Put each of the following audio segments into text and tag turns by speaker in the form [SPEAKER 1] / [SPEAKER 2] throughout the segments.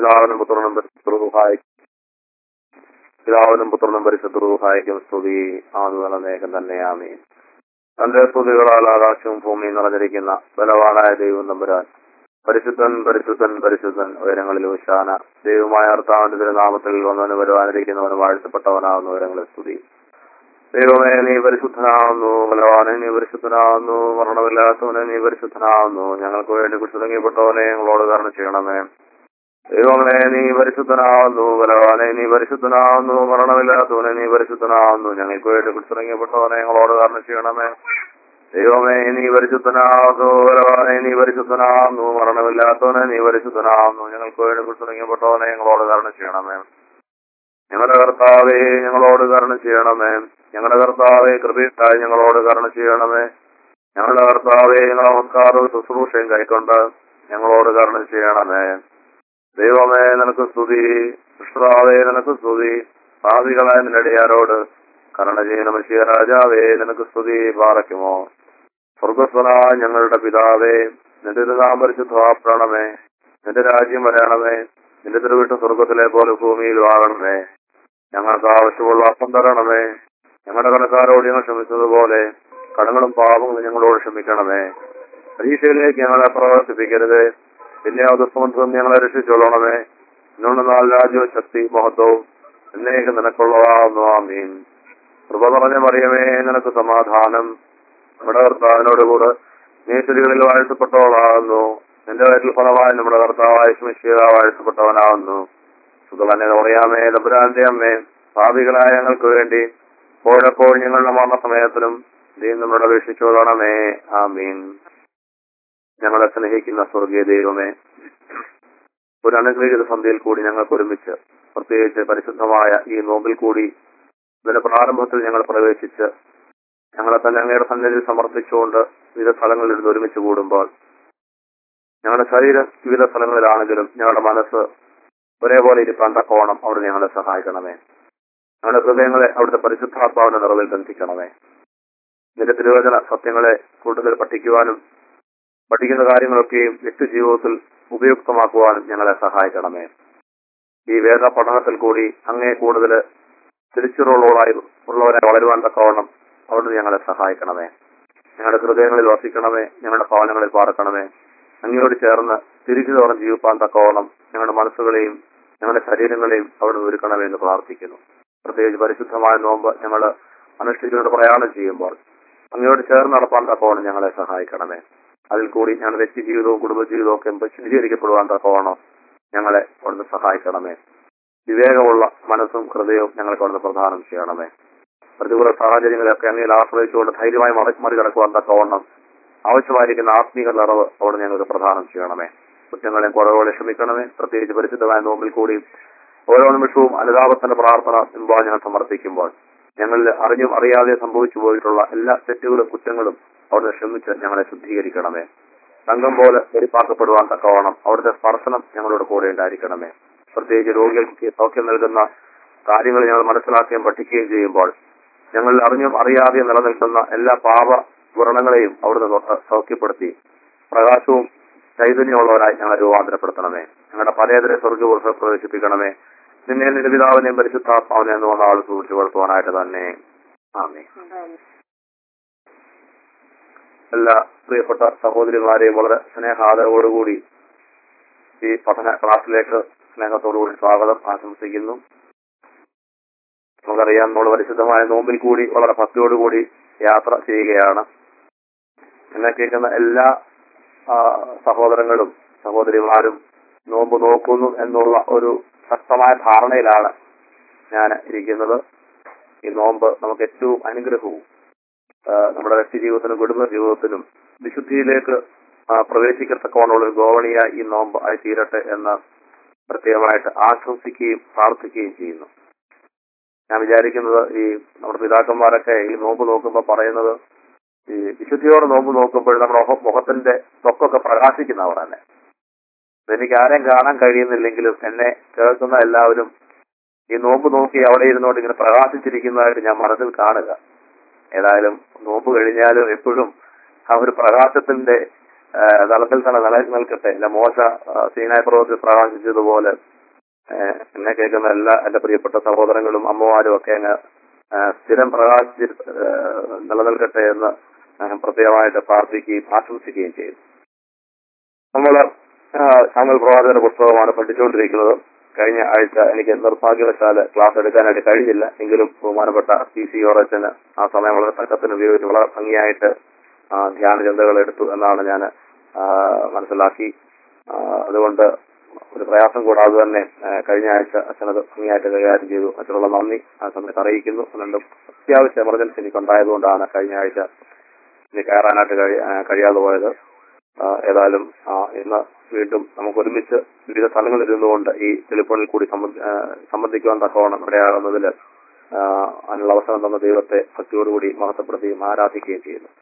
[SPEAKER 1] പിതാവിനും പുത്രനും പരിശുദ്ധ പിതാവിനും പുത്രനും പരിശുദ്ധ സ്തുതി ആദ്യ നേകം തന്നെയാമേ തന്റെ സ്തുതികളാൽ ആകാശവും ഭൂമിയും നിറഞ്ഞിരിക്കുന്ന ബലവാനായ ദൈവം തമ്പുരാൻ പരിശുദ്ധൻ പരിശുദ്ധൻ പരിശുദ്ധൻ ഉയരങ്ങളിൽ ഉശാന ദൈവമായ അർത്ഥാവിന്റെ തിരുനാമത്തിൽ വന്നവന് വരുവാനിരിക്കുന്നവന് വാഴ്ത്തപ്പെട്ടവനാകുന്ന ഉയരങ്ങളിൽ സ്തുതി ദൈവമേ നീ പരിശുദ്ധനാവുന്നു ബലവാനെ നീ പരിശുദ്ധനാവുന്നു മരണമില്ലാത്തവനെ നീ പരിശുദ്ധനാവുന്നു ഞങ്ങൾക്ക് വേണ്ടി കുറിച്ചുടങ്ങിയപ്പെട്ടവനെ ഞങ്ങളോട് കരണം ചെയ്യണമേ ദൈവമേ നീ പരിശുദ്ധനാവുന്നു ബലവാനെ നീ പരിശുദ്ധനാവുന്നു മരണമില്ലാത്തവനെ നീ പരിശുദ്ധനാവുന്നു ഞങ്ങൾക്ക് വേണ്ടി കുറിച്ചിറങ്ങിയപ്പെട്ടവനെ ഞങ്ങളോട് കരണം ചെയ്യണമേ ദൈവമേ നീ പരിശുദ്ധനാവുന്നു ബലവാനെ നീ പരിശുദ്ധനാവുന്നു മരണമില്ലാത്തവനെ നീ പരിശുദ്ധനാവുന്നു ഞങ്ങൾക്ക് വേണ്ടി കുറിച്ചിറങ്ങിയപ്പെട്ടവനെ ഞങ്ങളോട് കരണം ചെയ്യണമേ ഞങ്ങളുടെ കർത്താവെ ഞങ്ങളോട് കരുണ ചെയ്യണമേ ഞങ്ങളുടെ കർത്താവെ കൃപയിട്ടായി ഞങ്ങളോട് കരുണ ചെയ്യണമേ ഞങ്ങളുടെ കർത്താവെ ഞങ്ങളുടെ നമസ്കാരവും ശുശ്രൂഷയും കൈക്കൊണ്ട് ഞങ്ങളോട് കരുണ ചെയ്യണമേ ദൈവമേ നിനക്ക് സ്തുതി കൃഷ്ണാവേ നിനക്ക് സ്തുതി ഭാവികളായ നിന്നടിയാരോട് കരുണ ചെയ്യണ മനുഷ്യ രാജാവേ നിനക്ക് സ്തുതി പാറയ്ക്കുമോ സ്വർഗസ്വനായ ഞങ്ങളുടെ പിതാവേ നിന്റെ തിരുനാമരിശുദ്ധാപ്രണമേ നിന്റെ രാജ്യം വരണമേ നിന്റെ തിരുവിട്ട സ്വർഗത്തിലെ പോലെ ഭൂമിയിലും ആകണമേ ഞങ്ങൾക്ക് ആവശ്യമുള്ള അപ്പം തരണമേ ഞങ്ങളുടെ കടക്കാരോട് ഞങ്ങൾ ക്ഷമിച്ചതുപോലെ കടങ്ങളും പാപങ്ങളും ഞങ്ങളോട് ക്ഷമിക്കണമേ പരീക്ഷയിലേക്ക് ഞങ്ങളെ പ്രവർത്തിപ്പിക്കരുത് പിന്നെ ദുഃഖമന്ത്രം ഞങ്ങളെ രക്ഷിച്ചോളണമേ എന്നോട് നാൾ രാജ്യവും ശക്തി മഹത്വവും എന്നേക്ക് നിനക്കുള്ളതാവുന്നു ആമീൻ കൃപ പറഞ്ഞ മറിയമേ നിനക്ക് സമാധാനം നമ്മുടെ കർത്താവിനോട് കൂടെ നീശരികളിൽ വാഴ്ത്തപ്പെട്ടവളാകുന്നു നിന്റെ വയറ്റിൽ ഫലമായി നമ്മുടെ കർത്താവായ ശമിഷ്യ വാഴ്ത്തപ്പെട്ടവനാകുന്നു സുഖമന്നെ പറയാമേ തമ്പുരാന്റെ അമ്മേ ഭാവികളായ ഞങ്ങൾക്ക് വേണ്ടി പോഴപ്പോൾ ഞങ്ങളുടെ മരണസമയത്തിലും നീ നമ്മുടെ അപേക്ഷിച്ചോളണമേ ആമീൻ ഞങ്ങളെ സ്നേഹിക്കുന്ന സ്വർഗീയ ദൈവമേ ഒരു അനുഗ്രഹീത സന്ധ്യയിൽ കൂടി ഞങ്ങൾക്ക് ഒരുമിച്ച് പ്രത്യേകിച്ച് പരിശുദ്ധമായ ഈ നോമ്പിൽ കൂടി ഇതിന്റെ പ്രാരംഭത്തിൽ ഞങ്ങൾ പ്രവേശിച്ച് ഞങ്ങളെ തന്നെ അങ്ങയുടെ സന്നിധിയിൽ സമർപ്പിച്ചുകൊണ്ട് വിവിധ സ്ഥലങ്ങളിൽ ഇരുന്ന് ഒരുമിച്ച് കൂടുമ്പോൾ ഞങ്ങളുടെ ശരീരം വിവിധ സ്ഥലങ്ങളിലാണെങ്കിലും ഞങ്ങളുടെ മനസ്സ് ഒരേപോലെ ഇരിക്കാൻ തക്കോണം അവിടെ ഞങ്ങളെ സഹായിക്കണമേ ഞങ്ങളുടെ ഹൃദയങ്ങളെ അവിടുത്തെ പരിശുദ്ധാത്മാവിന്റെ നിറവിൽ ബന്ധിക്കണമേ നിന്റെ തിരുവചന സത്യങ്ങളെ കൂടുതൽ പഠിക്കുവാനും പഠിക്കുന്ന കാര്യങ്ങളൊക്കെയും വ്യക്തിജീവിതത്തിൽ ഉപയുക്തമാക്കുവാനും ഞങ്ങളെ സഹായിക്കണമേ ഈ വേദ പഠനത്തിൽ കൂടി അങ്ങേ കൂടുതൽ തിരിച്ചുറവുള്ളവരായി ഉള്ളവരെ വളരുവാൻ തക്കവണ്ണം അവിടുന്ന് ഞങ്ങളെ സഹായിക്കണമേ ഞങ്ങളുടെ ഹൃദയങ്ങളിൽ വസിക്കണമേ ഞങ്ങളുടെ ഭവനങ്ങളിൽ പാർക്കണമേ അങ്ങയോട് ചേർന്ന് തിരിച്ചു തോറും ജീവിപ്പാൻ തക്കവണ്ണം ഞങ്ങളുടെ മനസ്സുകളെയും ഞങ്ങളുടെ ശരീരങ്ങളെയും അവിടുന്ന് ഒരുക്കണമേ എന്ന് പ്രാർത്ഥിക്കുന്നു പ്രത്യേകിച്ച് പരിശുദ്ധമായ നോമ്പ് ഞങ്ങൾ അനുഷ്ഠിച്ചുകൊണ്ട് പ്രയാണം ചെയ്യുമ്പോൾ അങ്ങയോട് ചേർന്ന് നടപ്പാൻ തക്കവണ്ണം ഞങ്ങളെ സഹായിക്കണമേ അതിൽ കൂടി ഞങ്ങളുടെ വ്യക്തി ജീവിതവും കുടുംബജീവിതവും ഒക്കെ ശുദ്ധീകരിക്കപ്പെടുവാൻ തക്കവണ്ണം ഞങ്ങളെ അവിടുന്ന് സഹായിക്കണമേ വിവേകമുള്ള മനസ്സും ഹൃദയവും ഞങ്ങൾക്ക് അവിടുന്ന് പ്രദാനം ചെയ്യണമേ പ്രതികൂല സാഹചര്യങ്ങളെയൊക്കെ അങ്ങയിൽ ആശ്രയിച്ചുകൊണ്ട് ധൈര്യമായി മറി മറികടക്കുവാൻ തക്കവണ്ണം ആവശ്യമായിരിക്കുന്ന ആത്മീയ നിറവ് അവിടെ ഞങ്ങൾക്ക് പ്രദാനം ചെയ്യണമേ കുറ്റങ്ങളെയും കുറവുകളെ ക്ഷമിക്കണമേ പ്രത്യേകിച്ച് പരിശുദ്ധമായ നോമ്പിൽ കൂടി ഓരോ നിമിഷവും അനുതാപത്തിന്റെ പ്രാർത്ഥന മുമ്പായി ഞങ്ങൾ സമർപ്പിക്കുമ്പോൾ ഞങ്ങളിൽ അറിഞ്ഞും അറിയാതെ സംഭവിച്ചു പോയിട്ടുള്ള എല്ലാ തെറ്റുകളും കുറ്റങ്ങളും അവിടുന്ന് ക്ഷമിച്ച് ഞങ്ങളെ ശുദ്ധീകരിക്കണമേ സംഘം പോലെ വെടിപ്പാക്കപ്പെടുവാൻ തക്കവണ്ണം അവിടുത്തെ സ്പർശനം ഞങ്ങളുടെ കൂടെ ഉണ്ടായിരിക്കണമേ പ്രത്യേകിച്ച് രോഗികൾക്ക് സൗഖ്യം നൽകുന്ന കാര്യങ്ങൾ ഞങ്ങൾ മനസ്സിലാക്കുകയും പഠിക്കുകയും ചെയ്യുമ്പോൾ ഞങ്ങൾ അറിഞ്ഞും അറിയാതെയും നിലനിൽക്കുന്ന എല്ലാ പാപ വ്രണങ്ങളെയും അവിടുന്ന് തൊട്ട് സൗഖ്യപ്പെടുത്തി പ്രകാശവും ചൈതന്യമുള്ളവരായി ഞങ്ങളെ രൂപാന്തരപ്പെടുത്തണമേ ഞങ്ങളുടെ പലതര സ്വർഗ്ഗപുരുഷ പ്രവേശിപ്പിക്കണമേ നിന്നെ നിന്റെ പിതാവിനെയും പരിശുദ്ധാത്മാവിനെ എന്ന് വന്ന ആൾ സൂക്ഷിച്ചു വളർത്തുവാനായിട്ട് തന്നെ ആമേ എല്ലാ പ്രിയപ്പെട്ട സഹോദരിമാരെയും വളരെ സ്നേഹാദരവോടുകൂടി ഈ പഠന ക്ലാസ്സിലേക്ക് സ്നേഹത്തോടുകൂടി സ്വാഗതം ആശംസിക്കുന്നു നമുക്കറിയാം നമ്മൾ പരിശുദ്ധമായ നോമ്പിൽ കൂടി വളരെ ഭക്തിയോടുകൂടി യാത്ര ചെയ്യുകയാണ് എന്നെ കേൾക്കുന്ന എല്ലാ ആ, സഹോദരങ്ങളും സഹോദരിമാരും നോമ്പ് നോക്കുന്നു എന്നുള്ള ഒരു ശക്തമായ ധാരണയിലാണ് ഞാൻ ഇരിക്കുന്നത് ഈ നോമ്പ് നമുക്ക് ഏറ്റവും അനുഗ്രഹവും ആ, നമ്മുടെ വ്യക്തി ജീവിതത്തിനും കുടുംബ ജീവിതത്തിനും വിശുദ്ധിയിലേക്ക് ആ, പ്രവേശിക്കത്തക്കവണ്ണമുള്ള ഒരു ഗോവണിയ ഈ നോമ്പ് ആയി തീരട്ടെ എന്ന് പ്രത്യേകമായിട്ട് ആശംസിക്കുകയും പ്രാർത്ഥിക്കുകയും ചെയ്യുന്നു ഞാൻ വിചാരിക്കുന്നത് ഈ നമ്മുടെ പിതാക്കന്മാരൊക്കെ ഈ നോമ്പ് നോക്കുമ്പോൾ പറയുന്നത് ഈ വിശുദ്ധിയോടെ നോമ്പ് നോക്കുമ്പോൾ നമ്മുടെ മുഖ- മുഖത്തിന്റെ ത്വക്കൊക്കെ പ്രകാശിക്കുന്നവർ തന്നെ എനിക്ക് ആരെയും കാണാൻ കഴിയുന്നില്ലെങ്കിലും എന്നെ കേൾക്കുന്ന എല്ലാവരും ഈ നോമ്പ് നോക്കി അവിടെ ഇരുന്നോണ്ട് ഇങ്ങനെ പ്രകാശിച്ചിരിക്കുന്നതായിട്ട് ഞാൻ മനസ്സിൽ കാണുക ഏതായാലും നോമ്പ് കഴിഞ്ഞാലും എപ്പോഴും ആ ഒരു പ്രകാശത്തിന്റെ ആ, തലത്തിൽ തന്നെ നിലനിൽക്കട്ടെ അല്ല മോശ ആ, സീനായ പർവ്വതത്തിൽ പ്രകാശിച്ചതുപോലെ ഏഹ് എന്നെ കേൾക്കുന്ന എല്ലാ എന്റെ പ്രിയപ്പെട്ട സഹോദരങ്ങളും അമ്മമാരും ഒക്കെ അങ്ങ് ഏഹ് സ്ഥിരം പ്രകാശിച്ച് ഏഹ് നിലനിൽക്കട്ടെ എന്ന് ഞാൻ പ്രത്യേകമായിട്ട് പ്രാർത്ഥിക്കുകയും ആശംസിക്കുകയും ചെയ്തു നമ്മൾ സാമൽ പ്രവാചകന്റെ പുസ്തകമാണ് പഠിച്ചുകൊണ്ടിരിക്കുന്നത് കഴിഞ്ഞ ആഴ്ച എനിക്ക് നിർഭാഗ്യവശാല് ക്ലാസ് എടുക്കാനായിട്ട് കഴിഞ്ഞില്ല എങ്കിലും ബഹുമാനപ്പെട്ട പി സി ഓറച്ചന് ആ സമയം വളരെ തക്കത്തിന് ഉപയോഗിച്ച് വളരെ ഭംഗിയായിട്ട് ആ, ധ്യാന ചിന്തകൾ എടുത്തു എന്നാണ് ഞാൻ മനസ്സിലാക്കി ആ, അതുകൊണ്ട് ഒരു പ്രയാസം കൂടാതെ തന്നെ ആ, കഴിഞ്ഞ ആഴ്ച അച്ഛനത് ഭംഗിയായിട്ട് കൈകാര്യം ചെയ്തു അച്ഛനുള്ള നന്ദി ആ സമയത്ത് അറിയിക്കുന്നു രണ്ടും അത്യാവശ്യ എമർജൻസി എനിക്ക് ഉണ്ടായതുകൊണ്ടാണ് കഴിഞ്ഞ ആഴ്ച ഇനി കയറാനായിട്ട് കഴി- ആ, കഴിയാതെ പോയത് ആ, ഏതായാലും ആ, ഇന്ന് വീണ്ടും നമുക്ക് ഒരുമിച്ച് വിവിധ സ്ഥലങ്ങളിൽ ഇരുന്നുകൊണ്ട് ഈ ടെലിഫോണിൽ കൂടി സംബന്ധി- ആ, സംബന്ധിക്കുവാൻ തക്കവണ്ണം ഇടയാകുന്നതിൽ ആ, അതിനുള്ള അവസരം തന്ന ദൈവത്തെ ഭക്തിയോടുകൂടി മഹത്വപ്പെടുത്തുകയും ആരാധിക്കുകയും ചെയ്യുന്നു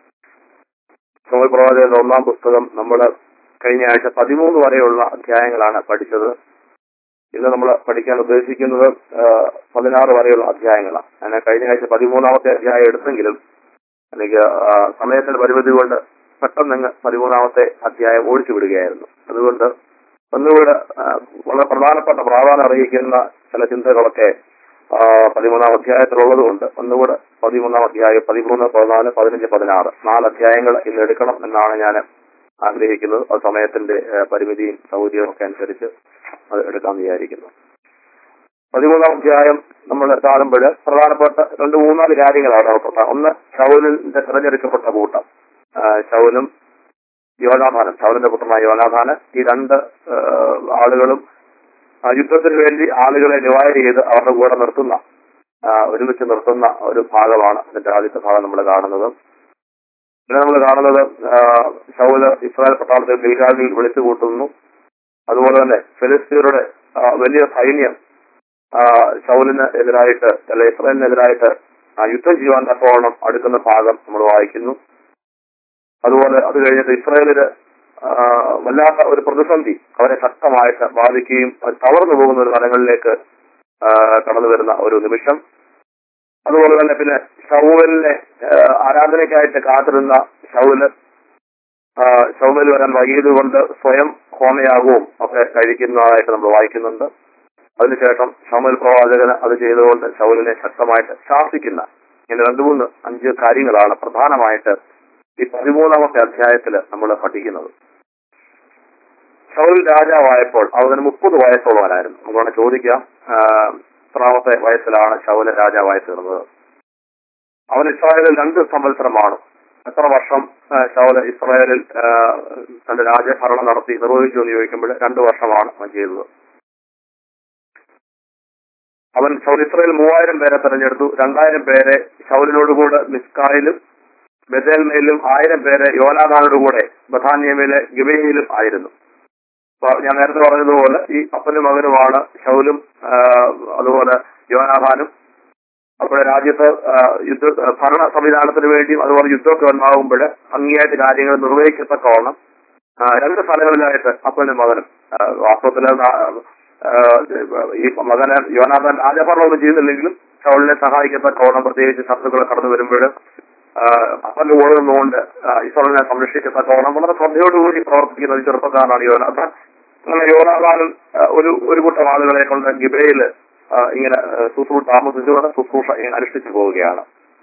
[SPEAKER 1] സമയ പ്രവാചകന്റെ ഒന്നാം പുസ്തകം നമ്മൾ കഴിഞ്ഞ ആഴ്ച പതിമൂന്ന് വരെയുള്ള അധ്യായങ്ങളാണ് പഠിച്ചത് ഇന്ന് നമ്മൾ പഠിക്കാൻ ഉദ്ദേശിക്കുന്നത് ആ, പതിനാറ് വരെയുള്ള അധ്യായങ്ങളാണ് അങ്ങനെ കഴിഞ്ഞ ആഴ്ച പതിമൂന്നാമത്തെ അധ്യായം എടുത്തെങ്കിലും എനിക്ക് ആ, സമയത്തിന്റെ പരിമിതി കൊണ്ട് പെട്ടെന്ന് അങ്ങ് പതിമൂന്നാമത്തെ അധ്യായം ഓടിച്ചു വിടുകയായിരുന്നു അതുകൊണ്ട് ഒന്നുകൂടെ ആ, വളരെ പ്രധാനപ്പെട്ട പ്രാധാന്യം അറിയിക്കുന്ന ചില ചിന്തകളൊക്കെ ആ, പതിമൂന്നാം അധ്യായത്തിലുള്ളത് കൊണ്ട് ഒന്നുകൂടെ പതിമൂന്നാം അധ്യായം പതിമൂന്ന് പതിനാല് പതിനഞ്ച് പതിനാറ് നാല് അധ്യായങ്ങൾ ഇന്ന് എടുക്കണം എന്നാണ് ഞാൻ ആഗ്രഹിക്കുന്നത് അത് സമയത്തിന്റെ ആ, പരിമിതിയും സൗകര്യവും ഒക്കെ അനുസരിച്ച് അത് എടുക്കാമെന്ന് വിചാരിക്കുന്നു പതിമൂന്നാം അധ്യായം നമ്മൾ കാണുമ്പോൾ പ്രധാനപ്പെട്ട രണ്ട് മൂന്നാല് കാര്യങ്ങളാണ് നമുക്ക് പറയാം. ഒന്ന് ശൗലിന്റെ തിരഞ്ഞെടുക്കപ്പെട്ട കൂട്ടം ആ, ശൗലും യോനാഥാനും ശൗലിന്റെ പുത്രനായ യോനാഥാന് ഈ രണ്ട് ആ, ആളുകളും ആ, യുദ്ധത്തിന് വേണ്ടി ആളുകളെ ഡിവൈഡ് ചെയ്ത് അവരുടെ കൂടെ നിർത്തുന്ന ആ, ഒരുമിച്ച് നിർത്തുന്ന ഒരു ഭാഗമാണ് ഇതിന്റെ ആദ്യത്തെ ഭാഗം നമ്മൾ കാണുന്നത് പിന്നെ നമ്മൾ കാണുന്നത് ആ, ശൗല് ഇസ്രായേൽ പട്ടാളത്തെ ഗിൽഗാലിൽ വിളിച്ചു കൂട്ടുന്നു അതുപോലെ തന്നെ ഫിലിസ്തീനയുടെ ആ, വലിയ സൈന്യം ആ, ശൗലിന് എതിരായിട്ട് അല്ലെ ഇസ്രായേലിനെതിരായിട്ട് ആ, യുദ്ധം ചെയ്യുവാൻ തക്കവണ്ണം അടുക്കുന്ന ഭാഗം നമ്മൾ വായിക്കുന്നു അതുപോലെ അത് കഴിഞ്ഞിട്ട് ഇസ്രായേലിന് ആ, വല്ലാത്ത ഒരു പ്രതിസന്ധി അവരെ ശക്തമായിട്ട് ബാധിക്കുകയും അത് തളർന്നു പോകുന്ന ഒരു തലങ്ങളിലേക്ക് ആ, കടന്നു വരുന്ന ഒരു നിമിഷം അതുപോലെ തന്നെ പിന്നെ ഷൗലിനെ ആരാധനയ്ക്കായിട്ട് കാത്തിരുന്ന ഷൗല് ആ, ഷൗലിൽ വരാൻ വൈകിയത് കൊണ്ട് സ്വയം ഹോമയാകവും ഒക്കെ കഴിക്കുന്നതായിട്ട് നമ്മൾ വായിക്കുന്നുണ്ട് അതിനുശേഷം ഷമുൽ പ്രവാചകന് അത് ചെയ്തുകൊണ്ട് ശൗലിനെ ശക്തമായിട്ട് ശാസിക്കുന്ന ഇങ്ങനെ രണ്ടു മൂന്ന് അഞ്ച് കാര്യങ്ങളാണ് പ്രധാനമായിട്ട് ഈ പതിമൂന്നാമത്തെ അധ്യായത്തിൽ നമ്മൾ പഠിക്കുന്നത് ശൗൽ രാജാവായപ്പോൾ അവന് മുപ്പത് വയസ്സുള്ളവനായിരുന്നു നമുക്ക് വേണേൽ ചോദിക്കാം ആ, എത്രാമത്തെ വയസ്സിലാണ് ശൗല രാജാവായി തീർന്നത് അവൻ ഇസ്രായേലിൽ രണ്ട് സംവത്സരമാണ് എത്ര വർഷം ആ, ശൗല ഇസ്രായേലിൽ ആ, തന്റെ രാജ്യഭരണം നടത്തി നിർവഹിച്ചു എന്ന് ചോദിക്കുമ്പോൾ രണ്ടു വർഷമാണ് അവൻ ചെയ്തത് അവൻ ശൗൽ ഇസ്രായേൽ മൂവായിരം പേരെ തെരഞ്ഞെടുത്തു രണ്ടായിരം പേരെ ശൗലിനോടുകൂടെ മിസ്കായിലും ബദേൽമയിലും ആയിരം പേരെ യോനാഥാനോട് കൂടെ ബഥാന്യമയിലെ ഗിബയിലും ആയിരുന്നു അപ്പൊ ഞാൻ നേരത്തെ പറഞ്ഞതുപോലെ ഈ അപ്പനും മകനുമാണ് ശൗലും ആ, അതുപോലെ യോനാഥാനും അപ്പോൾ രാജ്യത്ത് ആ, യുദ്ധ ഭരണ സംവിധാനത്തിന് വേണ്ടിയും അതുപോലെ യുദ്ധമൊക്കെ ഉണ്ടാകുമ്പോൾ ഭംഗിയായിട്ട് കാര്യങ്ങൾ നിർവഹിക്കത്തക്കവണ്ണം ആ, രണ്ട് സ്ഥലങ്ങളിലായിട്ട് അപ്പനും മകനും ആ, വാസ്തവത്തില് നാ- ആ, ഈ മകന് യോനാഥാൻ രാജഭരണമൊന്നും ചെയ്യുന്നില്ലെങ്കിലും ഷൗളിനെ സഹായിക്കത്തക്കവണ്ണം പ്രത്യേകിച്ച് ശത്രുക്കൾ കടന്നു വരുമ്പോൾ അപ്പന്റെ കൂടെ നിന്നുകൊണ്ട് ഈശ്വരനെ സംരക്ഷിക്കത്തക്കവണ്ണം വളരെ ശ്രദ്ധയോടുകൂടി പ്രവർത്തിക്കുന്ന ഒരു ചെറുപ്പക്കാരനാണ് യോനാഥാൻ അങ്ങനെ യോനാഥാനും ആ, ഒരു ഒരു കൂട്ടം ആളുകളെ കൊണ്ട് ഗിബയിൽ ഇങ്ങനെ ആ, ശുശ്രൂഷ താമസിച്ചുകൊണ്ട് ശുശ്രൂഷ ഇങ്ങനെ അനുഷ്ഠിച്ചു പോവുകയാണ്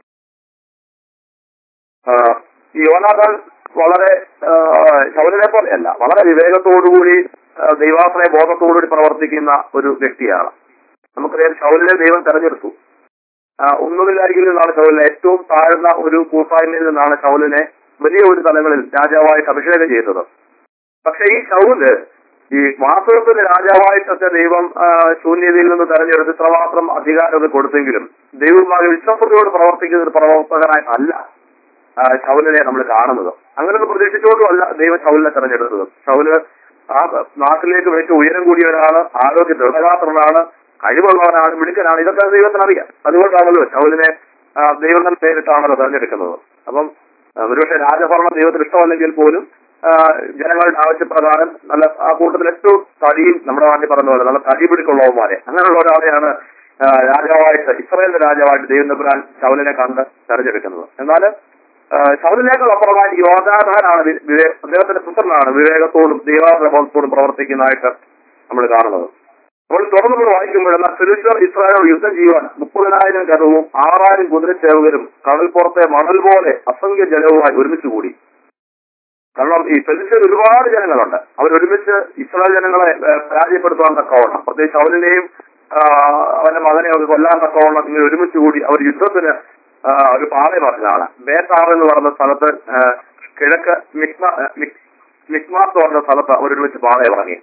[SPEAKER 1] ആ, ഈ യോനാഥാൻ വളരെ ശൗലിനെ പോലെയല്ല വളരെ വിവേകത്തോടുകൂടി ആ, ദൈവാസന ബോധത്തോടുകൂടി പ്രവർത്തിക്കുന്ന ഒരു വ്യക്തിയാണ് നമുക്കറിയാം ശൗലിനെ ദൈവം തെരഞ്ഞെടുത്തു ആ, ഒന്നുമില്ലായിരിക്കും നിന്നാണ് ശൗലിനെ ഏറ്റവും താഴ്ന്ന ഒരു കൂട്ടായ്മയിൽ നിന്നാണ് ശൗലിനെ വലിയ ഒരു തലങ്ങളിൽ രാജാവായിട്ട് അഭിഷേകം ചെയ്തത് പക്ഷെ ഈ ശൗല് ഈ വാസ്തവത്തിൽ രാജാവായിട്ടൊക്കെ ദൈവം ആ, ശൂന്യതയിൽ നിന്ന് തെരഞ്ഞെടുത്ത് ഇത്രമാത്രം അധികാരം കൊടുത്തെങ്കിലും ദൈവമായി വിശ്വാസത്തോട് പ്രവർത്തിക്കുന്ന ഒരു പ്രവർത്തകനായിട്ടല്ല ആ, ശൗലിനെ നമ്മൾ കാണുന്നത് അങ്ങനെ ഒന്ന് പ്രതീക്ഷിച്ചുകൊണ്ടുമല്ല ദൈവം ശൗലിനെ തെരഞ്ഞെടുത്തത് ശൗല് ആ നാട്ടിലേക്ക് വെച്ച് ഉയരം കൂടിയവനാണ് ആരോഗ്യ ദൃഢഗാത്രനാണ് കഴിവുള്ളവനാണ് മിടുക്കനാണ് ഇതൊക്കെ ദൈവത്തിന് അറിയാം അതുകൊണ്ടാണല്ലോ ശൗലിനെ ആ, ദൈവം തന്നെ പേരിട്ടാണല്ലോ തെരഞ്ഞെടുക്കുന്നത് അപ്പം ആ, ഒരുപക്ഷെ രാജഭരണം ദൈവത്തിന് ഇഷ്ടമല്ലെങ്കിൽ പോലും ആ, ജനങ്ങളുടെ ആവശ്യപ്രകാരം നല്ല ആ കൂട്ടത്തിൽ ഏറ്റവും തടിയും നമ്മുടെ നാട്ടിൽ പറഞ്ഞ പോലെ നല്ല തടി പിടിക്കുള്ളവന്മാരെ അങ്ങനെയുള്ള ഒരാളെയാണ് ആ, രാജാവായിട്ട് ഇസ്രായേലിന്റെ രാജാവായിട്ട് ദൈവം തമ്പുരാൻ ശൗലിനെ കണ്ട് തെരഞ്ഞെടുക്കുന്നത് എന്നാൽ ശൗലിനേക്കാൾ അപ്പുറമായി യോജാധാനാണ് അദ്ദേഹത്തിന്റെ പുത്രനാണ് വിവേകത്തോടും ദൈവാനുഭവത്തോടും പ്രവർത്തിക്കുന്നതായിട്ട് നമ്മൾ കാണുന്നത് അപ്പോൾ തുറന്നു നമ്മൾ വായിക്കുമ്പോൾ എന്നാൽ ഫിലിസ്തർ ഇസ്രായേൽ യുദ്ധം ചെയ്യുവാൻ മുപ്പതിനായിരം കരവും ആറായിരം കുതിരച്ചേവകരും കടൽപ്പുറത്തെ മണൽ പോലെ അസംഖ്യ ജലവുമായി ഒരുമിച്ച് കൂടി കാരണം ഈ ഫെലിസ്തീൻ ഒരുപാട് ജനങ്ങളുണ്ട് അവരൊരുമിച്ച് ഇസ്രായേൽ ജനങ്ങളെ ഏഹ്, പരാജയപ്പെടുത്താൻ തക്കവണ്ണം പ്രത്യേകിച്ച് അവനെയും അവന്റെ മകനെ അവർ കൊല്ലാൻ തക്കവണ്ണം ഇങ്ങനെ ഒരുമിച്ച് കൂടി അവർ യുദ്ധത്തിന് ആ, ഒരു പാത പറഞ്ഞതാണ് ബേത്താർ എന്ന് പറഞ്ഞ സ്ഥലത്ത് ആ, കിഴക്ക് മിക്മ മിക്- മിക്മാസ് എന്ന് പറഞ്ഞ സ്ഥലത്ത് അവർ ഒരുമിച്ച് പാത ഇറങ്ങി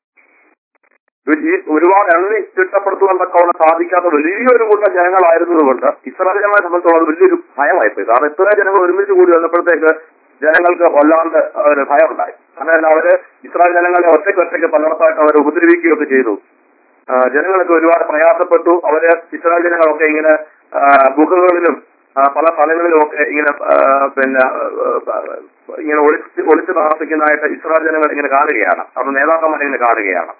[SPEAKER 1] ഈ ഒരുപാട് എണ്ണി ചിട്ടപ്പെടുത്തുവാൻ തക്കവണ്ണം സാധിക്കാത്ത വലിയൊരു കൂട്ടം ജനങ്ങളായിരുന്നതുകൊണ്ട് ഇസ്രായേൽ ജനങ്ങളെ സംബന്ധിച്ചോളം അത് വലിയൊരു ഭയമായിപ്പോയി കാരണം ഇത്രയും ജനങ്ങൾ ഒരുമിച്ച് കൂടി വന്നപ്പോഴത്തേക്ക് ജനങ്ങൾക്ക് വല്ലാണ്ട് ഒരു ഭയം ഉണ്ടായി കാരണം അവര് ഇസ്രായേൽ ജനങ്ങളെ ഒറ്റയ്ക്ക് ഒറ്റയ്ക്ക് പലർത്തായിട്ട് അവരെ ഉപദ്രവിക്കുകയൊക്കെ ചെയ്തു ആ, ജനങ്ങളൊക്കെ ഒരുപാട് പ്രയാസപ്പെട്ടു അവര് ഇസ്രായേൽ ജനങ്ങളൊക്കെ ഇങ്ങനെ ആ, ഗുഹകളിലും ആ, പല സ്ഥലങ്ങളിലും ഒക്കെ ഇങ്ങനെ ആ, പിന്നെ ആ, ഇങ്ങനെ ഒളിച്ച് ഒളിച്ച് താമസിക്കുന്നതായിട്ട് ഇസ്രായേൽ ജനങ്ങൾ ഇങ്ങനെ കാണുകയാണ് അവരുടെ നേതാക്കന്മാരെ ഇങ്ങനെ കാണുകയാണ്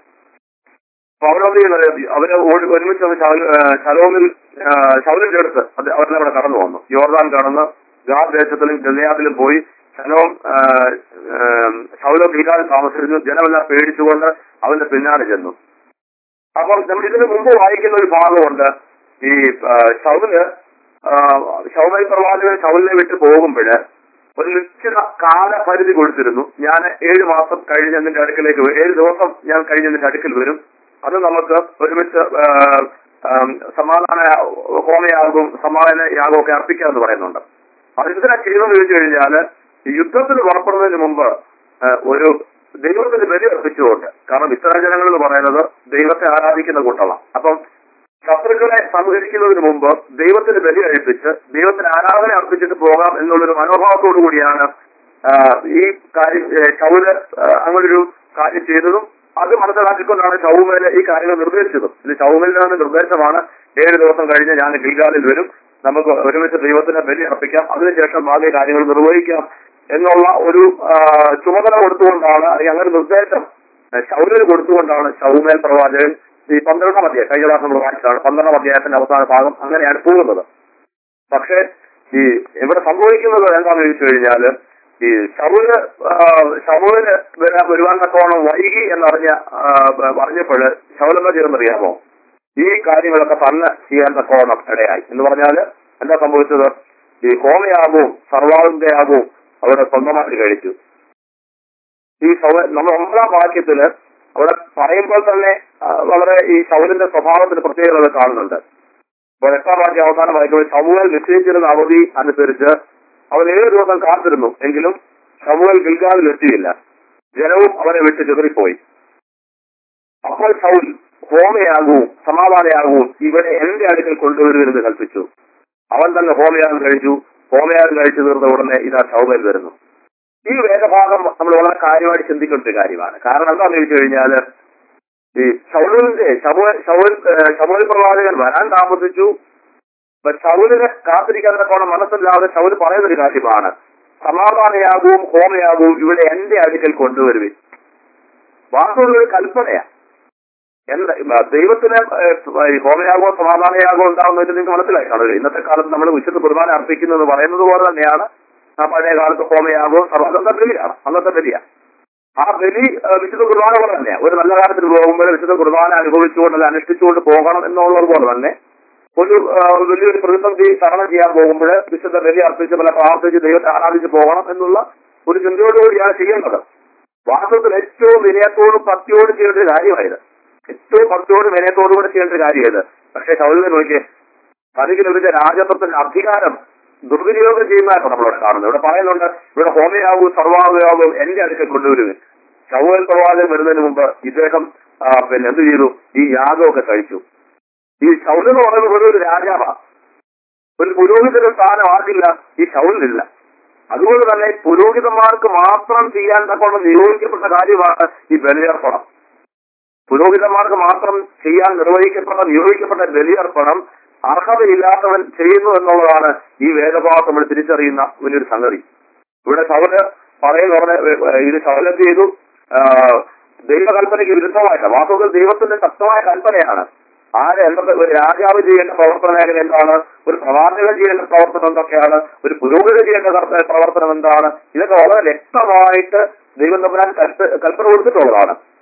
[SPEAKER 1] അപ്പൊ അവരെന്ത് ചെയ്യുന്നത് അവര് ഓടി- ഒരുമിച്ച് വന്ന് ശൗല- ആ, ശലോമിൽ ആ, ശൗലിന്റെ അടുത്ത് അത് അവരെ അവിടെ കടന്നു വന്നു യോർദാൻ കടന്ന് ഗാദ് ദേശത്തിലും ഗലയാദിലും പോയി ശലോം ആ, ആ, ശൗലോ ഗീകാൽ താമസിച്ചിരുന്നു ജനമെല്ലാം പേടിച്ചുകൊണ്ട് അവന്റെ പിന്നാലെ ചെന്നു അപ്പം നമ്മൾ ഇതിനു മുമ്പ് വായിക്കുന്ന ഒരു ഭാഗമുണ്ട് ഈ ആ, ശൗല് ആ, ശൗമൽ പ്രവാചകൻ ശൗലിനെ വിട്ട് പോകുമ്പോൾ ഒരു നിശ്ചിത കാലപരിധി കൊടുത്തിരുന്നു ഞാൻ ഏഴ് മാസം കഴിഞ്ഞ് നിന്റെ അടുക്കലേക്ക് വരും ഏഴ് ദിവസം ഞാൻ കഴിഞ്ഞ് നിന്റെ അടുക്കൽ വരും അത് നമുക്ക് ഒരുമിച്ച് ആ, ആ, സമാധാന ഹോമയാകും സമാധാന യാഗവും ഒക്കെ അർപ്പിക്കാമെന്ന് പറയുന്നുണ്ട് അതെന്തിനാ ചെയ്യുന്നത് ചോദിച്ചു കഴിഞ്ഞാല് ഈ യുദ്ധത്തിന് പുറപ്പെടുന്നതിന് മുമ്പ് ആ, ഒരു ദൈവത്തിന് ബലി അർപ്പിച്ചുകൊണ്ട് കാരണം ഇസ്രായേൽ ജനങ്ങൾ എന്ന് പറയുന്നത് ദൈവത്തെ ആരാധിക്കുന്ന കൂട്ടമാണ് അപ്പം ശത്രുക്കളെ സംഹരിക്കുന്നതിന് മുമ്പ് ദൈവത്തിന് ബലി കഴിപ്പിച്ച് ദൈവത്തിന് ആരാധന അർപ്പിച്ചിട്ട് പോകാം എന്നുള്ളൊരു മനോഭാവത്തോടു കൂടിയാണ് ആ, ഈ കാര്യം ഏ, ശൗല് ആ, അങ്ങനൊരു കാര്യം ചെയ്തതും അത് മനസ്സിലാക്കിക്കൊണ്ടാണ് ശൗമേല് ഈ കാര്യങ്ങൾ നിർദ്ദേശിച്ചതും ഇത് ശൗമലിന്റെ തന്നെ നിർദ്ദേശമാണ് ഏഴ് ദിവസം കഴിഞ്ഞ് ഞാൻ ഗിൽഗാലിൽ വരും നമുക്ക് ഒരുമിച്ച് ദൈവത്തിന് ബലി അർപ്പിക്കാം അതിനുശേഷം ബാക്കി കാര്യങ്ങൾ നിർവഹിക്കാം എന്നുള്ള ഒരു ആ, ചുമതല കൊടുത്തുകൊണ്ടാണ് അല്ലെങ്കിൽ അങ്ങനെ ഒരു നിർദ്ദേശം ശൗലിന് കൊടുത്തുകൊണ്ടാണ് ശൗമേൽ പ്രവാചകൻ ഈ പന്ത്രണ്ടാം അധ്യായം കഴിഞ്ഞ പ്രാവശ്യം നമ്മൾ വായിച്ചതാണ് പന്ത്രണ്ടാം അധ്യായത്തിന്റെ അവസാന ഭാഗം അങ്ങനെയാണ് പോകുന്നത് പക്ഷേ ഈ ഇവിടെ സംഭവിക്കുന്നത് എന്താണെന്ന് ചോദിച്ചു കഴിഞ്ഞാല് ഈ ശമുന് ശമുവിന് വരാൻ വരുവാൻ തക്കവണ്ണം വൈകി എന്നറിഞ്ഞ പറഞ്ഞപ്പോൾ ശൗലമ്മ ചേർന്നറിയാമോ ഈ കാര്യങ്ങളൊക്കെ തന്നെ ചെയ്യാൻ തക്കവണ്ണം ഇടയായി എന്ന് പറഞ്ഞാല് എന്താ സംഭവിച്ചത് ഈ ഹോമയാകവും സർവാവിന്റെയാകവും അവിടെ സ്വന്തമായിട്ട് കഴിച്ചു ഈ ശൗ നമ്മൾ ഒമ്പതാം വാക്യത്തില് അവിടെ പറയുമ്പോൾ തന്നെ ആ, വളരെ ഈ ശൗലിന്റെ സ്വഭാവത്തിന് പ്രത്യേകത കാണുന്നുണ്ട് അപ്പോൾ എട്ടാം വാക്യം അവസാനം വായിക്കുമ്പോൾ ശമുവൽ നിശ്ചയിച്ചിരുന്ന അവധി അനുസരിച്ച് അവൻ ഏഴ് ദിവസം കാത്തിരുന്നു എങ്കിലും ശമുവൽ ഗിൽഗാവിൽ എത്തിയില്ല ജനവും അവനെ വിട്ട് ചിതറിപ്പോയി അപ്പോൾ ശൗൽ ഹോമയാകവും സമാധാനയാകവും ഇവിടെ എന്റെ അടുക്കൽ കൊണ്ടുവരുമെന്ന് കൽപ്പിച്ചു അവൻ തന്നെ ഹോമയാഗം കഴിച്ചു ഹോമയാഗം കഴിച്ചു തീർന്ന ഉടനെ ഇതാ ശൗമൽ വരുന്നു ഈ വേദഭാഗം നമ്മൾ വളരെ കാര്യമായിട്ട് ചിന്തിക്കേണ്ട ഒരു കാര്യമാണ് കാരണം എന്താണെന്ന് ചോദിച്ചു കഴിഞ്ഞാല് ഈ ശൗലിന്റെ ശമുവൽ ശൗൽ ശമുവൽ പ്രവാചകൻ വരാൻ താമസിച്ചു അപ്പൊ ശൗലിനെ കാത്തിരിക്കാതിനോളം മനസ്സില്ലാതെ ശൗൽ പറയുന്ന ഒരു കാര്യമാണ് സമാധാനയാകവും ഹോമയാകവും ഇവിടെ എന്റെ അടുക്കൽ കൊണ്ടുവരുവിൻ വാക്കുള്ള ഒരു കൽപ്പനയാ എന്താ ഇപ്പ ദൈവത്തിന് ഏഹ്, ഈ ഹോമയാകവും സമാധാനയാകവും ഉണ്ടാവുന്നതിന് നിങ്ങൾക്ക് മനസ്സിലായി കാണുക ഇന്നത്തെ കാലത്ത് നമ്മൾ വിശുദ്ധ കുർബാന അർപ്പിക്കുന്നു എന്ന് പറയുന്നത് പോലെ തന്നെയാണ് ആ പഴയ കാലത്ത് ഹോമയാകവും സർവ അന്നത്തെ ബലിയാണ് അന്നത്തെ ബലിയാണ് ആ ബലി ഏഹ്, വിശുദ്ധ കുർബാന പോലെ തന്നെയാണ് ഒരു നല്ല കാര്യത്തിൽ പോകുമ്പോൾ വിശുദ്ധ കുർബാന അനുഭവിച്ചുകൊണ്ട് അത് അനുഷ്ഠിച്ചുകൊണ്ട് പോകണം എന്നുള്ളത് പോലെ തന്നെ ഒരു ഏഹ്, വലിയൊരു പ്രതിസന്ധി തരണം ചെയ്യാൻ പോകുമ്പോൾ വിശുദ്ധ ബലി അർപ്പിച്ച് പല പ്രാർത്ഥിച്ച് ദൈവത്തെ ആരാധിച്ച് പോകണം എന്നുള്ള ഒരു ചിന്തയോടുകൂടിയാണ് ചെയ്യേണ്ടത് വാസ്തവത്തിൽ ഏറ്റവും വിനയത്തോടും ഭക്തിയോടും ചെയ്യേണ്ട ഒരു കാര്യമായത് ഏറ്റവും ഭക്തിയോടും വിനയത്തോടും കൂടെ ചെയ്യേണ്ട ഒരു കാര്യമായത് പക്ഷേ ശൗലിനെ നോക്കിയേ തനിക്ക് ലഭിച്ച രാജത്വത്തിന്റെ അധികാരം ദുർവിനിയോഗം ചെയ്യുന്നതായിട്ടാണ് നമ്മളിവിടെ കാണുന്നത് ഇവിടെ പറയുന്നുണ്ട് ഇവിടെ ഹോമയാവും സർവാവയാവും എന്റെ അടുക്കൽ കൊണ്ടുവരുവൻ ശൗവൽ പ്രവാചകൻ വരുന്നതിന് മുമ്പ് ഇദ്ദേഹം ആ, പിന്നെ എന്ത് ചെയ്തു ഈ യാഗമൊക്കെ കഴിച്ചു ഈ ശൗൽ എന്ന് പറയുന്നത് വെറും ഒരു രാജാവാ ഒരു പുരോഹിതന്റെ സ്ഥാനം ആർക്കില്ല ഈ ശൗലിനില്ല അതുകൊണ്ട് തന്നെ പുരോഹിതന്മാർക്ക് മാത്രം ചെയ്യാൻ തക്കോളം നിയോഗിക്കപ്പെട്ട കാര്യമാണ് ഈ ബലിയർപ്പണം പുരോഹിതന്മാർക്ക് മാത്രം ചെയ്യാൻ നിർവഹിക്കപ്പെട്ട നിയോഗിക്കപ്പെട്ട ബലിയർപ്പണം അർഹതയില്ലാത്തവൻ ചെയ്യുന്നു എന്നുള്ളതാണ് ഈ വേദഭാഗം നമ്മൾ തിരിച്ചറിയുന്ന വലിയൊരു സംഗതി ഇവിടെ ശവല് പറയുന്ന പറഞ്ഞ ഇത് ശവലം ചെയ്തു ആ, ദൈവകൽപ്പനയ്ക്ക് വിരുദ്ധമായിട്ട് വാസ്തവത്തിൽ ദൈവത്തിന്റെ ശക്തമായ കൽപ്പനയാണ് ആര് എന്തൊക്കെ ഒരു രാജാവ് ചെയ്യേണ്ട പ്രവർത്തന മേഖല എന്താണ് ഒരു പ്രവാചകൻ ചെയ്യേണ്ട പ്രവർത്തനം എന്തൊക്കെയാണ് ഒരു പുരോഹിതൻ ചെയ്യേണ്ട കർത്ത- പ്രവർത്തനം എന്താണ് ഇതൊക്കെ വളരെ വ്യക്തമായിട്ട് ദൈവം തമ്പുരാൻ കൽപ്പ കൽപ്പന കൊടുത്തിട്ടുള്ളതാണ്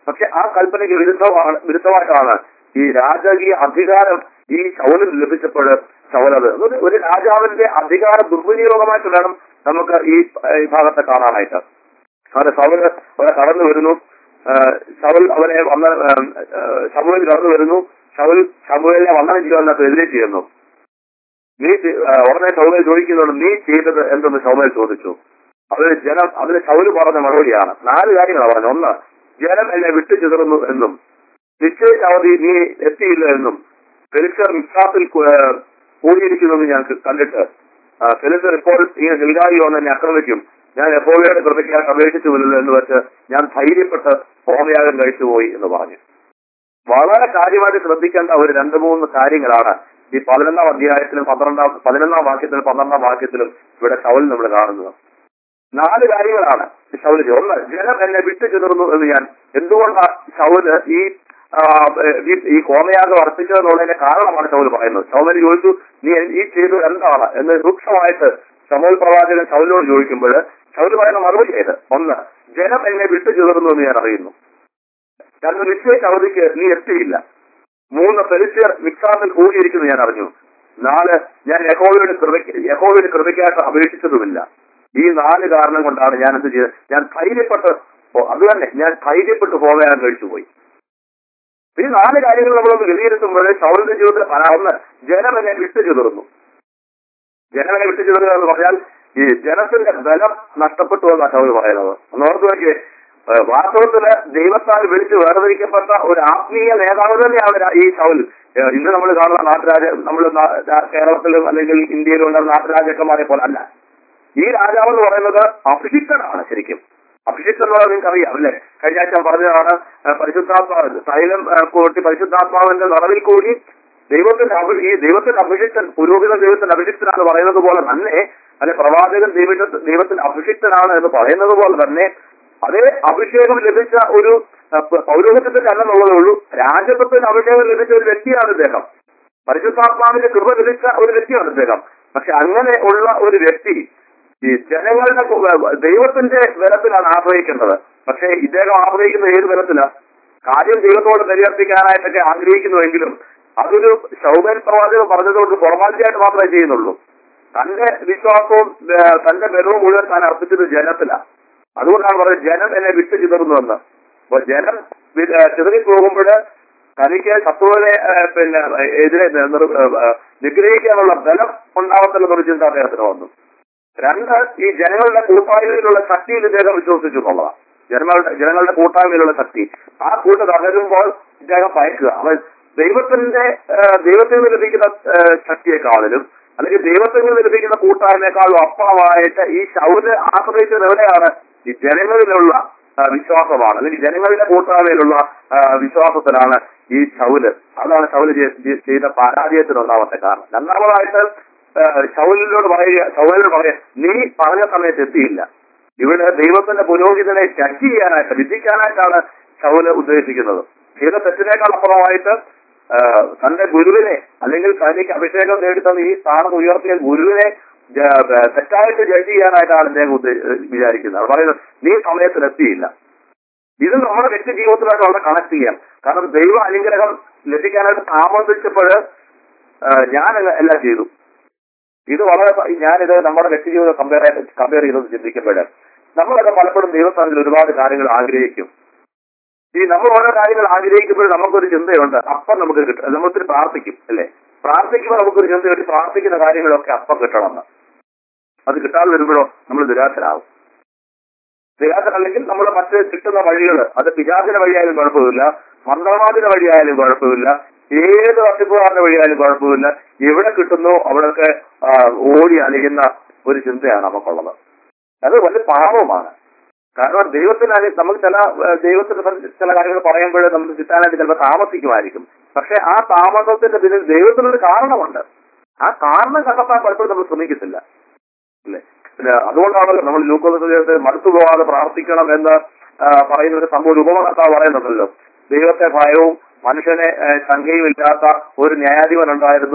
[SPEAKER 1] പക്ഷെ ആ കൽപ്പനയ്ക്ക് വിരുദ്ധമാണ് വിരുദ്ധമായിട്ടാണ് ഈ രാജകീയ അധികാരം ഈ ശൗലിന് ലഭിച്ചപ്പോൾ ശൗലത് ഒരു ഒരു രാജാവിന്റെ അധികാര ദുർവിനിയോഗമായിട്ട് വേണം നമുക്ക് ഈ ഈ ഭാഗത്തെ കാണാനായിട്ട് അവിടെ ശൗല് അവിടെ കടന്നു വരുന്നു ആ, ശൗൽ അവനെ വന്ന ശമുവേൽ കടന്നു വരുന്നു ശൗൽ ശമുവേലിനെ വന്ദനം ചെയ്യുവാനകത്ത് എതിരെ ചെയ്യുന്നു നീ ചെ- ആ, ഉടനെ ശൗമേൽ ചോദിക്കുന്നുണ്ട് നീ ചെയ്തത് എന്തെന്ന് ശൗമേൽ ചോദിച്ചു അതിന് ജനം അതിന് ശൗല് പറഞ്ഞ മറുപടിയാണ് നാല് കാര്യങ്ങളാണ് പറഞ്ഞത് ഒന്ന് ജനം എന്നെ വിട്ടു ചിതറുന്നു എന്നും നിശ്ചയിച്ച അവധി നീ എത്തിയില്ല എന്നും ഫെലിക്സർ മിക്സാത്തിൽ കൂടിയിരിക്കുന്നെന്ന് ഞാൻ കണ്ടിട്ട് ആ, ഫെലിക്സർ ഇപ്പോൾ ഈ ഗിൽഗായി വന്ന് എന്നെ ആക്രമിക്കും ഞാൻ യഹോവയുടെ കൃപയ്ക്കായിട്ട് അപേക്ഷിച്ചുമില്ലല്ലോ എന്ന് വെച്ച് ഞാൻ ധൈര്യപ്പെട്ട് ഹോമയാഗം കഴിച്ചുപോയി എന്ന് പറഞ്ഞു വളരെ കാര്യമായിട്ട് ശ്രദ്ധിക്കേണ്ട ഒരു രണ്ട് മൂന്ന് കാര്യങ്ങളാണ് ഈ പതിനൊന്നാം അധ്യായത്തിലും പന്ത്രണ്ടാം പതിനൊന്നാം വാക്യത്തിലും പന്ത്രണ്ടാം വാക്യത്തിലും ഇവിടെ ശൗൽ നമ്മൾ കാണുന്നത് നാല് കാര്യങ്ങളാണ് ശൗല് ചെയ്തത്. ഒന്ന് ജനം എന്നെ വിട്ടു ചെന്നിരുന്നു എന്ന് ഞാൻ എന്തുകൊണ്ടാണ് ശൗല് ഈ ആ, ഈ- ഈ കോമയാഗം അർപ്പിച്ചതെന്നുള്ളതിന്റെ കാരണമാണ് ശൗല് പറയുന്നത് ശൗമന് ചോദിച്ചു നീ ഈ ചെയ്തത് എന്താണ് എന്ന് സൂക്ഷ്മമായിട്ട് ശമോൽ പ്രവാചകൻ ശൗലിനോട് ചോദിക്കുമ്പോൾ ശൗല് പറയുന്ന മറുപടി ചെയ്ത് ഒന്ന് ജനം എന്നെ വിട്ടു ചെന്നിരുന്നു എന്ന് ഞാൻ അറിയുന്നു രണ്ട് നിശ്ചയിച്ച അവധിക്ക് നീ എത്തിയില്ല മൂന്ന് ഫെലിസ്യർ മിക്സാറിൽ കൂടിയിരിക്കുന്നു ഞാൻ അറിഞ്ഞു നാല് ഞാൻ യഹോവയുടെ കൃപയ്ക്ക് യഹോവയുടെ കൃപയ്ക്കായിട്ട് അപേക്ഷിച്ചതുമില്ല ഈ നാല് കാരണം കൊണ്ടാണ് ഞാൻ എന്ത് ചെയ്തത് ഞാൻ ധൈര്യപ്പെട്ട് പോ- അത് തന്നെ ഞാൻ ധൈര്യപ്പെട്ട് പോകാൻ കഴിച്ചുപോയി ഈ നാല് കാര്യങ്ങൾ നമ്മളൊന്ന് വിലയിരുത്തുമ്പോൾ ശൗലിന്റെ ജീവിതത്തിൽ പല- ഒന്ന് ജനം എന്നെ വിട്ടു ചെതിർന്നു ജനം എന്നെ വിട്ടു ചെതിർക്കുക എന്ന് പറഞ്ഞാൽ ഈ ജനത്തിന്റെ ബലം നഷ്ടപ്പെട്ടു എന്നാണ് ശൗൽ പറയുന്നത് ഒന്നോർത്ത് നോക്കിയേ ഏഹ് വാസ്തവത്തില് ദൈവത്താൽ വിളിച്ച് വേർതിരിക്കപ്പെട്ട ഒരു ആത്മീയ നേതാവ് തന്നെയാണ് രാ- ഈ ശൗൽ ഏഹ് ഇന്ന് നമ്മൾ കാണുന്ന നാട്ടുരാജ നമ്മൾ കേരളത്തിലും അല്ലെങ്കിൽ ഇന്ത്യയിലും ഉള്ള നാട്ടുരാജാക്കന്മാരെ പോലെ അല്ല ഈ രാജാവ് എന്ന് പറയുന്നത് അഭിഷിക്തനാണ് ശരിക്കും അഭിഷിക്തൻ എന്ന് പറഞ്ഞാൽ നിങ്ങൾക്ക് അറിയാം അല്ലേ കഴിഞ്ഞ ആഴ്ച പറഞ്ഞതാണ് ഏഹ് പരിശുദ്ധാത്മാവ് തൈലം ഏഹ് കൂട്ടി പരിശുദ്ധാത്മാവിന്റെ നിറവിൽ കൂടി ദൈവത്തിന്റെ അഭി- ഈ ദൈവത്തിന്റെ അഭിഷിക്തൻ പുരോഹിത ദൈവത്തിന്റെ അഭിഷിക്തനാണ് പറയുന്നത് പോലെ തന്നെ അല്ലെ പ്രവാചകൻ ദൈവ ദൈവത്തിന്റെ അഭിഷിക്തനാണ് എന്ന് പറയുന്നത് പോലെ തന്നെ അതേ അഭിഷേകം ലഭിച്ച ഒരു അഹ് പ- പൗരോഹിത്യത്തിന്റെ അല്ലെന്നുള്ളതേ ഉള്ളൂ രാജത്വത്തിന് അഭിഷേകം ലഭിച്ച ഒരു വ്യക്തിയാണ് ഇദ്ദേഹം പരിശുദ്ധാത്മാവിന്റെ കൃപ ലഭിച്ച ഒരു വ്യക്തിയാണ് ഇദ്ദേഹം പക്ഷെ അങ്ങനെ ഉള്ള ഒരു വ്യക്തി ഈ ജനങ്ങളുടെ കു- ദൈവത്തിന്റെ ബലത്തിലാണ് ആശ്രയിക്കേണ്ടത് പക്ഷേ ഇദ്ദേഹം ആശ്രയിക്കുന്ന ഏത് ബലത്തിലാണ് കാര്യം ദൈവത്തോട് പരിവർത്തിക്കാനായിട്ടൊക്കെ ആഗ്രഹിക്കുന്നുവെങ്കിലും അതൊരു ശൗബൻ പ്രവാചകൻ പറഞ്ഞതുകൊണ്ട് ഫോർമാലിറ്റിയായിട്ട് മാത്രമേ ചെയ്യുന്നുള്ളൂ തന്റെ വിശ്വാസവും ഏഹ്, തന്റെ ബലവും മുഴുവൻ താൻ അർപ്പിച്ചത് ജനത്തിലാണ് അതുകൊണ്ടാണ് പറയുന്നത് ജനം എന്നെ വിട്ടു ചിതറുന്നുവെന്ന് അപ്പൊ ജനം വി- ഏഹ്, ചിതറിപ്പോകുമ്പോൾ തനിക്ക് ശത്രുവിനെ ഏഹ്, പിന്നെ എതിരെ നിർ- ഏഹ്, നിഗ്രഹിക്കാനുള്ള ബലം ഉണ്ടാവത്തില്ലെന്നൊരു ചിന്ത അദ്ദേഹത്തിന് വന്നു രണ്ട് ഈ ജനങ്ങളുടെ കൂട്ടായ്മയിലുള്ള ശക്തിയിൽ ഇദ്ദേഹം വിശ്വസിച്ചു എന്നുള്ളതാണ് ജനങ്ങളുടെ ജനങ്ങളുടെ കൂട്ടായ്മയിലുള്ള ശക്തി ആ കൂട്ട് തകരുമ്പോൾ ഇദ്ദേഹം ഭയക്കുക അവൻ ദൈവത്തിന്റെ ഏഹ്, ദൈവത്തിൽ നിന്ന് ലഭിക്കുന്ന ഏഹ്, ശക്തിയെക്കാളിലും അല്ലെങ്കിൽ ദൈവത്തിൽ നിന്ന് ലഭിക്കുന്ന കൂട്ടായ്മയെക്കാളും അപ്പുറമായിട്ട് ഈ ശൗര് ആശ്രയിച്ചത് എവിടെയാണ് ഈ ജനങ്ങളിലുള്ള ആ, വിശ്വാസമാണ് അല്ലെങ്കിൽ ജനങ്ങളുടെ കൂട്ടായ്മയിലുള്ള ആ, വിശ്വാസത്തിലാണ് ഈ ശൗല് അതാണ് ശൗല് ചെയ്- ചെയ്- ചെയ്ത പരാജയത്തിന് ഒന്നാമത്തെ കാരണം രണ്ടാമതായിട്ട് ആ, ശൗലിനോട് പറയുക ശൗലിനോട് പറയുക നീ പറഞ്ഞ സമയത്ത് എത്തിയില്ല ഇവിടെ ദൈവത്തിന്റെ പുരോഹിതനെ ജഡ്ജ് ചെയ്യാനായിട്ട് വിധിക്കാനായിട്ടാണ് ശൗല് ഉദ്ദേശിക്കുന്നത് ചെയ്ത തെറ്റിനേക്കാൾ അപ്പുറമായിട്ട് ആ, തന്റെ ഗുരുവിനെ അല്ലെങ്കിൽ തനിക്ക് അഭിഷേകം നേടിത്തന്ന ഈ സ്ഥാനം ഉയർത്തിയ ഗുരുവിനെ ജ- ബ- തെറ്റായിട്ട് ജഡ്ജ് ചെയ്യാനായിട്ടാണ് അദ്ദേഹം ഉദ്ദേ- വിചാരിക്കുന്നത് അത് പറയുന്നത് നീ സമയത്തിലെത്തിയില്ല ഇത് നമ്മുടെ വ്യക്തി ജീവിതത്തിലായിട്ട് വളരെ കണക്ട് ചെയ്യാം കാരണം ദൈവ അനുഗ്രഹം ലഭിക്കാനായിട്ട് താമസിച്ചപ്പോൾ ഞാൻ എല്ലാം ചെയ്തു ഇത് വളരെ പ- ഞാനിത് നമ്മുടെ വ്യക്തി ജീവിതം കമ്പയർ കമ്പയർ ചെയ്തത് ചിന്തിക്കുമ്പോൾ നമ്മളൊക്കെ പലപ്പോഴും ദൈവസ്ഥാനത്തിൽ ഒരുപാട് കാര്യങ്ങൾ ആഗ്രഹിക്കും ഈ നമ്മൾ ഓരോ കാര്യങ്ങൾ ആഗ്രഹിക്കുമ്പോൾ നമുക്കൊരു ചിന്തയുണ്ട് അപ്പം നമുക്ക് കിട്ടും നമ്മൾക്കൊരു പ്രാർത്ഥിക്കും അല്ലേ പ്രാർത്ഥിക്കുമ്പോൾ നമുക്കൊരു ചിന്തയുണ്ട് പ്രാർത്ഥിക്കുന്ന കാര്യങ്ങളൊക്കെ അപ്പം കിട്ടണമെന്ന് അത് കിട്ടാതെ വരുമ്പോഴോ നമ്മൾ നിരാശരാകും നിരാശരല്ലെങ്കിൽ നമ്മൾ മറ്റ് കിട്ടുന്ന വഴികൾ അത് പിജാസിന്റെ വഴിയായാലും കുഴപ്പമില്ല മന്ത്രവാദിന്റെ വഴിയായാലും കുഴപ്പമില്ല ഏത് തട്ടിപ്പുകാരന്റെ വഴിയായാലും കുഴപ്പമില്ല എവിടെ കിട്ടുന്നോ അവിടെയൊക്കെ ആ, ഓടി അലിയുന്ന ഒരു ചിന്തയാണ് നമുക്കുള്ളത് അത് വലിയ പാപമാണ് കാരണം ദൈവത്തിന് അനു- നമുക്ക് ചില ആ, ദൈവത്തിന് പറ്റി ചില കാര്യങ്ങൾ പറയുമ്പോൾ നമുക്ക് കിട്ടാനായിട്ട് ചിലപ്പോൾ താമസിക്കുമായിരിക്കും പക്ഷെ ആ താമസത്തിന്റെ പിന്നിൽ ദൈവത്തിനൊരു കാരണമുണ്ട് ആ കാരണം കണ്ടെത്താൻ പലപ്പോഴും നമ്മൾ ശ്രമിക്കത്തില്ല അല്ലേ പിന്നെ അതുകൊണ്ടാണല്ലോ നമ്മൾ ലൂക്കോസ് മടുത്തു പോകാതെ പ്രാർത്ഥിക്കണം എന്ന് ആ, പറയുന്ന ഒരു സംഭവം ഉപമകർത്താവ് പറയുന്നുണ്ടല്ലോ ദൈവത്തെ ഭയവും മനുഷ്യനെ ആ, ശങ്കയും ഇല്ലാത്ത ഒരു ന്യായാധിപൻ ഉണ്ടായിരുന്നു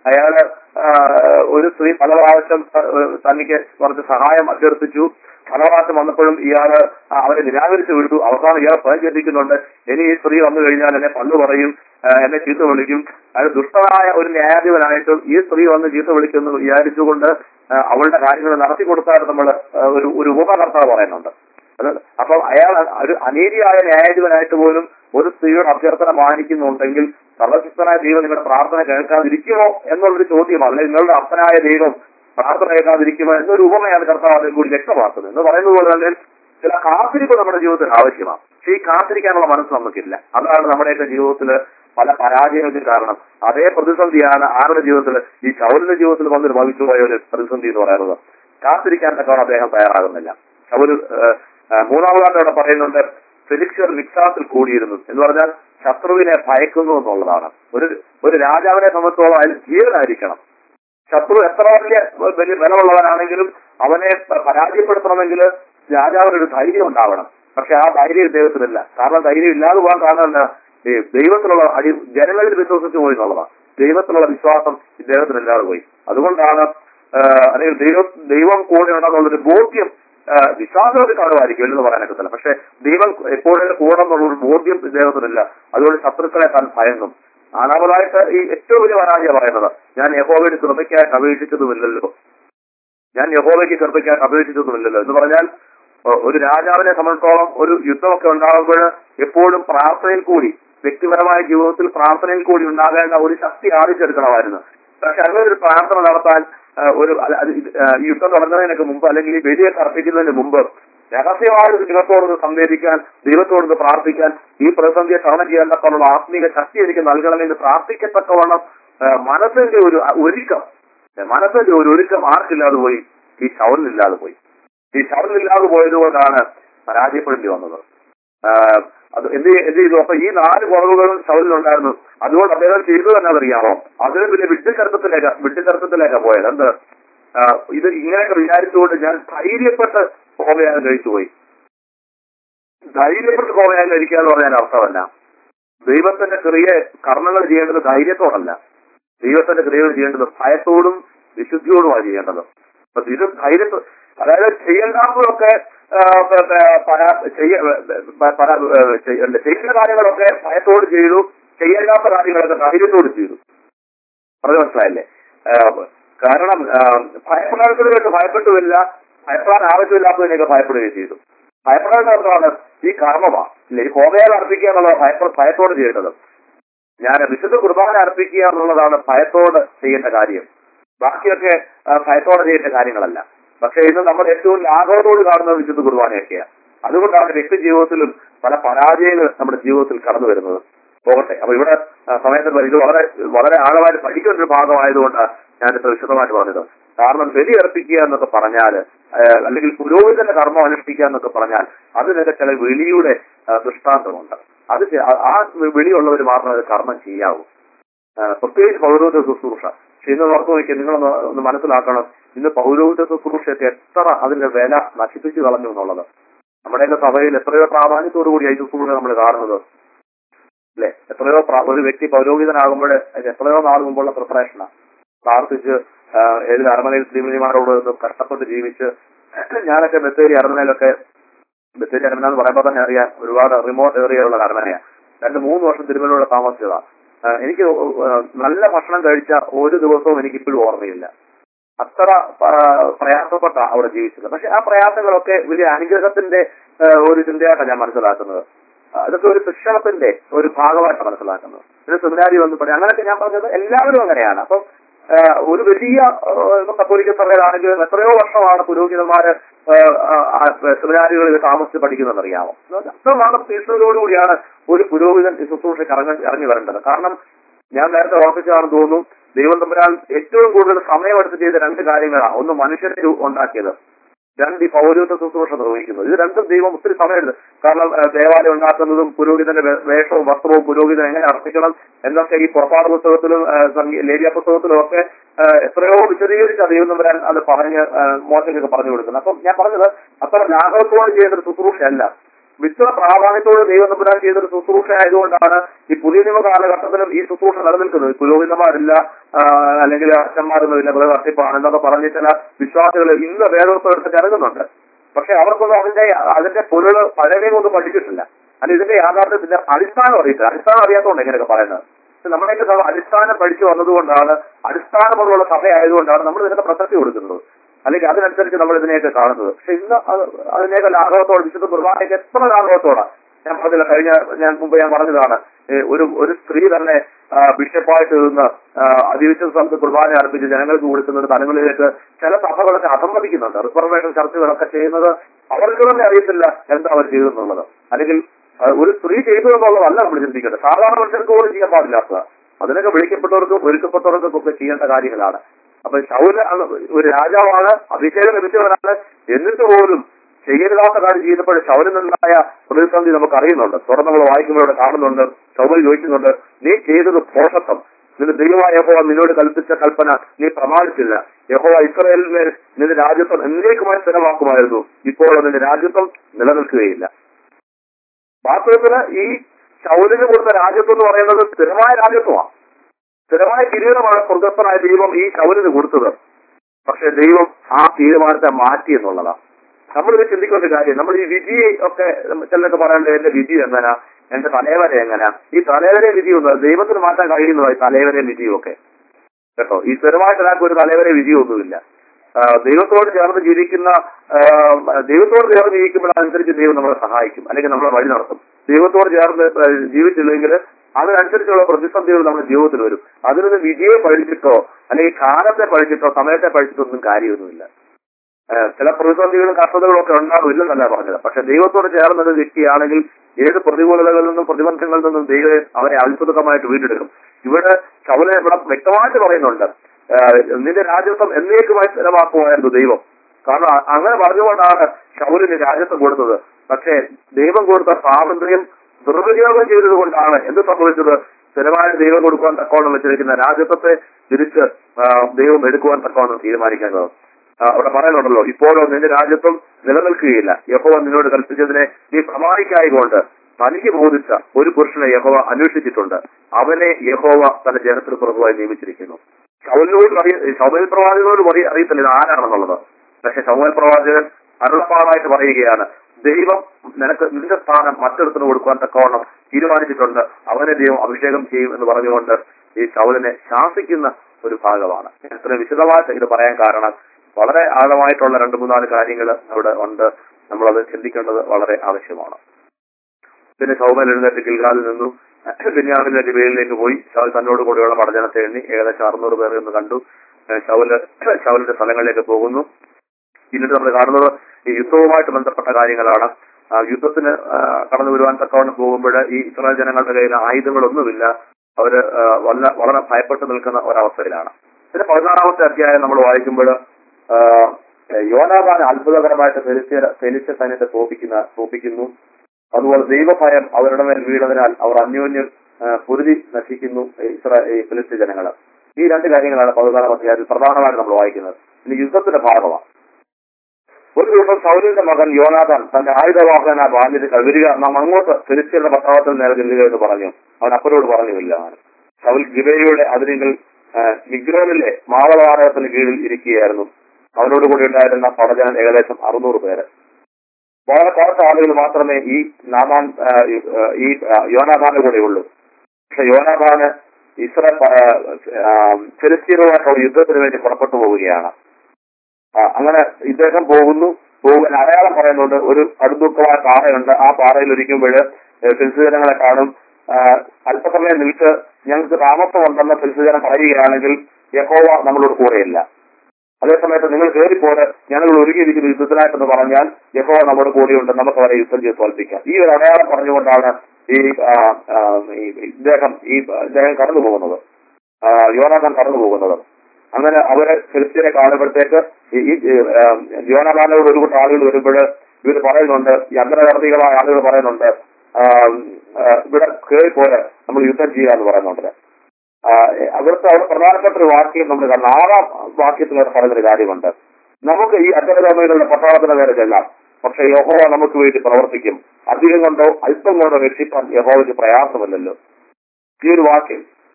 [SPEAKER 1] അയാള് ആ, ഒരു സ്ത്രീ പല പ്രാവശ്യം ആ, തനിക്ക് കുറച്ച് സഹായം അഭ്യർത്ഥിച്ചു പല പ്രാവശ്യം വന്നപ്പോഴും ഇയാള് ആ, അവരെ നിരാകരിച്ചു വിട്ടു അവസാനം ഇയാൾ സ്വയം ചിന്തിക്കുന്നുണ്ട് ഇനി ഈ സ്ത്രീ വന്നു കഴിഞ്ഞാൽ എന്നെ പല്ലു പറയും ആ, എന്നെ ചീത്ത വിളിക്കും അത് ദുഷ്ടനായ ഒരു ന്യായാധിപനായിട്ടും ഈ സ്ത്രീ വന്ന് ചീത്ത വിളിക്കുന്നു വിചാരിച്ചുകൊണ്ട് ആ, അവളുടെ കാര്യങ്ങൾ നടത്തി കൊടുത്താൽ നമ്മൾ ഒരു ഒരു ഉപകർത്താവ് പറയുന്നുണ്ട് അത് അപ്പോൾ അയാൾ ഒരു അനീതിയായ ന്യായാധിപനായിട്ട് പോലും ഒരു സ്ത്രീയുടെ അഭ്യർത്ഥന മാനിക്കുന്നുണ്ടെങ്കിൽ സർവശക്തനായ ദൈവം നിങ്ങളുടെ പ്രാർത്ഥന കേൾക്കാതിരിക്കുമോ എന്നുള്ളൊരു ചോദ്യമാണ് അല്ലെങ്കിൽ നിങ്ങളുടെ അപ്പനായ ദൈവം പ്രാർത്ഥന കേൾക്കാതിരിക്കുമോ എന്നൊരു ഉപമയാണ് കർത്താവ് അതിൽ കൂടി വ്യക്തമാക്കുന്നത് എന്ന് പറയുന്നത് പോലെ തന്നെ ചില കാത്തിരിപ്പ് നമ്മുടെ ജീവിതത്തിൽ ആവശ്യമാണ് പക്ഷേ ഈ കാത്തിരിക്കാനുള്ള മനസ്സ് നമുക്കില്ല അതാണ് നമ്മുടെയൊക്കെ ജീവിതത്തിൽ പല പരാജയങ്ങൾക്ക് കാരണം അതേ പ്രതിസന്ധിയാണ് ആരുടെ ജീവിതത്തിൽ ഈ ശൗലിന്റെ ജീവിതത്തിൽ വന്നൊരു ഭവിച്ചു പോയ ഒരു പ്രതിസന്ധി എന്ന് പറയുന്നത് കാത്തിരിക്കാൻ തക്കവണ്ണം അദ്ദേഹം തയ്യാറാകുന്നില്ല ശൗല് ഏഹ്, ഏഹ്, മൂന്നാമതായിട്ട് അവിടെ പറയുന്നുണ്ട് ഫെലിക്സർ മിക്സാസിൽ കൂടിയിരുന്നു എന്ന് പറഞ്ഞാൽ ശത്രുവിനെ ഭയക്കുന്നു എന്നുള്ളതാണ് ഒരു ഒരു രാജാവിനെ സംബന്ധിച്ചോളം അതിൽ ധീരനായിരിക്കണം ശത്രു എത്ര വലിയ വലിയ ബലമുള്ളവനാണെങ്കിലും അവനെ പരാജയപ്പെടുത്തണമെങ്കിൽ രാജാവിന് ഒരു ധൈര്യം ഉണ്ടാവണം പക്ഷെ ആ ധൈര്യം ഇദ്ദേഹത്തിനില്ല കാരണം ധൈര്യം ഇല്ലാതെ പോകാൻ കാരണം എന്താ ഈ ദൈവത്തിലുള്ള അടി ജനങ്ങളിൽ വിശ്വസിച്ചു പോയി എന്നുള്ളതാണ് ദൈവത്തിലുള്ള വിശ്വാസം ഇദ്ദേഹത്തിന് ഇല്ലാതെ പോയി അതുകൊണ്ടാണ് ആ, അല്ലെങ്കിൽ ദൈവം ദൈവം കൂടെ ഉണ്ടെന്നുള്ളൊരു ബോധ്യം ആ, വിശ്വാസം ഒരു കാണുമായിരിക്കും എന്ന് പറയാനൊക്കത്തില്ല പക്ഷെ ദൈവം എപ്പോഴും കൂടെ എന്നുള്ളൊരു ബോധ്യം ഇദ്ദേഹത്തിനില്ല അതുകൊണ്ട് ശത്രുക്കളെ താൻ ഭയന്നും നാലാമതായിട്ട് ഈ ഏറ്റവും വലിയ പരാജയം പറയുന്നത് ഞാൻ യഹോവയുടെ കൃപയ്ക്കായിട്ട് അപേക്ഷിച്ചതുമില്ലല്ലോ ഞാൻ യഹോവയ്ക്ക് കൃപയ്ക്കായിട്ട് അപേക്ഷിച്ചതുമില്ലല്ലോ എന്ന് പറഞ്ഞാൽ ഏഹ്, ഒരു രാജാവിനെ സംബന്ധിച്ചോളം ഒരു യുദ്ധമൊക്കെ ഉണ്ടാകുമ്പോൾ എപ്പോഴും പ്രാർത്ഥനയിൽ കൂടി വ്യക്തിപരമായ ജീവിതത്തിൽ പ്രാർത്ഥനയിൽ കൂടി ഉണ്ടാകേണ്ട ഒരു ശക്തി ആർജിച്ചെടുക്കണമായിരുന്നു പക്ഷെ അങ്ങനെ ഒരു പ്രാർത്ഥന നടത്താൻ ഏഹ്, ഒരു അല്ല, അത് ഇത്, ഏഹ്, ഈ യുദ്ധം തുടങ്ങുന്നതിനൊക്കെ മുമ്പ് അല്ലെങ്കിൽ ഈ വെടിയൊക്കെ അർപ്പിക്കുന്നതിന് മുമ്പ് രഹസ്യമായ ഒരു ദൈവത്തോടൊന്ന് സംവേദിക്കാൻ ദൈവത്തോടൊന്ന് പ്രാർത്ഥിക്കാൻ ഈ പ്രതിസന്ധിയെ തരണം ചെയ്യാൻ തക്കമുള്ള ആത്മീക ശക്തി എനിക്ക് നൽകണമെന്ന് പ്രാർത്ഥിക്കത്തക്കവണ്ണം ഏഹ്, മനസ്സിന്റെ ഒരു ഒരുക്കം ഏഹ്, മനസ്സിന്റെ ഒരു ഒരുക്കം ആർക്കില്ലാതെ പോയി ഈ ശവലില്ലാതെ പോയി ഈ ശവലില്ലാതെ പോയതുകൊണ്ടാണ് പരാജയപ്പെടേണ്ടി വന്നത് ആഹ് അത് എന്ത് ചെയ്യ- എന്ത് ചെയ്തു അപ്പൊ ഈ നാല് കുറവുകളും ശവലിലുണ്ടായിരുന്നു അതുകൊണ്ട് അദ്ദേഹം ചെയ്തു തന്നെ അറിയാമോ അതിന് പിന്നെ വിഡ്ഢിക്കർത്തത്തിലേക്ക് വിഡ്ഢിക്കർത്തത്തിലേക്കാ പോയത് എന്ത് ആഹ് ഇത് ഇങ്ങനെയൊക്കെ വിചാരിച്ചുകൊണ്ട് ഞാൻ ധൈര്യപ്പെട്ട് കോപയാഗം കഴിച്ചുപോയി ധൈര്യപ്പെട്ട് കോപയാഗം കഴിക്കുക എന്ന് പറഞ്ഞാൽ അർത്ഥമല്ല ദൈവത്തിന്റെ ക്രിയ കർമ്മങ്ങൾ ചെയ്യേണ്ടത് ധൈര്യത്തോടല്ല ദൈവത്തിന്റെ ക്രിയകൾ ചെയ്യേണ്ടത് ഭയത്തോടും വിശുദ്ധിയോടുമാണ് ചെയ്യേണ്ടത് അപ്പൊ ഇത് ധൈര്യത്തോ അതായത് ചെയ്യേണ്ടാത്തതൊക്കെ ആ, പ- പ- പരാ- ചെയ്യ- പ- പരാ- ഏ, ചെയ്യ- അല്ല, ചെയ്യേണ്ട കാര്യങ്ങളൊക്കെ ഭയത്തോട് ചെയ്തു ചെയ്യേണ്ടാത്ത കാര്യങ്ങളൊക്കെ ധൈര്യത്തോട് ചെയ്തു പറഞ്ഞു മനസ്സിലായില്ലേ ആ, കാരണം ആ, ഭയപ്പെടാത്തതിനൊക്കെ ഭയപ്പെട്ടുമില്ല ഭയപ്പെടാൻ ആവശ്യമില്ലാത്തതിനെയൊക്കെ ഭയപ്പെടുകയും ചെയ്തു ഭയപ്പെടേണ്ട അർത്ഥമാണ് ഈ കർമ്മമാണ് ഇല്ലേ ഈ ഹോമയാൽ അർപ്പിക്കുക എന്നുള്ളത് ഭയപ്പെ ഭയത്തോട് ചെയ്യേണ്ടത് ഞാൻ വിശുദ്ധ കുർബാന അർപ്പിക്കുക എന്നുള്ളതാണ് ഭയത്തോട് ചെയ്യേണ്ട കാര്യം ബാക്കിയൊക്കെ ആ, ഭയത്തോടെ ചെയ്യേണ്ട കാര്യങ്ങളല്ല പക്ഷെ ഇന്ന് നമ്മൾ ഏറ്റവും ലാഘവത്തോട് കാണുന്നത് വിശുദ്ധ കുർബാനയൊക്കെയാണ് അതുകൊണ്ടാണ് വ്യക്തി ജീവിതത്തിലും പല പരാജയങ്ങൾ നമ്മുടെ ജീവിതത്തിൽ കടന്നു വരുന്നത് പോകട്ടെ അപ്പൊ ഇവിടെ ആ, സമയത്ത് ഇത് വളരെ വളരെ ആഴമായിട്ട് പഠിക്കേണ്ട ഒരു ഭാഗമായതുകൊണ്ടാണ് ഞാനിപ്പോ വിശദമായിട്ട് പറഞ്ഞത് കാരണം ബലി അർപ്പിക്കുക എന്നൊക്കെ പറഞ്ഞാൽ അല്ലെങ്കിൽ പുരോഹിതന്റെ കർമ്മം അനുഷ്ഠിക്കുക എന്നൊക്കെ പറഞ്ഞാൽ അതിനൊക്കെ ചില വെളിയുടെ ആ, ദൃഷ്ടാന്തമുണ്ട് അത് ചെ- ആ- ആ വെളിയുള്ളവർ മാത്രമേ അത് കർമ്മം ചെയ്യാവൂ ആ, പ്രത്യേകിച്ച് പൗരോഹിത ശുശ്രൂഷ പക്ഷെ ഇന്ന് ഓർത്ത് നോക്കിയാൽ നിങ്ങളൊന്ന് ഒന്ന് മനസ്സിലാക്കണം ഇന്ന് പൗരോഹിത ശുശ്രൂഷയൊക്കെ എത്ര അതിന്റെ വില നശിപ്പിച്ചു കളഞ്ഞു എന്നുള്ളത് നമ്മുടെയൊക്കെ സഭയിൽ എത്രയോ പ്രാധാന്യത്തോടു കൂടി ഈ ശുശ്രൂഷ നമ്മൾ കാണുന്നത് അല്ലെ എത്രയോ പ്ര- ഒരു വ്യക്തി പൗരോഹിതനാകുമ്പോൾ അതിന് എത്രയോ നാൾ മുമ്പുള്ള പ്രിപ്പറേഷനാണ് പ്രാർത്ഥിച്ച് ആ, ഏത് അരമനയിൽ ശ്രീമതിമാരോട് ഒന്ന് കഷ്ടപ്പെട്ട് ജീവിച്ച് ഞാനൊക്കെ ബത്തേരി അരമനയിലൊക്കെ ബത്തേരി അരമന എന്ന് പറയുമ്പോൾ തന്നെ അറിയാം ഒരുപാട് റിമോട്ട് ഏറിയുള്ള അരമനയാണ് രണ്ട് മൂന്ന് വർഷം തിരുവനന്തപുരം താമസിച്ചതാ ആ, എനിക്ക് ആ, നല്ല ഭക്ഷണം കഴിച്ച ഒരു ദിവസവും എനിക്ക് ഇപ്പോഴും ഓർമ്മയില്ല അത്ര ആ, പ്രയാസപ്പെട്ട അവിടെ ജീവിച്ചത് പക്ഷെ ആ പ്രയാസങ്ങളൊക്കെ വലിയ അനുഗ്രഹത്തിന്റെ ആ, ഒരു ചിന്തയായിട്ടാണ് ഞാൻ മനസ്സിലാക്കുന്നത് ആ, അതൊക്കെ ഒരു ശിക്ഷണത്തിന്റെ ഒരു ഭാഗമായിട്ടാണ് മനസ്സിലാക്കുന്നത് ഒരു സെമിനാരി വന്ന് പഠി അങ്ങനെയൊക്കെ ഞാൻ പറഞ്ഞത് എല്ലാവരും അങ്ങനെയാണ് അപ്പം ആ, ഒരു വലിയ കത്തോലിക്ക സഭയിലാണെങ്കിലും എത്രയോ വർഷമാണ് പുരോഹിതന്മാര് ആ, ആ, ആ, സെമിനാരികളിൽ താമസിച്ച് പഠിക്കുന്നത് അറിയാമോ അത്രമാത്രം തീഷ്ണതയോടുകൂടിയാണ് ഒരു പുരോഹിതൻ ഈ ശുശ്രൂഷയ്ക്ക് ഇറങ്ങി ഇറങ്ങി വരേണ്ടത് കാരണം ഞാൻ നേരത്തെ ഓർപ്പിച്ചാണെന്ന് തോന്നുന്നു ദൈവം തമ്പുരാൻ ഏറ്റവും കൂടുതൽ സമയമെടുത്ത് ചെയ്ത രണ്ട് കാര്യങ്ങളാണ് ഒന്ന് മനുഷ്യനെ രൂ- ഉണ്ടാക്കിയത് രണ്ട് ഈ പൗരോഹിത ശുശ്രൂഷ നിർവഹിക്കുന്നത് ഇത് രണ്ടും ദൈവം ഒത്തിരി സമയമെടുത്ത് കാരണം ആ, ദേവാലയം ഉണ്ടാക്കുന്നതും പുരോഹിതന്റെ വേ- വേഷവും വസ്ത്രവും പുരോഹിതൻ എങ്ങനെ അർപ്പിക്കണം എന്നൊക്കെ ഈ പുറപ്പാട് പുസ്തകത്തിലും ആ, സംഗീ- ലേവ്യ പുസ്തകത്തിലും ഒക്കെ ആ, എത്രയോ വിശദീകരിച്ച ദൈവം തമ്പുരാൻ അത് പറഞ്ഞ് മോശക്കൊക്കെ പറഞ്ഞു കൊടുക്കുന്നത് അപ്പം ഞാൻ പറഞ്ഞത് അത്ര ലാഘവത്തോടെ ചെയ്യേണ്ട ഒരു ശുശ്രൂഷയല്ല വിശ്വ പ്രാധാന്യത്തോട് ദൈവം തമ്പുരാൻ ചെയ്തൊരു ശുശ്രൂഷ ആയതുകൊണ്ടാണ് ഈ പുതിയ നിയമ കാലഘട്ടത്തിലും ഈ ശുശ്രൂഷ നിലനിൽക്കുന്നത് പുരോഹിതന്മാരില്ല ആ, അല്ലെങ്കിൽ അച്ഛന്മാരൊന്നുമില്ല ബ്രദർ തട്ടിപ്പാണ് എന്നൊക്കെ പറഞ്ഞ് ചില വിശ്വാസികൾ ഇന്ന് വേദോത്സവം എടുത്ത് ഇറങ്ങുന്നുണ്ട് പക്ഷെ അവർക്കൊന്നും അതിന്റെ അതിന്റെ പൊരുള് പഴയതൊന്നും പഠിച്ചിട്ടില്ല അല്ല ഇതിന്റെ യാഥാർത്ഥ്യത്തിന്റെ അടിസ്ഥാനം അറിയില്ല അടിസ്ഥാനം അറിയാത്തതുകൊണ്ട് ഇങ്ങനെയൊക്കെ പറയുന്നത് പക്ഷെ നമ്മുടെയൊക്കെ സഭ അടിസ്ഥാനം പഠിച്ചു വന്നതുകൊണ്ടാണ് അടിസ്ഥാനമുള്ള സഭയായതുകൊണ്ടാണ് നമ്മൾ ഇതിനൊക്കെ പ്രസക്തി കൊടുക്കുന്നത് അല്ലെങ്കിൽ അതിനനുസരിച്ച് നമ്മൾ ഇതിനെയൊക്കെ കാണുന്നത് പക്ഷെ ഇന്ന് അത് അതിനെയൊക്കെ ലാഘവത്തോടെ വിശുദ്ധ കുർബാനയൊക്കെ എത്ര ലാഘവത്തോടാണ് ഞാൻ പറഞ്ഞില്ല കഴിഞ്ഞ ഞാൻ മുമ്പ് ഞാൻ പറഞ്ഞതാണ് ഏ, ഒരു ഒരു സ്ത്രീ തന്നെ ആ, ബിഷപ്പായിട്ട് നിന്ന് ആ, അതിവിശുദ്ധ സ്ഥലത്ത് കുർബാന അർപ്പിച്ച് ജനങ്ങൾക്ക് കൊടുക്കുന്ന തലങ്ങളിലേക്ക് ചില സഭകളൊക്കെ അസമ്മതിക്കുന്നുണ്ട് റിഫർമേഷൻ ചർച്ചകളൊക്കെ ചെയ്യുന്നത് അവർക്ക് തന്നെ അറിയത്തില്ല എന്താ അവർ ചെയ്തെന്നുള്ളത് അല്ലെങ്കിൽ ആ, ഒരു സ്ത്രീ ചെയ്തു എന്നുള്ളതല്ല നമ്മൾ ചിന്തിക്കേണ്ടത് സാധാരണ മനുഷ്യർക്ക് പോലും ചെയ്യാൻ പാടില്ലാത്തത് അതിനൊക്കെ വിളിക്കപ്പെട്ടവർക്കും ഒരുക്കപ്പെട്ടവർക്കും ഒക്കെ ചെയ്യേണ്ട കാര്യങ്ങളാണ് അപ്പൊ ശൗല ആണ് ഒരു രാജാവാണ് അഭിഷേകം ലഭിച്ചവരാണ് എന്നിട്ട് പോലും ചെയ്യരുതാത്ത കാര്യം ചെയ്തപ്പോൾ ശൗലിനുണ്ടായ പ്രതിസന്ധി നമുക്ക് അറിയുന്നുണ്ട് തുറന്ന് നമ്മൾ വായിക്കുമ്പോൾ ഇവിടെ കാണുന്നുണ്ട് ശൗൽ ചോദിക്കുന്നുണ്ട് നീ ചെയ്തത് പോഷത്വം നിന്റെ ദൈവമായ യഹോവ നിന്നോട് കൽപ്പിച്ച കൽപ്പന നീ പ്രമാണിച്ചില്ല യഹോവ ഇസ്രായേലിനെ നിന്റെ രാജ്യത്വം എന്നേക്കുമായി സ്ഥിരമാക്കുമായിരുന്നു ഇപ്പോൾ നിന്റെ രാജ്യത്വം നിലനിൽക്കുകയില്ല വാസ്തവത്തിന് ഈ ശൗലിന് കൊടുത്ത രാജ്യത്വം എന്ന് പറയുന്നത് സ്ഥിരമായ രാജ്യത്വമാണ് സ്ഥിരമായ കിരീടമാണ് സ്വർഗസ്ഥനായ ദൈവം ഈ ശൗലിന് കൊടുത്തത് പക്ഷെ ദൈവം ആ തീരുമാനത്തെ മാറ്റി എന്നുള്ളതാണ് നമ്മളിത് ചിന്തിക്കേണ്ട കാര്യം നമ്മൾ ഈ വിധി ഒക്കെ ചിലരൊക്കെ പറയേണ്ടത് എന്റെ വിധി എങ്ങനാ എന്റെ തലവരെ എങ്ങനാ ഈ തലവരെ വിധിയൊന്നും ദൈവത്തിന് മാറ്റാൻ കഴിയുന്നതായി തലവരെ വിധിയും ഒക്കെ കേട്ടോ ഈ സ്ഥിരമായിട്ട് ഒരാൾക്ക് ഒരു തലവരെ വിധിയൊന്നുമില്ല ആ, ദൈവത്തോട് ചേർന്ന് ജീവിക്കുന്ന ആ, ദൈവത്തോട് ചേർന്ന് ജീവിക്കുമ്പോൾ അതനുസരിച്ച് ദൈവം നമ്മളെ സഹായിക്കും അല്ലെങ്കിൽ നമ്മളെ വഴി നടത്തും ദൈവത്തോട് ചേർന്ന് ആ, ജീവിച്ചില്ലെങ്കിൽ അതിനനുസരിച്ചുള്ള പ്രതിസന്ധികൾ നമ്മുടെ ജീവിതത്തിൽ വരും അതിനൊന്നും വിധിയെ പഴിച്ചിട്ടോ അല്ലെങ്കിൽ കാലത്തെ പഴിച്ചിട്ടോ സമയത്തെ പഴിച്ചിട്ടോ ഒന്നും കാര്യമൊന്നുമില്ല ഏഹ് ചില പ്രതിസന്ധികളും കഷ്ടതകളും ഒക്കെ ഉണ്ടാകും ഇല്ലെന്നല്ല പറഞ്ഞത് പക്ഷെ ദൈവത്തോട് ചേർന്ന ഒരു വ്യക്തിയാണെങ്കിൽ ഏത് പ്രതികൂലതകളിൽ നിന്നും പ്രതിബന്ധങ്ങളിൽ നിന്നും ദൈവം അവരെ അത്ഭുതകരമായിട്ട് വീണ്ടെടുക്കും ഇവിടെ ശവനെ ഇവിടെ വ്യക്തമായിട്ട് പറയുന്നുണ്ട് ഏഹ് നിന്റെ രാജ്യത്വം എന്നേക്കുമായി സ്ഥിരമാക്കുമായിരുന്നു ദൈവം കാരണം അ- അങ്ങനെ പറഞ്ഞുകൊണ്ടാണ് ശൗലിന് രാജ്യത്വം കൊടുത്തത് പക്ഷേ ദൈവം കൊടുത്ത സ്വാതന്ത്ര്യം ദുർവിനിയോഗം ചെയ്തത് കൊണ്ടാണ് എന്ത് സംഭവിച്ചത് സ്ഥിരമായ ദൈവം കൊടുക്കുവാൻ തക്കോണം വെച്ചിരിക്കുന്ന രാജ്യത്വത്തെ തിരിച്ച് ആ, ദൈവം എടുക്കുവാൻ തക്കോണം തീരുമാനിക്കുന്നത് ആ, അവിടെ പറയുന്നുണ്ടല്ലോ ഇപ്പോഴോ നിന്റെ രാജ്യത്വം നിലനിൽക്കുകയില്ല യഹോവ നിന്നോട് കൽപ്പിച്ചതിനെ നീ പ്രമാണിക്കായകൊണ്ട് തനിക്ക് ബോധിച്ച ഒരു പുരുഷനെ യഹോവ അന്വേഷിച്ചിട്ടുണ്ട് അവനെ യഹോവ തന്റെ ജനത്തിന് പുറത്തുമായി നിയമിച്ചിരിക്കുന്നു ശൗലിനോട് അറിയ ശൗമൽ പ്രവാചകനോട് പറയ അറിയത്തില്ല ഇത് ആരാണെന്നുള്ളത് പക്ഷെ ശൗമൽ പ്രവാചകൻ അരുളപ്പാടായിട്ട് പറയുകയാണ് ദൈവം നിനക്ക് നിന്റെ സ്ഥാനം മറ്റൊരുത്തിന് കൊടുക്കുവാൻ തക്കവണ്ണം തീരുമാനിച്ചിട്ടുണ്ട് അവനെ ദൈവം അഭിഷേകം ചെയ്യും എന്ന് പറഞ്ഞുകൊണ്ട് ഈ ശൗലിനെ ശാസിക്കുന്ന ഒരു ഭാഗമാണ് ഇത്ര വിശദമായിട്ട് ഇത് പറയാൻ കാരണം വളരെ ആഴമായിട്ടുള്ള രണ്ട് മൂന്നാല് കാര്യങ്ങൾ അവിടെ ഉണ്ട് നമ്മളത് ചിന്തിക്കേണ്ടത് വളരെ ആവശ്യമാണ് പിന്നെ ശൗമൽ എഴുന്നേറ്റ് ഗിൽഗാലിൽ നിന്നു ബെന്യാമിന്റെ ലിബയിലേക്ക് പോയി ശൗൽ തന്നോട് കൂടെയുള്ള പടജനത്തെ എണ്ണി ഏകദേശം അറുന്നൂറ് പേരെ ഒന്ന് കണ്ടു ഏഹ് ശൗല് ശൗലിന്റെ സ്ഥലങ്ങളിലേക്ക് പോകുന്നു പിന്നീട് നമ്മൾ കാണുന്നത് ഈ യുദ്ധവുമായിട്ട് ബന്ധപ്പെട്ട കാര്യങ്ങളാണ് ആ യുദ്ധത്തിന് ആ, കടന്നു വരുവാൻ തക്കവണ്ണം പോകുമ്പോൾ ഈ ഇസ്രായേൽ ജനങ്ങളുടെ കയ്യിൽ ആയുധങ്ങളൊന്നുമില്ല അവര് ആ, വല്ല വളരെ ഭയപ്പെട്ട് നിൽക്കുന്ന ഒരവസ്ഥയിലാണ് പിന്നെ പതിനാറാമത്തെ അധ്യായം നമ്മൾ വായിക്കുമ്പോൾ യോനാഥാൻ അത്ഭുതകരമായിട്ട് ഫെലിസ്യ ഫെലിസ്യ സൈന്യത്തെ തോപ്പിക്കുന്ന തോപ്പിക്കുന്നു അതുപോലെ ദൈവഭയം അവരുടെ മേൽ വീണതിനാൽ അവർ അന്യോന്യം ആ, പൊരുതി നശിക്കുന്നു ഇസ്രായേൽ ഈ ഫിലിസ്തീൻ ജനങ്ങൾ ഈ രണ്ട് കാര്യങ്ങളാണ് പതിനാലാം അധ്യായത്തിൽ പ്രധാനമായിട്ട് നമ്മൾ വായിക്കുന്നത് ഇനി യുദ്ധത്തിന്റെ ഭാഗമാണ് ഒരു ദിവസം സൗലിന്റെ മകൻ യോനാഥാൻ തന്റെ ആയുധവാഹന ബാല്യത്തിൽ വരിക നാം അങ്ങോട്ട് ഫിലിസ്തീന്റെ പട്ടാളത്തിൽ നേരെ ചെല്ലുക എന്ന് പറഞ്ഞു അവൻ അപ്പനോട് പറഞ്ഞില്ല സൗൽ ഗിബയുടെ അതിരിങ്കിൽ മിഗ്രോനിലെ മാളവാടകത്തിന് കീഴിൽ ഇരിക്കുകയായിരുന്നു അവനോട് കൂടി ഉണ്ടായിരുന്ന പടജനം ഏകദേശം അറുന്നൂറ് പേര് വളരെ കുറച്ച് ആളുകൾ മാത്രമേ ഈ നാമാൻ ആ, ഈ, ആ, ഈ ആ, യോനാഥാന്റെ കൂടെ ഉള്ളൂ പക്ഷെ യോനാഥാന് ഇസ്രായേൽ ഫിലിസ്തീനുമായിട്ടുള്ള യുദ്ധത്തിന് വേണ്ടി പുറപ്പെട്ടു പോവുകയാണ് ആ, അങ്ങനെ ഇദ്ദേഹം പോകുന്നു പോകാൻ അടയാളം പറയുന്നുണ്ട് ഒരു അടുത്തൂക്കമായ പാറയുണ്ട് ആ പാറയിൽ ഇരിക്കുമ്പോൾ ഫിലിസ്തീനങ്ങളെ കാണും ആ, അല്പസമയം നിൽക്ക് ഞങ്ങൾക്ക് താമസമുണ്ടെന്ന് ഫിലിസ്തീനം പറയുകയാണെങ്കിൽ യഹോവ നമ്മളോട് കൂടെയില്ല അതേസമയത്ത് നിങ്ങൾ കയറിപ്പോര് ഞങ്ങൾ ഒരുങ്ങിയിരിക്കുന്ന യുദ്ധത്തിനായിട്ടെന്ന് പറഞ്ഞാൽ യഹോവ നമ്മുടെ കൂടെയുണ്ട് നമുക്ക് അവരെ യുദ്ധം ചെയ്ത് തോൽപ്പിക്കാം ഈ ഒരു അടയാളം പറഞ്ഞുകൊണ്ടാണ് ഈ ആ, ആ, ഈ ഇദ്ദേഹം ഈ ഇദ്ദേഹം കടന്നു പോകുന്നത് ആ, യോനാഥാൻ കടന്നു പോകുന്നത് അങ്ങനെ അവര് ഫിലിസ്തീനെ കാണുമ്പോഴത്തേക്ക് ഈ ഈ, ആ, യോനാഥാനോട് ഒരു കൂട്ടം ആളുകൾ വരുമ്പോൾ ഇവർ പറയുന്നുണ്ട് ഈ അഗ്രകർത്തികളായ ആളുകൾ പറയുന്നുണ്ട് ആ, ആ, ഇവിടെ കയറിപ്പോര് നമ്മൾ യുദ്ധം ചെയ്യാന്ന് പറയുന്നുണ്ട് ആ, അവിടുത്തെ അവിടെ പ്രധാനപ്പെട്ട ഒരു വാക്യം നമ്മൾ കാണും ആറാം വാക്യത്തിൽ അവർ പറയുന്നൊരു കാര്യമുണ്ട് നമുക്ക് ഈ അറ്റകരോമയിലുള്ള പട്ടാളത്തിന് നേരെ ചെല്ലാം പക്ഷെ യഹോവ നമുക്ക് വേണ്ടി പ്രവർത്തിക്കും അധികം കൊണ്ടോ അല്പം കൊണ്ടോ രക്ഷിക്കാൻ യഹോവയ്ക്ക് പ്രയാസമല്ലല്ലോ ഈ ഒരു വാക്യം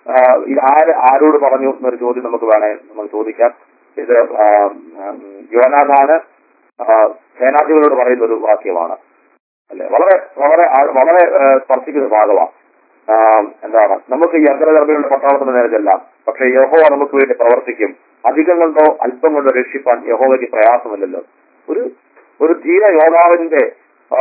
[SPEAKER 1] ആ, ഇത് ആര് ആരോട് പറഞ്ഞു എന്നൊരു ചോദ്യം നമുക്ക് വേണേ നമുക്ക് ചോദിക്കാം ഇത് ആ, ഉം, യോനാഥാന് ആ, സേനാധിപതിയോട് പറയുന്ന ഒരു വാക്യമാണ് അല്ലെ വളരെ വളരെ ആ- വളരെ ആ, സ്പർശിക്കുന്ന ഭാഗമാണ് ആ, എന്താണ് നമുക്ക് ഈ അഗ്രധർമ്മികളുടെ പട്ടാളത്തിന് നേരെ ചെല്ലാം പക്ഷെ യഹോവ നമുക്ക് വേണ്ടി പ്രവർത്തിക്കും അധികം കൊണ്ടോ അല്പം കൊണ്ടോ രക്ഷിപ്പാൻ യഹോവയ്ക്ക് പ്രയാസമില്ലല്ലോ ഒരു ഒരു ധീര യോദ്ധാവിന്റെ ആ,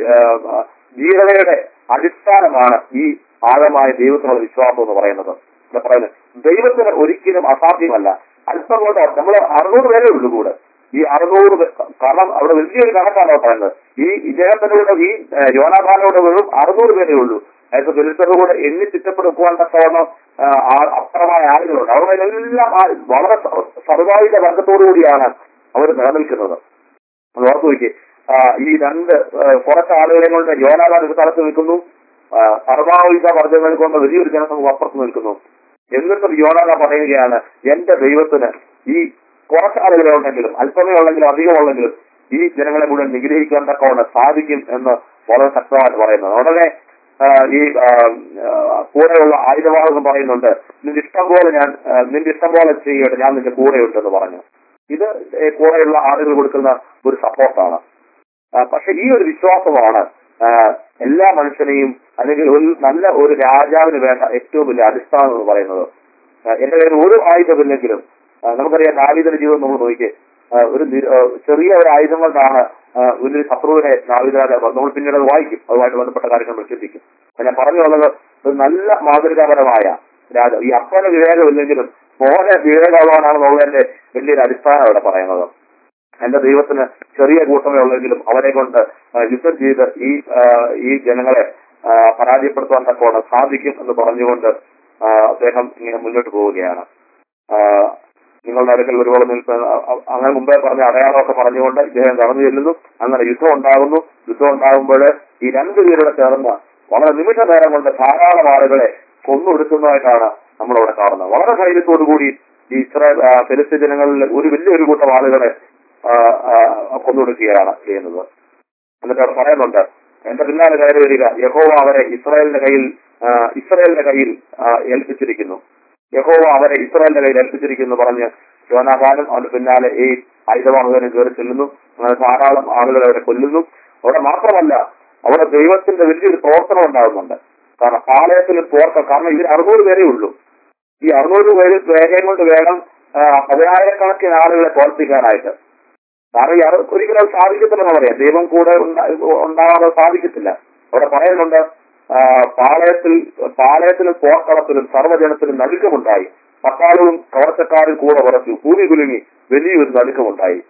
[SPEAKER 1] ആ, ധീരതയുടെ അടിസ്ഥാനമാണ് ഈ ആഴമായ ദൈവത്തിനുള്ള വിശ്വാസം എന്ന് പറയുന്നത് എന്താ പറയുന്നത് ദൈവത്തിന് ഒരിക്കലും അസാധ്യമല്ല അല്പം കൊണ്ട് നമ്മൾ അറുന്നൂറ് പേരേ ഉള്ളൂ കൂടെ ഈ അറുന്നൂറ് പേ- കാരണം അവിടെ വലിയൊരു കണക്കാണ് അവിടെ പറയുന്നത് ഈ ഇദ്ദേഹത്തിന്റെ കൂടെ ഈ ഏഹ്, യോനാഥാനോട് വെറും അറുന്നൂറ് പേരേ ഉള്ളൂ അതായത് ഫിലിസ്തരുടെ കൂടെ എണ്ണി തിട്ടപ്പെടുക്കുവാൻ തക്കവണ്ണം ആ, ആ- അപ്പുറമായ ആളുകളുണ്ട് അവർ എല്ലാം ആ വളരെ സ- സർവായുധ വർഗത്തോടു കൂടിയാണ് അവർ നിലനിൽക്കുന്നത് അത് ഓർത്തു നോക്കി ഈ രണ്ട് ആ, കുറച്ച് ആളുകളെ കൊണ്ട് യോനാഥാൻ ഒരു സ്ഥലത്ത് നിൽക്കുന്നു ആ, സർവായുധ വർഗങ്ങൾ കൊണ്ട് വലിയൊരു ജനസമൂഹം അപ്പുറത്ത് നിൽക്കുന്നു എന്നിട്ടും യോനാഥ പറയുകയാണ് എന്റെ ദൈവത്തിന് ഈ കുറച്ച് ആളുകളെ ഉണ്ടെങ്കിലും അല്പമേ ഉള്ളെങ്കിലും അധികമുള്ളെങ്കിലും ഈ ജനങ്ങളെ മുഴുവൻ നിഗ്രഹിക്കാൻ തക്കവണ്ണം സാധിക്കും എന്ന് വളരെ ശക്തമായിട്ട് പറയുന്നത് ഉടനെ ആ, ഈ ആ, ആ, കൂടെയുള്ള ആയുധവാഹകം പറയുന്നുണ്ട് നിന്റെ ഇഷ്ടം പോലെ ഞാൻ ആ, നിന്റെ ഇഷ്ടം പോലെ ചെയ്യട്ടെ ഞാൻ നിന്റെ കൂടെയുണ്ടെന്ന് പറഞ്ഞു ഇത് ഏ, കൂടെയുള്ള ആളുകൾ കൊടുക്കുന്ന ഒരു സപ്പോർട്ടാണ് ആ, പക്ഷെ ഈ ഒരു വിശ്വാസമാണ് ആ, എല്ലാ മനുഷ്യനെയും അല്ലെങ്കിൽ ഒരു നല്ല ഒരു രാജാവിന് വേണ്ട ഏറ്റവും വലിയ അടിസ്ഥാനം എന്ന് പറയുന്നത് ആ, എന്റെ കയ്യിൽ ഒരു ആയുധമില്ലെങ്കിലും ആ, നമുക്കറിയാം ദാവീദിന്റെ ജീവിതം നമ്മൾ നോക്കിയേ ആ, ഒരു നിര- ആ, ചെറിയ ഒരു ആയുധം കൊണ്ടാണ് ആ, ഒരു ശത്രുവിനെ ദാവീദ് നമ്മൾ പിന്നീട് അത് വായിക്കും അതുമായിട്ട് ബന്ധപ്പെട്ട കാര്യങ്ങൾ പ്രചരിപ്പിക്കും അപ്പൊ ഞാൻ പറഞ്ഞു വന്നത് ഒരു നല്ല മാതൃകാപരമായ രാജ ഈ അപ്പന് വിവേകമില്ലെങ്കിലും മോനെ വിവേകമാണെന്നുള്ളതിന്റെ വലിയൊരു അടിസ്ഥാനം അവിടെ പറയുന്നത് എന്റെ ദൈവത്തിന് ചെറിയ കൂട്ടമേ ഉള്ളെങ്കിലും അവരെ കൊണ്ട് ആ, യുദ്ധം ചെയ്ത് ഈ ആ, ഈ ജനങ്ങളെ ആ, പരാജയപ്പെടുത്താൻ തക്കോണം സാധിക്കും എന്ന് പറഞ്ഞുകൊണ്ട് ആ, അദ്ദേഹം ഇങ്ങനെ മുന്നോട്ട് പോവുകയാണ് ആ, നിങ്ങളുടെ അടുക്കൽ ഒരുപാട് നിൽക്കുന്ന അ- അ- അങ്ങനെ മുമ്പേ പറഞ്ഞ അടയാളമൊക്കെ പറഞ്ഞുകൊണ്ട് ഇദ്ദേഹം കടന്നു ചെല്ലുന്നു അങ്ങനെ യുദ്ധം ഉണ്ടാകുന്നു യുദ്ധം ഉണ്ടാകുമ്പോൾ ഈ രണ്ടു പേരുടെ ചേർന്ന് വളരെ നിമിഷ നേരം കൊണ്ട് ധാരാളം ആളുകളെ കൊന്നൊടുക്കുന്നതായിട്ടാണ് നമ്മളവിടെ കാണുന്നത് വളരെ ധൈര്യത്തോടു കൂടി ഈ ഇസ്രായേൽ ആ, ഫെലിസ്തീൻ ജനങ്ങളിൽ ഒരു വലിയൊരു കൂട്ടം ആളുകളെ ആ, ആ, കൊന്നൊടുക്കുകയാണ് ചെയ്യുന്നത് എന്നിട്ട് അവിടെ പറയുന്നുണ്ട് എന്റെ പിന്നാലെ കയറി വരിക യഹോവ അവരെ ഇസ്രായേലിന്റെ കയ്യിൽ ആ, ഇസ്രായേലിന്റെ കയ്യിൽ ആ, ഏൽപ്പിച്ചിരിക്കുന്നു യഹോവ അവരെ ഇസ്രായേലിന്റെ കയ്യിൽ ഏൽപ്പിച്ചിരിക്കുന്നു പറഞ്ഞ് യോനാഥാനും അവന്റെ പിന്നാലെ ഈ ആയുധവാഹകനും കയറി ചെല്ലുന്നു അങ്ങനെ ധാരാളം ആളുകളെ അവരെ കൊല്ലുന്നു അവിടെ മാത്രമല്ല അവിടെ ദൈവത്തിന്റെ വലിയൊരു പ്രവർത്തനം ഉണ്ടാകുന്നുണ്ട് കാരണം പാളയത്തിൽ പോർക്കം കാരണം ഇതിൽ അറുന്നൂറ് പേരേ ഉള്ളൂ ഈ അറുന്നൂറ് പേര് വേഗം കൊണ്ട് വേണം ആ, പതിനായിരക്കണക്കിന് ആളുകളെ തോൽപ്പിക്കാനായിട്ട് കാരണം ഈ അറു- ഒരിക്കലും അത് സാധിക്കത്തില്ലെന്ന് പറയാം ദൈവം കൂടെ ഉണ്ടാ- ഉണ്ടാകാതെ സാധിക്കത്തില്ല അവിടെ പറയുന്നുണ്ട് ആ, പാളയത്തിൽ പാളയത്തിലും പോർക്കളത്തിലും സർവ്വജനത്തിലും നടുക്കമുണ്ടായി പട്ടാളവും കവർച്ചക്കാരും കൂടെ കുറച്ചു ഭൂമി കുലുങ്ങി വലിയൊരു നടുക്കമുണ്ടായി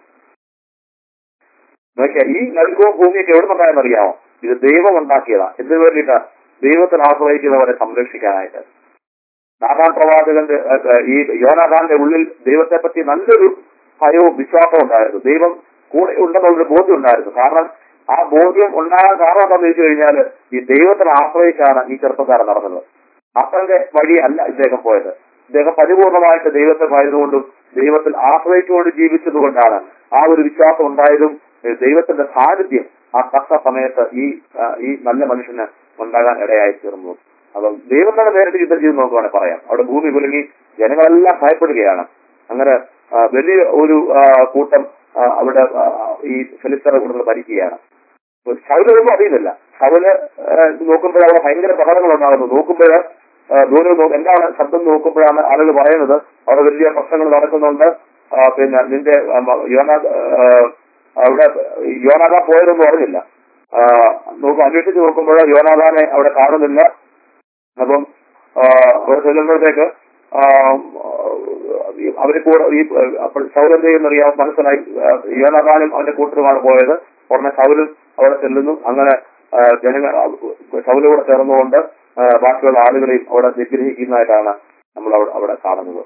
[SPEAKER 1] നോക്കിയാ ഈ നടുക്കവും ഭൂമിയൊക്കെ എവിടെ നിന്നുണ്ടായെന്ന് അറിയാമോ ഇത് ദൈവം ഉണ്ടാക്കിയതാ എന്തിനു വേണ്ടിയിട്ടാ ദൈവത്തിൽ ആശ്രയിക്കുന്നവരെ സംരക്ഷിക്കാനായിട്ട് നാഥാൻ പ്രവാചകന്റെ ഏഹ്, ഏഹ്, ഈ യോനാഥാന്റെ ഉള്ളിൽ ദൈവത്തെ പറ്റി നല്ലൊരു ഭയവും വിശ്വാസവും ഉണ്ടായിരുന്നു ദൈവം കൂടെ ഉണ്ടെന്നുള്ളൊരു ബോധ്യം ഉണ്ടായിരുന്നു കാരണം ആ ബോധ്യം ഉണ്ടാകാൻ കാരണം എന്താണെന്ന് ചോദിച്ചു കഴിഞ്ഞാൽ ഈ ദൈവത്തിൽ ആശ്രയിച്ചാണ് ഈ ചെറുപ്പക്കാരൻ നടന്നത് അപ്പന്റെ വഴി അല്ല ഇദ്ദേഹം പോയത് ഇദ്ദേഹം പരിപൂർണമായിട്ട് ദൈവത്തെ ഭയന്നുകൊണ്ടും ദൈവത്തിൽ ആശ്രയിച്ചുകൊണ്ട് ജീവിച്ചതുകൊണ്ടാണ് ആ ഒരു വിശ്വാസം ഉണ്ടായതും ഏഹ്, ദൈവത്തിന്റെ സാന്നിധ്യം ആ തക്ക സമയത്ത് ഈ ആ, ഈ നല്ല മനുഷ്യന് ഉണ്ടാകാൻ ഇടയായി തീർന്നു അപ്പം ദൈവം തന്നെ നേരിട്ട് യുദ്ധം ചെയ്ത് നോക്കുവാണെങ്കിൽ പറയാം അവിടെ ഭൂമി കുലുങ്ങി ജനങ്ങളെല്ലാം ഭയപ്പെടുകയാണ് അങ്ങനെ ആ, വലിയ ഒരു ആ, കൂട്ടം ആ, അവിടെ ആ, ഈ ഫെലിസ്തറെ കൂടുതൽ ഭരിക്കുകയാണ് ശൗലൊന്നും അറിയുന്നില്ല ശൗല് നോക്കുമ്പോൾ അവിടെ ഭയങ്കര പ്രകടനങ്ങൾ ഉണ്ടാകുന്നു നോക്കുമ്പോൾ ദൂരെ നോ- എന്താണ് ശബ്ദം നോക്കുമ്പോഴാണ് ആളുകൾ പറയുന്നത് അവിടെ വലിയ പ്രശ്നങ്ങൾ നടക്കുന്നുണ്ട് ആ, പിന്നെ നിന്റെ ആ, മ- യോനാ ആ, അവിടെ യോനാഥ പോയതൊന്നും അറിഞ്ഞില്ല ആ, നോക്കും അന്വേഷിച്ച് നോക്കുമ്പോൾ യോനാഥാനെ അവിടെ കാണുന്നില്ല അപ്പം ആ, അവിടെ ചെല്ലുമ്പോഴത്തേക്ക് ആ, ഈ അവരെ കൂടെ ഈ അപ്പോൾ സൗരം ചെയ്യുന്നറിയാം മനസ്സിലായി ആ, യോനാഥാനും അവന്റെ കൂട്ടരുമാണ് പോയത് ഉടനെ സൗലും അവിടെ ചെല്ലുന്നു അങ്ങനെ ആ, ജനങ്ങൾ സൗല് കൂടെ ചേർന്നുകൊണ്ട് ആ, ബാക്കിയുള്ള ആളുകളെയും അവിടെ നിഗ്രഹിക്കുന്നതായിട്ടാണ് നമ്മൾ അവിടെ അവിടെ കാണുന്നത്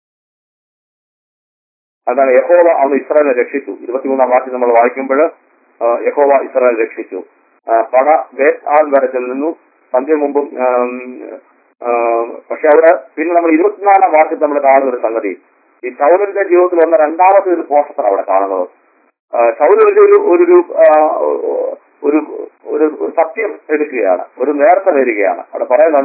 [SPEAKER 1] അതാണ് യഹോവ അവൻ ഇസ്രായേലിനെ രക്ഷിച്ചു ഇരുപത്തിമൂന്നാം വാക്യം നമ്മൾ വായിക്കുമ്പോൾ യഹോവ ഇസ്രായേൽ രക്ഷിച്ചു ആ, പട ബേത് ആൾ വരെ ചെല്ലുന്നു സന്ധ്യ മുമ്പും ആം, ആ, പക്ഷെ അവിടെ പിന്നെ നമ്മൾ ഇരുപത്തിനാലാം വാക്യത്തിൽ നമ്മൾ കാണുന്ന ഒരു സംഗതി ഈ സൗലിന്റെ ജീവിതത്തിൽ വന്ന രണ്ടാമത്തെ ഒരു പോഷത്താണ് അവിടെ കാണുന്നത് ആ, സൗല് ഒരു ഒരു ഒരു ആ, ഒരു ഒരു ഒരു സത്യം എടുക്കുകയാണ് ഒരു നേർച്ച വരികയാണ് അവിടെ പറയുന്നുണ്ട്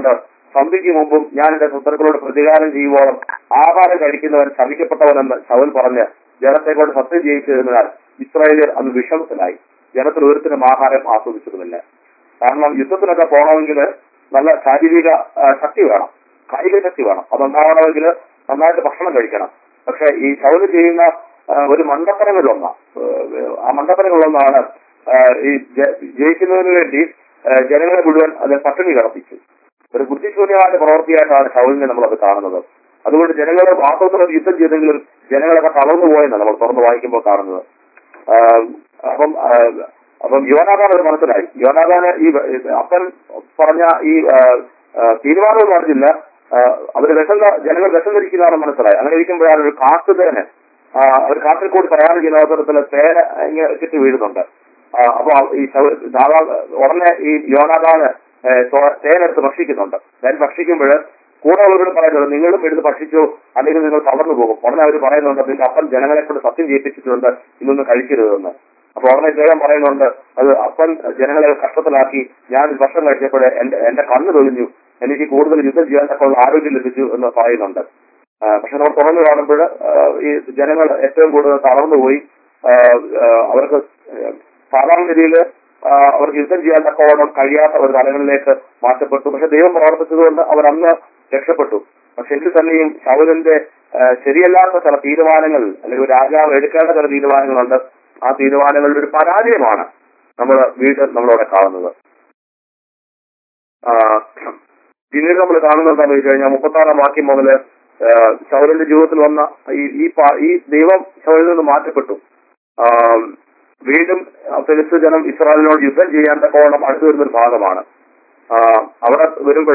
[SPEAKER 1] സന്ധ്യയ്ക്ക് മുമ്പും ഞാൻ എന്റെ ശത്രുക്കളോട് പ്രതികാരം ചെയ്യുവോളം ആഹാരം കഴിക്കുന്നവൻ ശവിക്കപ്പെട്ടവനെന്ന് ശൗൽ പറഞ്ഞ് ജനത്തെ കൊണ്ട് സത്യം ചെയ്യിച്ചതിനാൽ ഇസ്രായേലിയർ അന്ന് വിഷമത്തിലായി ജനത്തിൽ ഒരുത്തിനും ആഹാരം ആസ്വദിച്ചിരുന്നില്ല കാരണം യുദ്ധത്തിനൊക്കെ പോകണമെങ്കിൽ നല്ല ശാരീരിക ആ, ശക്തി വേണം കായിക ശക്തി വേണം അതുണ്ടാവണമെങ്കിൽ നന്നായിട്ട് ഭക്ഷണം കഴിക്കണം പക്ഷെ ഈ ശൗല് ചെയ്യുന്ന ആ, ഒരു മണ്ടത്തരങ്ങളിലൊന്ന ആ മണ്ടത്തരങ്ങളിലൊന്നാണ് ആ, ഈ ജ- ജയിക്കുന്നതിന് വേണ്ടി ആ, ജനങ്ങളെ മുഴുവൻ അത് പട്ടിണി കിടപ്പിച്ചു ഒരു ബുദ്ധിശൂന്യമായ പ്രവൃത്തിയായിട്ടാണ് ശൗലിനെ നമ്മൾ അത് കാണുന്നത് അതുകൊണ്ട് ജനങ്ങളെ വാസ്തവത്തിൽ യുദ്ധം ചെയ്തെങ്കിലും ജനങ്ങളൊക്കെ തളർന്നു പോയെന്നാണ് നമ്മൾ തുറന്ന് വായിക്കുമ്പോൾ കാണുന്നത് ആ, അപ്പം ആ, അപ്പം യോനാഥാൻ അത് മനസ്സിലായി യോനാഥാന് ഈ ഈ അപ്പൻ പറഞ്ഞ ഈ ആ, ആ, തീരുമാനമൊന്നും അറിഞ്ഞില്ല ആ, അവര് വിഷം ജനങ്ങൾ വിഷം ധരിക്കുന്നതാണെന്ന് മനസ്സിലായി അങ്ങനെ ഇരിക്കുമ്പോഴാണ് ഒരു കാട്ടുതേന് ആ, അവർ കാട്ടിൽ കൂടി പ്രയാണം ചെയ്യുന്ന അവസരത്തിൽ തേന ഇങ്ങനെ ചുറ്റി വീഴുന്നുണ്ട് ആ, അപ്പൊ ഈ ശവ- ധാരാളം ഉടനെ ഈ യോനാഥാന് ഏ, തോ- തേനെടുത്ത് ഭക്ഷിക്കുന്നുണ്ട് തേൻ ഭക്ഷിക്കുമ്പോൾ കൂടെ ഉള്ളവരോട് പറയുന്നത് നിങ്ങളും എടുത്ത് ഭക്ഷിച്ചു അല്ലെങ്കിൽ നിങ്ങൾ തളർന്നു പോകും ഉടനെ അവർ പറയുന്നുണ്ട് നിന്റെ അപ്പൻ ജനങ്ങളെ കൊണ്ട് സത്യം ചെയ്യിപ്പിച്ചിട്ടുണ്ട് ഇതൊന്നും കഴിക്കരുതെന്ന് അപ്പൊ ഉടനെ ഇദ്ദേഹം പറയുന്നുണ്ട് അത് അപ്പൻ ജനങ്ങളെ കഷ്ടത്തിലാക്കി ഞാൻ ഒരു ഭക്ഷണം കഴിച്ചപ്പോൾ എന്റെ എന്റെ കണ്ണ് തൊഴിഞ്ഞു എനിക്ക് കൂടുതൽ യുദ്ധം ചെയ്യാൻ തക്കമുള്ള ആരോഗ്യം ലഭിച്ചു എന്ന് പറയുന്നുണ്ട് ആ, പക്ഷെ നമ്മൾ തുറന്നു കാണുമ്പോൾ ഈ ജനങ്ങൾ ഏറ്റവും കൂടുതൽ തളർന്നു പോയി ആ, ആ, അവർക്ക് സാധാരണ രീതിയിൽ അവർക്ക് യുദ്ധം ചെയ്യാൻ തക്കവണ്ണം കഴിയാത്ത ഒരു തലങ്ങളിലേക്ക് മാറ്റപ്പെട്ടു പക്ഷെ ദൈവം പ്രവർത്തിച്ചതുകൊണ്ട് അവർ അന്ന് രക്ഷപ്പെട്ടു പക്ഷെ എങ്കിൽ തന്നെയും ശൗലിന്റെ ആ, ശരിയല്ലാത്ത ചില തീരുമാനങ്ങൾ അല്ലെങ്കിൽ ഒരു രാജാവ് എടുക്കേണ്ട ചില തീരുമാനങ്ങളുണ്ട് ആ തീരുമാനങ്ങളുടെ ഒരു പരാജയമാണ് നമ്മൾ വീണ്ടും നമ്മളവിടെ കാണുന്നത് ആ, പിന്നീട് നമ്മൾ കാണുന്നത് എന്താണെന്ന് വെച്ച് കഴിഞ്ഞാൽ മുപ്പത്താറാം വാക്യം മുതല് ആ, ശൗലിന്റെ ജീവിതത്തിൽ വന്ന ഈ ഈ പാ- ഈ ദൈവം ശൗലിൽ നിന്ന് മാറ്റപ്പെട്ടു ആ, വീണ്ടും ഫിലിസ്തു ജനം ഇസ്രായേലിനോട് യുദ്ധം ചെയ്യാൻ തക്കോണം അടുത്തു വരുന്ന ഒരു ഭാഗമാണ് ആ, അവിടെ വരുമ്പോൾ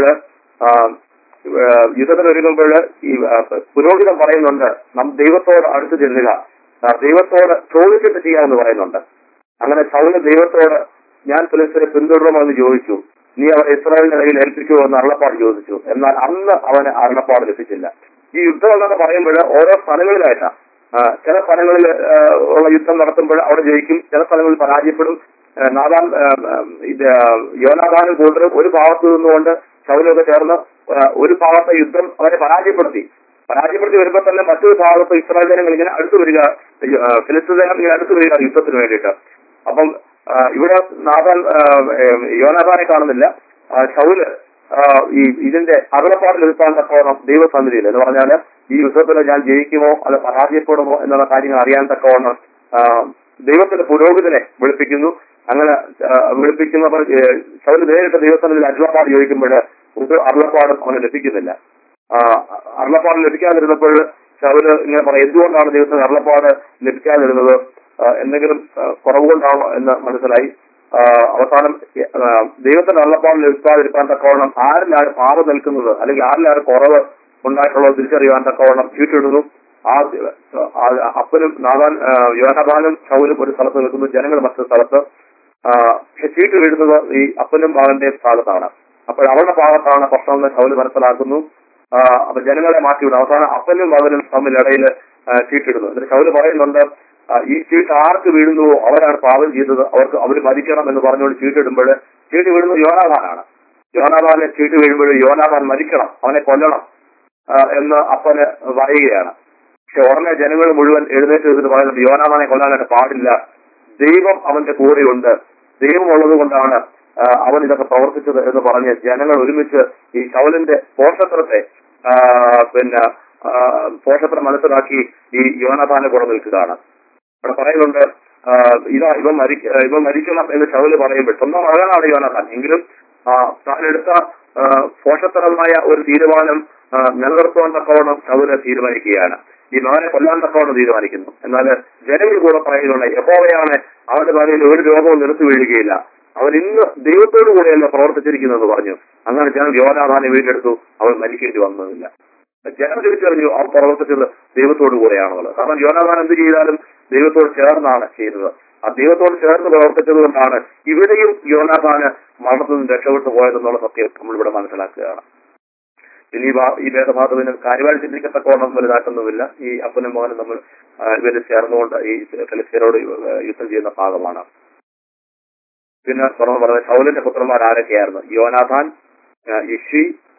[SPEAKER 1] യുദ്ധത്തിന് ഒരുങ്ങുമ്പോൾ ഈ ആ, പുരോഹിതൻ പറയുന്നുണ്ട് നാം ദൈവത്തോട് അടുത്ത് ചെല്ലുക ആ, ദൈവത്തോട് ചോദിച്ചിട്ട് ചെയ്യാമെന്ന് പറയുന്നുണ്ട് അങ്ങനെ ശൗല് ദൈവത്തോട് ഞാൻ ഫിലിസ്തീനെ പിന്തുടരുമെന്ന് ചോദിച്ചു നീ അവരെ ഇസ്രായേലിന്റെ കയ്യിൽ ഏൽപ്പിക്കുമോ എന്ന് അരുളപ്പാട് ചോദിച്ചു എന്നാൽ അന്ന് അവന് അരുളപ്പാട് ലഭിച്ചില്ല ഈ യുദ്ധം എന്നൊക്കെ പറയുമ്പോൾ ഓരോ സ്ഥലങ്ങളിലായിട്ടാ ആ, ചില സ്ഥലങ്ങളിൽ ആ, ഉള്ള യുദ്ധം നടത്തുമ്പോൾ അവിടെ ജയിക്കും ചില സ്ഥലങ്ങളിൽ പരാജയപ്പെടും ആ, നാദാൻ ആ, ആ, ഇത് ആ, യോനാദാനും കൂടുതലും ഒരു ഭാഗത്ത് നിന്നുകൊണ്ട് ശൗലൊക്കെ ചേർന്ന് ആ, ഒരു ഭാഗത്തെ യുദ്ധം അവരെ പരാജയപ്പെടുത്തി പരാജയപ്പെടുത്തി വരുമ്പോൾ തന്നെ മറ്റൊരു ഭാഗത്ത് ഇസ്രായേൽ ജനങ്ങൾ ഇങ്ങനെ അടുത്തു വരിക ആ, ഫിലിസ്തീൻ ജനങ്ങൾ ഇങ്ങനെ അടുത്തു വരിക യുദ്ധത്തിന് വേണ്ടിയിട്ട് അപ്പം ആ, ഇവിടെ നാദാൻ ആ, ഏം, യോനാഥാനെ കാണുന്നില്ല ആ, ശൗല് ആ, ഈ ഇതിന്റെ അകലപ്പാട് ലഭിക്കാൻ തക്കവണ്ണം ദൈവസന്നിധിയിൽ എന്ന് പറഞ്ഞാൽ ഈ യുദ്ധത്തിൽ ഞാൻ ജയിക്കുമോ അല്ല പരാജയപ്പെടുമോ എന്നുള്ള കാര്യങ്ങൾ അറിയാൻ തക്കവണ്ണം ആ, ദൈവത്തിന്റെ പുരോഹിതനെ വിളിപ്പിക്കുന്നു അങ്ങനെ ആ, വിളിപ്പിക്കുന്നപ്പോൾ ഏ, ശൗല് നേരിട്ട് ദൈവസന്നിധിയിൽ അരുളപ്പാട് ചോദിക്കുമ്പോൾ ഒരു അരുളപ്പാടും അവന് ലഭിക്കുന്നില്ല ആ, അരുളപ്പാട് ലഭിക്കാതിരുന്നപ്പോൾ ശൗല് ഇങ്ങനെ പറയും എന്തുകൊണ്ടാണ് ദൈവത്തിന് അരുളപ്പാട് ലഭിക്കാതിരുന്നത് ആ, എന്തെങ്കിലും ആ, കുറവുകൊണ്ടാണോ എന്ന് മനസ്സിലായി ആ, അവസാനം ആ, ദൈവത്തിന്റെ അള്ളപ്പാട് ലഭിക്കാതിരിക്കാൻ തക്കവണ്ണം ആരിലാണ് പാപം നിൽക്കുന്നത് അല്ലെങ്കിൽ ആരിലാണ് കുറവ് ഉണ്ടായിട്ടുള്ളത് തിരിച്ചറിയാൻ തക്കവണ്ണം ചീട്ടിടുന്നു ആ ആ, അപ്പനും നാദാൻ ആ, യോനാദാനും ശൗലും ഒരു സ്ഥലത്ത് നിൽക്കുന്നു ജനങ്ങൾ മറ്റൊരു സ്ഥലത്ത് ആ, പക്ഷെ ചീട്ട് വീഴുന്നത് ഈ അപ്പനും മകന്റെയും ഭാഗത്താണ് അപ്പോൾ അവരുടെ ഭാഗത്താണ് പ്രശ്നമെന്ന് ശൗല് മനസ്സിലാക്കുന്നു ആ, അപ്പൊ ജനങ്ങളെ മാറ്റിവിടും അവസാനം അപ്പനും മകനും തമ്മിൽ ഇടയിൽ ചീട്ടിടുന്നു എന്നിട്ട് ശൗല് പറയുന്നുണ്ട് ആ, ഈ ചീട്ട് ആർക്ക് വീഴുന്നുവോ അവരാണ് പാപം ചെയ്തത് അവർക്ക് അവർ മരിക്കണം എന്ന് പറഞ്ഞുകൊണ്ട് ചീട്ടിടുമ്പോൾ ചീട്ട് വീഴുന്നത് യോനാഥാനാണ് യോനാഥാനെ ചീട്ട് വീഴുമ്പോൾ യോനാഥാൻ മരിക്കണം അവനെ കൊല്ലണം ആ, എന്ന് അപ്പന് പറയുകയാണ് പക്ഷെ ഉടനെ ജനങ്ങൾ മുഴുവൻ എഴുന്നേറ്റ് നിന്നിട്ട് പറയുന്നത് യോനാഥാനെ കൊല്ലാനായിട്ട് പാടില്ല ദൈവം അവന്റെ കൂടെയുണ്ട് ദൈവം ഉള്ളത് കൊണ്ടാണ് ആ, അവൻ ഇതൊക്കെ പ്രവർത്തിച്ചത് എന്ന് പറഞ്ഞ് ജനങ്ങൾ ഒരുമിച്ച് ഈ ശൗലിന്റെ പോഷത്രത്തെ ആ, പിന്നെ ആ, പോഷത്രം മനസ്സിലാക്കി ഈ യോനാഥാനെ കൂടെ നിൽക്കുകയാണ് അവിടെ പറയുന്നുണ്ട് ആ, ഇതാ ഇവൻ മരിക്ക ഇവൻ മരിക്കണം എന്ന് ശൗല് പറയുമ്പോൾ സ്വന്തം മകനാണ് യോനാഥാൻ എങ്കിലും ആ, താൻ എടുത്ത ആ, പോഷത്തരമായ ഒരു തീരുമാനം ആ, നിലനിർത്തുവാൻ തക്കവണ്ണം ശൗല് തീരുമാനിക്കുകയാണ് ഈ മകനെ കൊല്ലാൻ തക്കവണ്ണം തീരുമാനിക്കുന്നു എന്നാൽ ജനങ്ങൾ കൂടെ പറയുന്നുണ്ട് യഹോവയാണ് അവന്റെ തലയിൽ ഒരു രോഗവും നിർത്തി വീഴുകയില്ല അവൻ ഇന്ന് ദൈവത്തോടു കൂടെയല്ല പ്രവർത്തിച്ചിരിക്കുന്നതെന്ന് പറഞ്ഞു അങ്ങനെ ജനം യോനാഥാനെ വീണ്ടെടുത്തു അവൻ മരിക്കേണ്ടി വന്നതില്ല ജനം തിരിച്ചറിഞ്ഞു അവൻ പ്രവർത്തിച്ചത് ദൈവത്തോടു കൂടെയാണുള്ളത് കാരണം യോനാഥാൻ എന്ത് ചെയ്താലും ദൈവത്തോട് ചേർന്നാണ് ചെയ്തത് ആ ദൈവത്തോട് ചേർന്ന് പ്രവർത്തിച്ചത് കൊണ്ടാണ് ഇവിടെയും യോനാഥാന് മരണത്തിൽ നിന്ന് രക്ഷപ്പെട്ടു പോയതെന്നുള്ള സത്യം നമ്മളിവിടെ മനസ്സിലാക്കുകയാണ് പിന്നെ ഈ ഭാ- ഈ ഭേദഭാഗത്തിന് കാര്യമായി ചിന്തിക്കത്തക്കോണം വലുതാക്കുന്നുമില്ല ഈ അപ്പനും മകനും നമ്മൾ ആ, ഇവര് ചേർന്നുകൊണ്ട് ഈ ഫെലിസ്തീനോട് യുദ്ധം ചെയ്യുന്ന ഭാഗമാണ് പിന്നെ തുറന്നു പറഞ്ഞ ശൗലിന്റെ പുത്രന്മാർ ആരൊക്കെയായിരുന്നു യോനാഥാൻ ആ, ഇഷി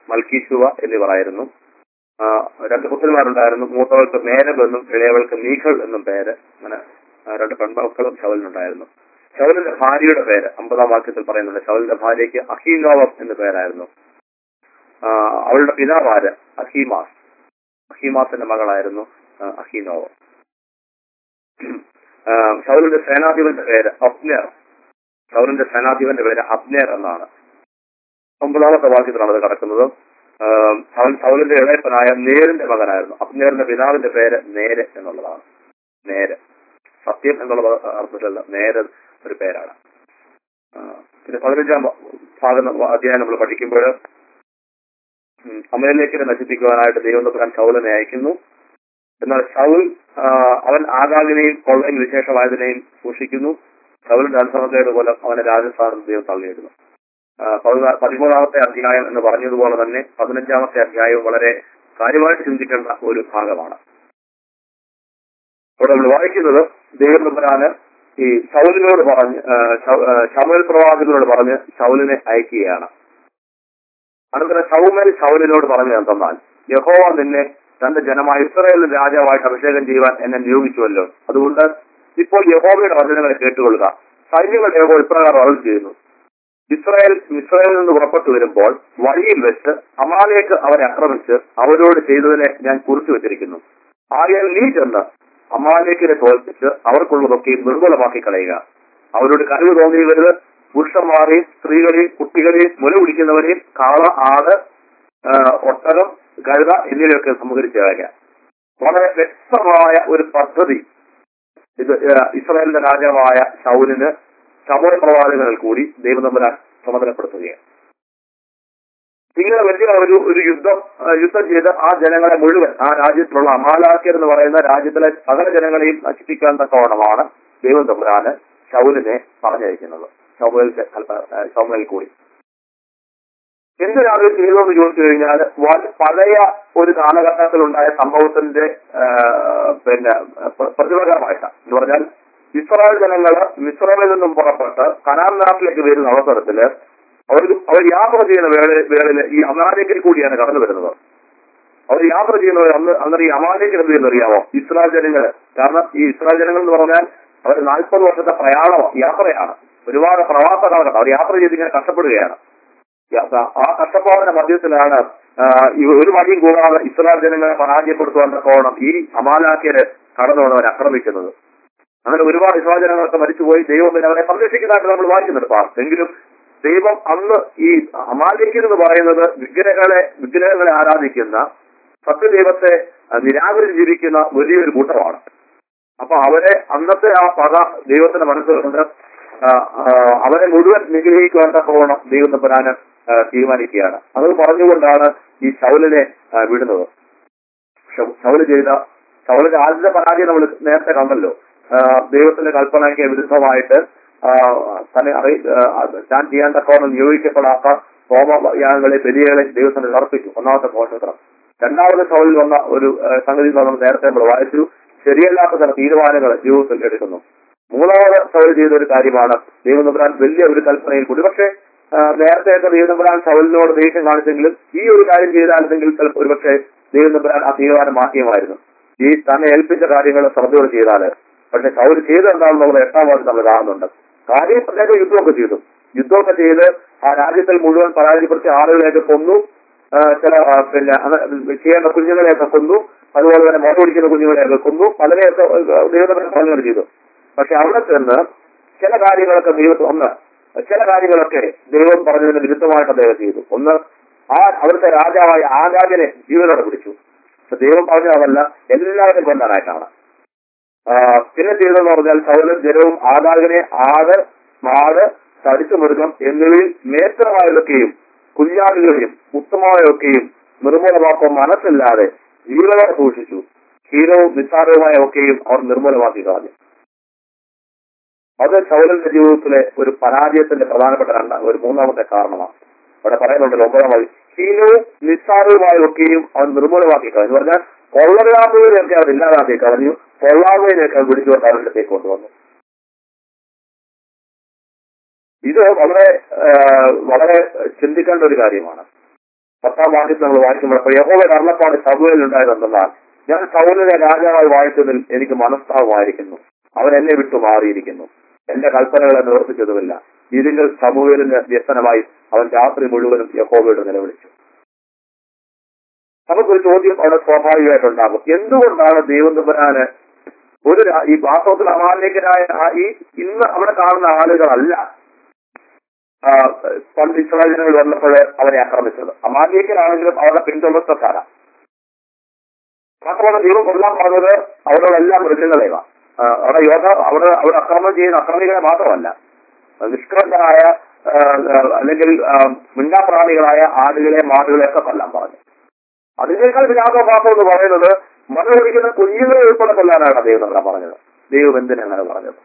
[SPEAKER 1] മൽക്കീശുവ എന്നിവരായിരുന്നു ആ, രണ്ട് പുത്രന്മാരുണ്ടായിരുന്നു മൂത്തവൾക്ക് മേനബ് എന്നും ഇളയവൾക്ക് മീഖൾ എന്നും പേര് അങ്ങനെ ആ, രണ്ട് പെൺമക്കളും ശവലിനുണ്ടായിരുന്നു ശവലിന്റെ ഭാര്യയുടെ പേര് അമ്പതാം വാക്യത്തിൽ പറയുന്നുണ്ട് ശവലിന്റെ ഭാര്യയ്ക്ക് അഹീനോവം എന്ന് പേരായിരുന്നു ആ, അവളുടെ പിതാവാര് അഹീമാസ് അഹീമാസിന്റെ മകളായിരുന്നു ആ, അഹീനോവം ആ, ശൗലിന്റെ സേനാധിപന്റെ പേര് അബ്നേർ ശൗലിന്റെ സേനാധിപന്റെ പേര് അബ്നേർ എന്നാണ് ഒമ്പതാമത്തെ വാക്യത്തിലാണ് അത് കിടക്കുന്നത് ആ, ശൗൽ ശൗലിന്റെ ഇളയപ്പനായ നേരിന്റെ മകനായിരുന്നു അബ്നേറിന്റെ പിതാവിന്റെ പേര് നേര് എന്നുള്ളതാണ് നേര് സത്യം എന്നുള്ള പദ- അർത്ഥത്തിലല്ല നേര് ഒരു പേരാണ് ആ, പിന്നെ പതിനഞ്ചാം ഭ- ഭാഗം നമ്മ- അധ്യായം നമ്മൾ പഠിക്കുമ്പോൾ അമലിലേക്കിനെ നശിപ്പിക്കുവാനായിട്ട് ദൈവം തമ്പുരാൻ ശൗലിനെ അയക്കുന്നു എന്നാൽ ശൗൽ ആ, അവൻ ആകാഗിനെയും കൊള്ളയും വിശേഷമായതിനെയും സൂക്ഷിക്കുന്നു ശൗലിന്റെ അനുസരണത്തേട് പോലെ അവനെ രാജസ്ഥാനം ദൈവം തള്ളിയിടുന്നു ആ, പതിനാ- പതിമൂന്നാമത്തെ അധ്യായം എന്ന് പറഞ്ഞതുപോലെ തന്നെ പതിനഞ്ചാമത്തെ അധ്യായവും വളരെ കാര്യമായിട്ട് ചിന്തിക്കേണ്ട ഒരു ഭാഗമാണ് ഇവിടെ നമ്മൾ വായിക്കുന്നത് ദൈവം തമ്പുരാന് ഈ ശൗലിനോട് പറഞ്ഞ് ആ, ശൗ- ആ, ശമൂവേൽ പ്രവാചകനോട് പറഞ്ഞ് ശൗലിനെ അയക്കുകയാണ് അനന്തരം ശൗമേൽ ശൗലിനോട് പറഞ്ഞു എന്തെന്നാൽ യഹോവ നിന്നെ തന്റെ ജനമായ ഇസ്രായേലിൽ രാജാവായിട്ട് അഭിഷേകം ചെയ്യുവാൻ എന്നെ നിയോഗിച്ചുവല്ലോ അതുകൊണ്ട് ഇപ്പോൾ യഹോവയുടെ വചനങ്ങളെ കേട്ടുകൊള്ളുക സൈന്യങ്ങളുടെ യഹോ ഇപ്രകാരം അരുൾ ചെയ്യുന്നു ഇസ്രായേൽ ഇസ്രായേലിൽ നിന്ന് പുറപ്പെട്ടു വരുമ്പോൾ വഴിയിൽ വെച്ച് അമാലേക്ക് അവരെ ആക്രമിച്ച് അവരോട് ചെയ്തതിനെ ഞാൻ കുറിച്ചു വെച്ചിരിക്കുന്നു ആകയാൽ നീ ചെന്ന് അമാലേക്കിനെ തോൽപ്പിച്ച് അവർക്കുള്ളതൊക്കെ നിർമ്മലമാക്കി കളയുക അവരോട് കഴിവ് തോന്നിയവരുത് പുരുഷന്മാരെയും സ്ത്രീകളെയും കുട്ടികളെയും മുല പിടിക്കുന്നവരെയും കാള ആട് ആ, ഒട്ടകം കഴുത എന്നിവയൊക്കെ സംഹരിച്ചു കളയുക വളരെ വ്യക്തമായ ഒരു പദ്ധതി ഇത് ആ, ഇസ്രായേലിന്റെ രാജാവായ ശൗലിന് ശമൂല പ്രവാചകനിൽ കൂടി ദൈവനമ്പരാൻ ചുമതലപ്പെടുത്തുകയാണ് ഇങ്ങനെ വലിയ ഒരു ഒരു യുദ്ധം ആ, യുദ്ധം ചെയ്ത് ആ ജനങ്ങളെ മുഴുവൻ ആ രാജ്യത്തിലുള്ള അമാലാക്കർ എന്ന് പറയുന്ന രാജ്യത്തിലെ സകല ജനങ്ങളെയും നശിപ്പിക്കാൻ തക്കവണ്ണമാണ് ദൈവം തമ്പുരാന് ശൗലിനെ പറഞ്ഞയക്കുന്നത് ശൗമേൽ ശൗമേൽ കൂടി എന്തിനാണ് ഇത് ചെയ്തതെന്ന് ചോദിച്ചു കഴിഞ്ഞാൽ വ- പഴയ ഒരു കാലഘട്ടത്തിലുണ്ടായ സംഭവത്തിന്റെ ആ, പിന്നെ പ്ര- പ്രതിഫലമായിട്ടാണ് എന്ന് പറഞ്ഞാൽ ഇസ്രായേൽ ജനങ്ങള് ഇസ്രായേലിൽ നിന്നും പുറപ്പെട്ട് കനാൻ നാട്ടിലേക്ക് വരുന്ന അവസരത്തില് അവർ അവർ യാത്ര ചെയ്യുന്ന വേള വേളയിൽ ഈ അമാലേക്കിൽ കൂടിയാണ് കടന്നു വരുന്നത് അവർ യാത്ര ചെയ്യുന്നവർ അന്ന് അന്നേരം ഈ അമാലേക്ക് എന്ത് ചെയ്യുന്നറിയാമോ ഇസ്രായേൽ ജനങ്ങള് കാരണം ഈ ഇസ്രായേൽ ജനങ്ങൾ എന്ന് പറഞ്ഞാൽ അവർ നാൽപ്പത് വർഷത്തെ പ്രയാണം യാത്രയാണ് ഒരുപാട് പ്രവാസ കാലഘട്ടം അവർ യാത്ര ചെയ്ത് ഇങ്ങനെ കഷ്ടപ്പെടുകയാണ് യാ- ആ കഷ്ടപ്പാടിന്റെ മധ്യത്തിലാണ് ആ, ഈ ഒരു മടിയും കൂടാതെ ഇസ്രായേൽ ജനങ്ങളെ പരാജയപ്പെടുത്തുവാൻ തക്കോണം ഈ അമാലാക്കിയര് കടന്നു വന്നവർ ആക്രമിക്കുന്നത് അങ്ങനെ ഒരുപാട് ഇസ്രായേൽ ജനങ്ങളൊക്കെ മരിച്ചുപോയി ദൈവം പിന്നെ അവരെ സംരക്ഷിക്കുന്നതായിട്ട് നമ്മൾ വായിക്കുന്നുണ്ട് പാ എങ്കിലും ദൈവം അന്ന് ഈ അമാലിക്കൽ എന്ന് പറയുന്നത് വിഗ്രഹങ്ങളെ വിഗ്രഹങ്ങളെ ആരാധിക്കുന്ന സത്യദൈവത്തെ ആ, നിരാകരിച്ച് ജീവിക്കുന്ന വലിയൊരു കൂട്ടമാണ് അപ്പൊ അവരെ അന്നത്തെ ആ പക ദൈവത്തിന്റെ മനസ്സിലുണ്ട് ആ, ആ, അവരെ മുഴുവൻ നിഗ്രഹിക്കുവാൻ തക്കവണ്ണം ദൈവം തമ്പരാന് ആ, തീരുമാനിക്കുകയാണ് അത് പറഞ്ഞുകൊണ്ടാണ് ഈ ശൗലിനെ ആ, വിടുന്നത് ശൗ- ശൗല് ചെയ്ത ശൗലിന്റെ ആദ്യത്തെ പരാജയം നമ്മൾ നേരത്തെ കണ്ടല്ലോ ആ, ദൈവത്തിന്റെ കൽപ്പനയ്ക്ക് വിരുദ്ധമായിട്ട് ആ, തന്നെ അറി ആ, താൻ ചെയ്യാൻ തക്കവണ്ണം നിയോഗിക്കപ്പെടാത്ത ഹോമയാഗങ്ങളെ ബലികളെ ദൈവത്തിന് സമർപ്പിച്ചു ഒന്നാമത്തെ പോഷത്രം രണ്ടാമത് ശൗലിൽ വന്ന ഒരു ആ, സംഗതി നമ്മൾ നേരത്തെ നമ്മൾ വായിച്ചു ശരിയല്ലാത്ത ചില തീരുമാനങ്ങൾ ജീവിതത്തിൽ എടുക്കുന്നു മൂന്നാമത് ശൗൽ ചെയ്ത ഒരു കാര്യമാണ് ദൈവനമ്പുരാൻ വലിയ ഒരു കൽപ്പനയിൽ കൂടി പക്ഷേ ആ, നേരത്തെയൊക്കെ ദൈവനമ്പുരാൻ ശൗലിനോട് ദേഷ്യം കാണിച്ചെങ്കിലും ഈ ഒരു കാര്യം ചെയ്തായിരുന്നെങ്കിൽ ചിലപ്പോൾ ഒരുപക്ഷെ ദൈവനമ്പുരാൻ ആ തീരുമാനം മാറ്റിയുമായിരുന്നു ഈ തന്നെ ഏൽപ്പിച്ച കാര്യങ്ങൾ ശ്രദ്ധയോടെ ചെയ്താല് പക്ഷെ ശൗൽ ചെയ്ത് എന്താണെന്ന് നമ്മൾ എട്ടാം വാർഡ് നമ്മൾ കാണുന്നുണ്ട് കാര്യം പ്രത്യേക യുദ്ധമൊക്കെ ചെയ്തു യുദ്ധമൊക്കെ ചെയ്ത് ആ രാജ്യത്തിൽ മുഴുവൻ പരാജയപ്പെടുത്തിയ ആളുകളെയൊക്കെ കൊന്നു ആ, ചില ആ, പിന്നെ അത് ചെയ്യേണ്ട കുഞ്ഞുങ്ങളെയൊക്കെ കൊന്നു അതുപോലെ തന്നെ മോട്ട പിടിക്കുന്ന കുഞ്ഞുങ്ങളെയൊക്കെ കൊന്നു പലരെയൊക്കെ ദൈവത്തിന് പറഞ്ഞു ചെയ്തു പക്ഷെ അവിടെ ചെന്ന് ചില കാര്യങ്ങളൊക്കെ ദൈവം ഒന്ന് ചില കാര്യങ്ങളൊക്കെ ദൈവം പറഞ്ഞതിന് വിരുദ്ധമായിട്ട് അദ്ദേഹം ചെയ്തു ഒന്ന് ആ അവിടുത്തെ രാജാവായ ആകാശനെ ജീവനോടെ പിടിച്ചു പക്ഷെ ദൈവം പറഞ്ഞ അതല്ല എല്ലാവരും കൊല്ലാനായിട്ടാണ് ആ, പിന്നെ ചെയ്തതെന്ന് പറഞ്ഞാൽ സൗലും ജനവും ആകാശനെ ആട് മാട് തടിച്ചു മൃഗം എന്നിവയിൽ മേത്രമായതൊക്കെയും കുഞ്ഞാടുകളെയും ഉത്തമമായൊക്കെയും നിർമ്മൂലമാക്കാൻ മനസ്സില്ലാതെ ജീവനോടെ സൂക്ഷിച്ചു ഹീനവും നിസ്സാരവുമായ ഒക്കെയും അവർ നിർമ്മൂലമാക്കി കളഞ്ഞു അത് ശൗലന്റെ ജീവിതത്തിലെ ഒരു പരാജയത്തിന്റെ പ്രധാനപ്പെട്ട രണ്ടാം ഒരു മൂന്നാമത്തെ കാരണമാണ് അവിടെ പറയുന്നുണ്ടല്ലോ ഒമ്പതാം വഴി ഹീനവും നിസ്സാരവുമായ ഒക്കെയും അവൻ നിർമ്മൂലമാക്കി കളഞ്ഞു എന്ന് പറഞ്ഞാൽ കൊള്ളരാത്തതിനെയൊക്കെ അവൻ ഇല്ലാതാക്കി കളഞ്ഞു കൊള്ളാത്തതിനെയൊക്കെ അവൻ പിടിച്ചുകൊണ്ട് അവരുടെ അടുത്തേക്ക് കൊണ്ടുവന്നു ഇത് വളരെ ആ, വളരെ ചിന്തിക്കേണ്ട ഒരു കാര്യമാണ് പത്താം വാക്യത്തിൽ നമ്മൾ വായിക്കുമ്പോൾ യഹോവയുടെ അരുളപ്പാട് സഭയിൽ ഉണ്ടായതെന്നാൽ ഞാൻ സൗലിനെ രാജാവായി വാഴ്ത്തതിൽ എനിക്ക് മനസ്താവമായിരിക്കുന്നു അവൻ എന്നെ വിട്ടു മാറിയിരിക്കുന്നു എന്റെ കൽപ്പനകളെ നിവർത്തിച്ചതുമില്ല ഇതിൽ സമൂഹത്തിന് വ്യസനമായി അവൻ രാത്രി മുഴുവനും യഹോവയോട് നിലവിളിച്ചു നമുക്കൊരു ചോദ്യം അവിടെ സ്വാഭാവികമായിട്ടുണ്ടാകും എന്തുകൊണ്ടാണ് ദൈവം തമ്പുരാന് ഒരു രാ- ഈ വാസ്തവത്തിൽ അമാലേഖരായ ആ- ഈ ഇന്ന് അവിടെ കാണുന്ന ആളുകളല്ല ആ, പണ്ട് ഇസ്രായേൽ ജനങ്ങൾ വന്നപ്പോൾ അവരെ ആക്രമിച്ചത് അമാലേഖരാണെങ്കിലും അവരുടെ പിന്തുടർച്ചക്കാരാണ് മാത്രമല്ല ദൈവം കൊല്ലാൻ പറഞ്ഞത് അവരോടെല്ലാം മൃഗങ്ങളെയാണ് അവിടെ യോധ അവിടെ അവിടെ ആക്രമണം ചെയ്യുന്ന അക്രമികളെ മാത്രമല്ല നിഷ്കളങ്കരായ ആ, ആ, അല്ലെങ്കിൽ ആ, മിണ്ടാപ്രാണികളായ ആടുകളെ മാടുകളെ ഒക്കെ കൊല്ലാൻ പറഞ്ഞു അതിനേക്കാൾ വിലാപഭാസം എന്ന് പറയുന്നത് മഴ ഒഴിക്കുന്ന കുഞ്ഞുങ്ങളെ ഉൾപ്പെടെ കൊല്ലാനാണ് ദൈവം നമ്മളെ പറഞ്ഞത് ദൈവം എന്തിനാണ് പറഞ്ഞത്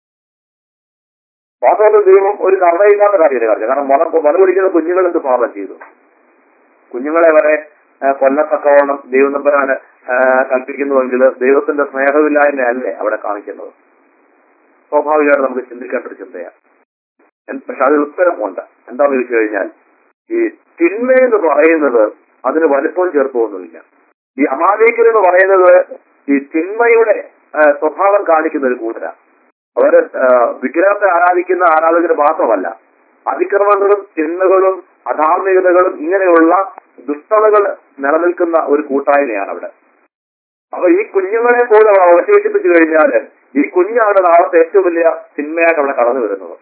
[SPEAKER 1] വാസ്തവത്തിൽ ദൈവം ഒരു കർണയില്ലാത്ത കാര്യമല്ലേ പറഞ്ഞു കാരണം മല മല പിടിക്കുന്ന കുഞ്ഞുങ്ങൾ എന്ത് പാപം ചെയ്തു കുഞ്ഞുങ്ങളെ വരെ ആ, കൊല്ലത്തക്കവണ്ണം ദൈവം നമ്പരാന് കൽപ്പിക്കുന്നുവെങ്കിൽ ദൈവത്തിന്റെ സ്നേഹമില്ലായ്മ അല്ലേ അവിടെ കാണിക്കുന്നത് സ്വാഭാവികമായിട്ട് നമുക്ക് ചിന്തിക്കേണ്ട ഒരു ചിന്തയാണ് എൻ- പക്ഷെ അതിൽ ഉത്തരമുണ്ട് എന്താണെന്ന് ചോദിച്ചു കഴിഞ്ഞാൽ ഈ തിന്മയെന്ന് പറയുന്നത് അതിന് വലിപ്പവും ചെറുപ്പമൊന്നുമില്ല ഈ അമാലേക്കർ എന്ന് പറയുന്നത് ഈ തിന്മയുടെ ആ, സ്വഭാവം കാണിക്കുന്ന ഒരു കൂട്ടരാണ് അവര് ആ, വിഗ്രഹത്തെ ആരാധിക്കുന്ന ആരാധകർ മാത്രമല്ല അതിക്രമങ്ങളും തിന്മകളും അധാർമികതകളും ഇങ്ങനെയുള്ള ദുഷ്ടതകൾ നിലനിൽക്കുന്ന ഒരു കൂട്ടായ്മയാണ് അവിടെ അപ്പൊ ഈ കുഞ്ഞുങ്ങളെ പോലും അവർ അവശേഷിപ്പിച്ചു കഴിഞ്ഞാൽ ഈ കുഞ്ഞാണ് നാളത്തെ ഏറ്റവും വലിയ തിന്മയായിട്ട് അവിടെ കടന്നു വരുന്നത്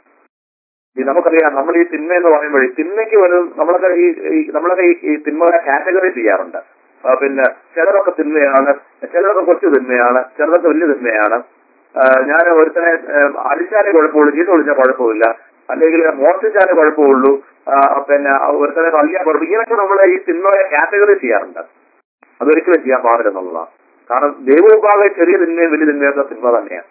[SPEAKER 1] ഈ നമുക്കറിയാം നമ്മൾ ഈ തിന്മ എന്ന് പറയുമ്പോൾ ഈ തിന്മയ്ക്ക് വരും നമ്മളൊക്കെ ഈ ഈ- നമ്മളൊക്കെ ഈ- ഈ തിന്മകളെ കാറ്റഗറി ചെയ്യാറുണ്ട് ആ, പിന്നെ ചിലരൊക്കെ തിന്മയാണ് ചിലരൊക്കെ കൊച്ചു തിന്മയാണ് ചിലരൊക്കെ വലിയ തിന്മയാണ് ഞാൻ ഒരുത്തനെ ആ, അടിച്ചാലേ കുഴപ്പമുള്ളൂ ചീത്ത വിളിച്ചാൽ കുഴപ്പമില്ല അല്ലെങ്കിൽ മോഷ്ടിച്ചാലേ കുഴപ്പമുള്ളൂ ആ, പിന്നെ ഒരുത്തനെ തല്ലിയാൽ കുഴപ്പം ഇങ്ങനെയൊക്കെ നമ്മൾ ഈ തിന്മകളെ കാറ്റഗറി ചെയ്യാറുണ്ട് അതൊരിക്കലും ചെയ്യാൻ പാടില്ലെന്നുള്ളതാണ് കാരണം ദൈവവിഭാഗം ചെറിയ തിന്മയും വലിയ തിന്മയൊക്കെ തിന്മ തന്നെയാണ്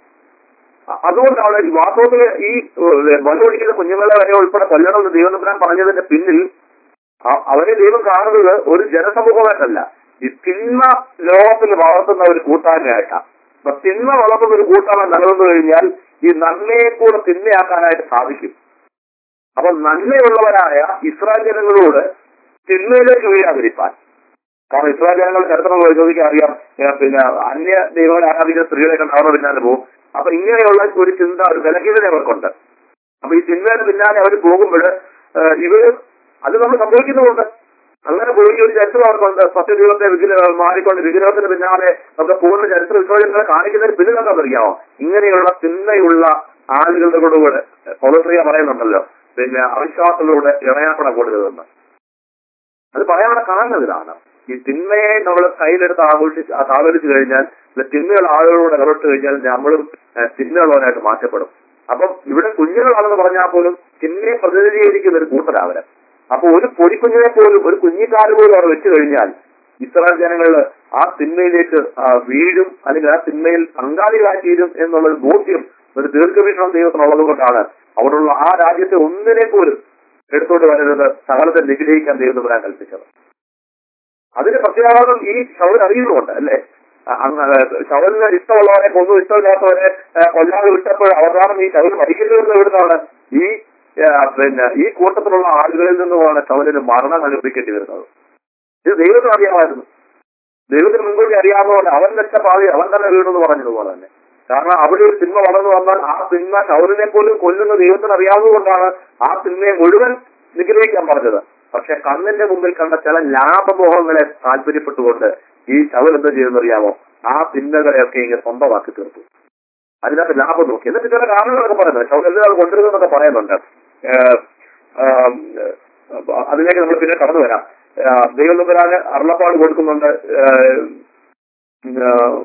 [SPEAKER 1] അ- അതുകൊണ്ടാണ് ഈ വാസ്തവത്തിൽ ഈ വലുപിടിക്കുന്ന കുഞ്ഞുങ്ങളെ വരെ ഉൾപ്പെടെ കൊല്ലണമെന്ന് ദൈവം തമ്പുരാൻ പറഞ്ഞതിന്റെ പിന്നിൽ അ- അവരെ ദൈവം കാണുന്നത് ഒരു ജനസമൂഹമായിട്ടല്ല ഈ തിന്മ ലോകത്തിൽ വളർത്തുന്ന ഒരു കൂട്ടായ്മയായിട്ടാണ് അപ്പൊ തിന്മ വളർത്തുന്ന ഒരു കൂട്ടായ്മ നിലനിന്നു കഴിഞ്ഞാൽ ഈ നന്മയെ കൂടെ തിന്മയാക്കാനായിട്ട് സാധിക്കും അപ്പൊ നന്മയുള്ളവരായ ഇസ്രായേൽ ജനങ്ങളോട് തിന്മയിലേക്ക് വീഴാതിരിപ്പാൻ കാരണം ഇസ്രായേൽ ജനങ്ങൾ ചരിത്രം പരിശോധിക്കാൻ അറിയാം ഏ, പിന്നെ അന്യ ദൈവങ്ങളെ ആരാധിക്കുന്ന സ്ത്രീകളെ കണ്ട് അവരുടെ പിന്നാലെ പോകും അപ്പൊ ഇങ്ങനെയുള്ള ഒരു ചിന്ത ഒരു ബലഹീനത അവർക്കുണ്ട് അപ്പൊ ഈ ചിന്തയുടെ പിന്നാലെ അവർ പോകുമ്പോൾ ഇവര് അത് നമ്മൾ സംഭവിക്കുന്നുമുണ്ട് അങ്ങനെ പോയി ഒരു ചരിത്രം അവർക്കുണ്ട് സത്യദൈവത്തെ വിഗ്രഹ മാറിക്കൊണ്ട് വിഗ്രഹത്തിന് പിന്നാലെ നമുക്ക് പൂർണ്ണ ചരിത്ര വിശ്വാസങ്ങളെ കാണിക്കുന്നതിന് പിന്നിൽ എന്താണെന്ന് അറിയാമോ ഇങ്ങനെയുള്ള ചിന്തയുള്ള ആളുകളുടെ കൂടെ പൗലോസ്ലിയ പറയുന്നുണ്ടല്ലോ പിന്നെ അവിശ്വാസത്തിലൂടെ ഇണയാപ്പണ കൊടുത്തതെന്ന് അത് പറയാനുള്ള കാരണം ഇതാണ് ഈ തിന്മയെ നമ്മൾ കയ്യിലെടുത്ത് ആഘോഷിച്ച് ആ ആഘോഷിച്ചു കഴിഞ്ഞാൽ അല്ല തിന്മയുള്ള ആളുകളോട് ഇടപെട്ട് കഴിഞ്ഞാൽ നമ്മളും ഏഹ്, തിന്മയുള്ളവരായിട്ട് മാറ്റപ്പെടും അപ്പം ഇവിടെ കുഞ്ഞുങ്ങളാണെന്ന് പറഞ്ഞാൽ പോലും തിന്മയെ പ്രതിനിധീകരിക്കുന്ന ഒരു കൂട്ടരാവര് അപ്പൊ ഒരു പൊടിക്കുഞ്ഞിനെ പോലും ഒരു കുഞ്ഞിക്കാല് പോലും അവിടെ വെച്ച് കഴിഞ്ഞാൽ ഇസ്രായേൽ ജനങ്ങൾ ആ തിന്മയിലേക്ക് ആ, വീഴും അല്ലെങ്കിൽ ആ തിന്മയിൽ പങ്കാളികളായി തീരും എന്നുള്ള ഒരു ബോധ്യം ഒരു ദീർഘവീക്ഷണം ദൈവത്തിനുള്ളത് കൊണ്ടാണ് അവിടെയുള്ള ആ രാജ്യത്തെ ഒന്നിനെ പോലും എടുത്തോണ്ട് വരരുത് സകലത്തെ നിഗ്രഹിക്കാൻ ദൈവം വരാൻ കൽപ്പിച്ചത് അതിന്റെ പ്രത്യാഘാതം ഈ ശവൻ അറിയുന്നുണ്ട് അല്ലേ അ- അങ്ങ് ശവലിന് ഇഷ്ടമുള്ളവരെ കൊന്നു ഇഷ്ടമില്ലാത്തവരെ ആ, കൊല്ലാതെ വിട്ടപ്പോൾ അവസാനം ഈ ശവൽ മരിക്കുന്നത് എവിടുന്നാണ് ഈ ആ, പിന്നെ ഈ കൂട്ടത്തിലുള്ള ആളുകളിൽ നിന്നുമാണ് ശവലിന് മരണം അനുഭവിക്കേണ്ടി വരുന്നത് ഇത് ദൈവത്തിന് അറിയാമായിരുന്നു ദൈവത്തിന് മുൻകൂട്ടി അറിയാവുന്നതുകൊണ്ട് അവൻ വെച്ച പാതി അവൻ തന്നെ വീണെന്ന് പറഞ്ഞതുപോലെ തന്നെ കാരണം അവിടെ ഒരു സിനിമ വളർന്നു വന്നാൽ ആ സിനിമ ശൗലിനെ പോലും കൊല്ലുന്ന ദൈവത്തിന് അറിയാവുന്നതുകൊണ്ടാണ് ആ സിനിമയെ മുഴുവൻ നിഗ്രഹിക്കാൻ പറഞ്ഞത് പക്ഷെ കണ്ണിന്റെ മുമ്പിൽ കണ്ട ചില ലാഭമോഹങ്ങളെ താല്പര്യപ്പെട്ടുകൊണ്ട് ഈ ശവൽ എന്താ ചെയ്തെന്ന് അറിയാമോ ആ തിന്മകളെയൊക്കെ ഇങ്ങനെ സ്വന്തമാക്കി തീർത്തു അതിനകത്ത് ലാഭം നോക്കി എന്നിട്ട് ചില കാരണങ്ങളൊക്കെ പറയുന്നത് ശവൽ എല്ലാവരും കൊണ്ടുവരുന്നതൊക്കെ പറയുന്നുണ്ട് ഏഹ്, ആം, ഏഹ്, അതിലേക്ക് നമ്മൾ പിന്നെ കടന്നു വരാം ഏഹ്, ദൈവം തമ്പുരാന് അരുളപ്പാട് കൊടുക്കുന്നുണ്ട് ഏഹ്, ഏഹ്,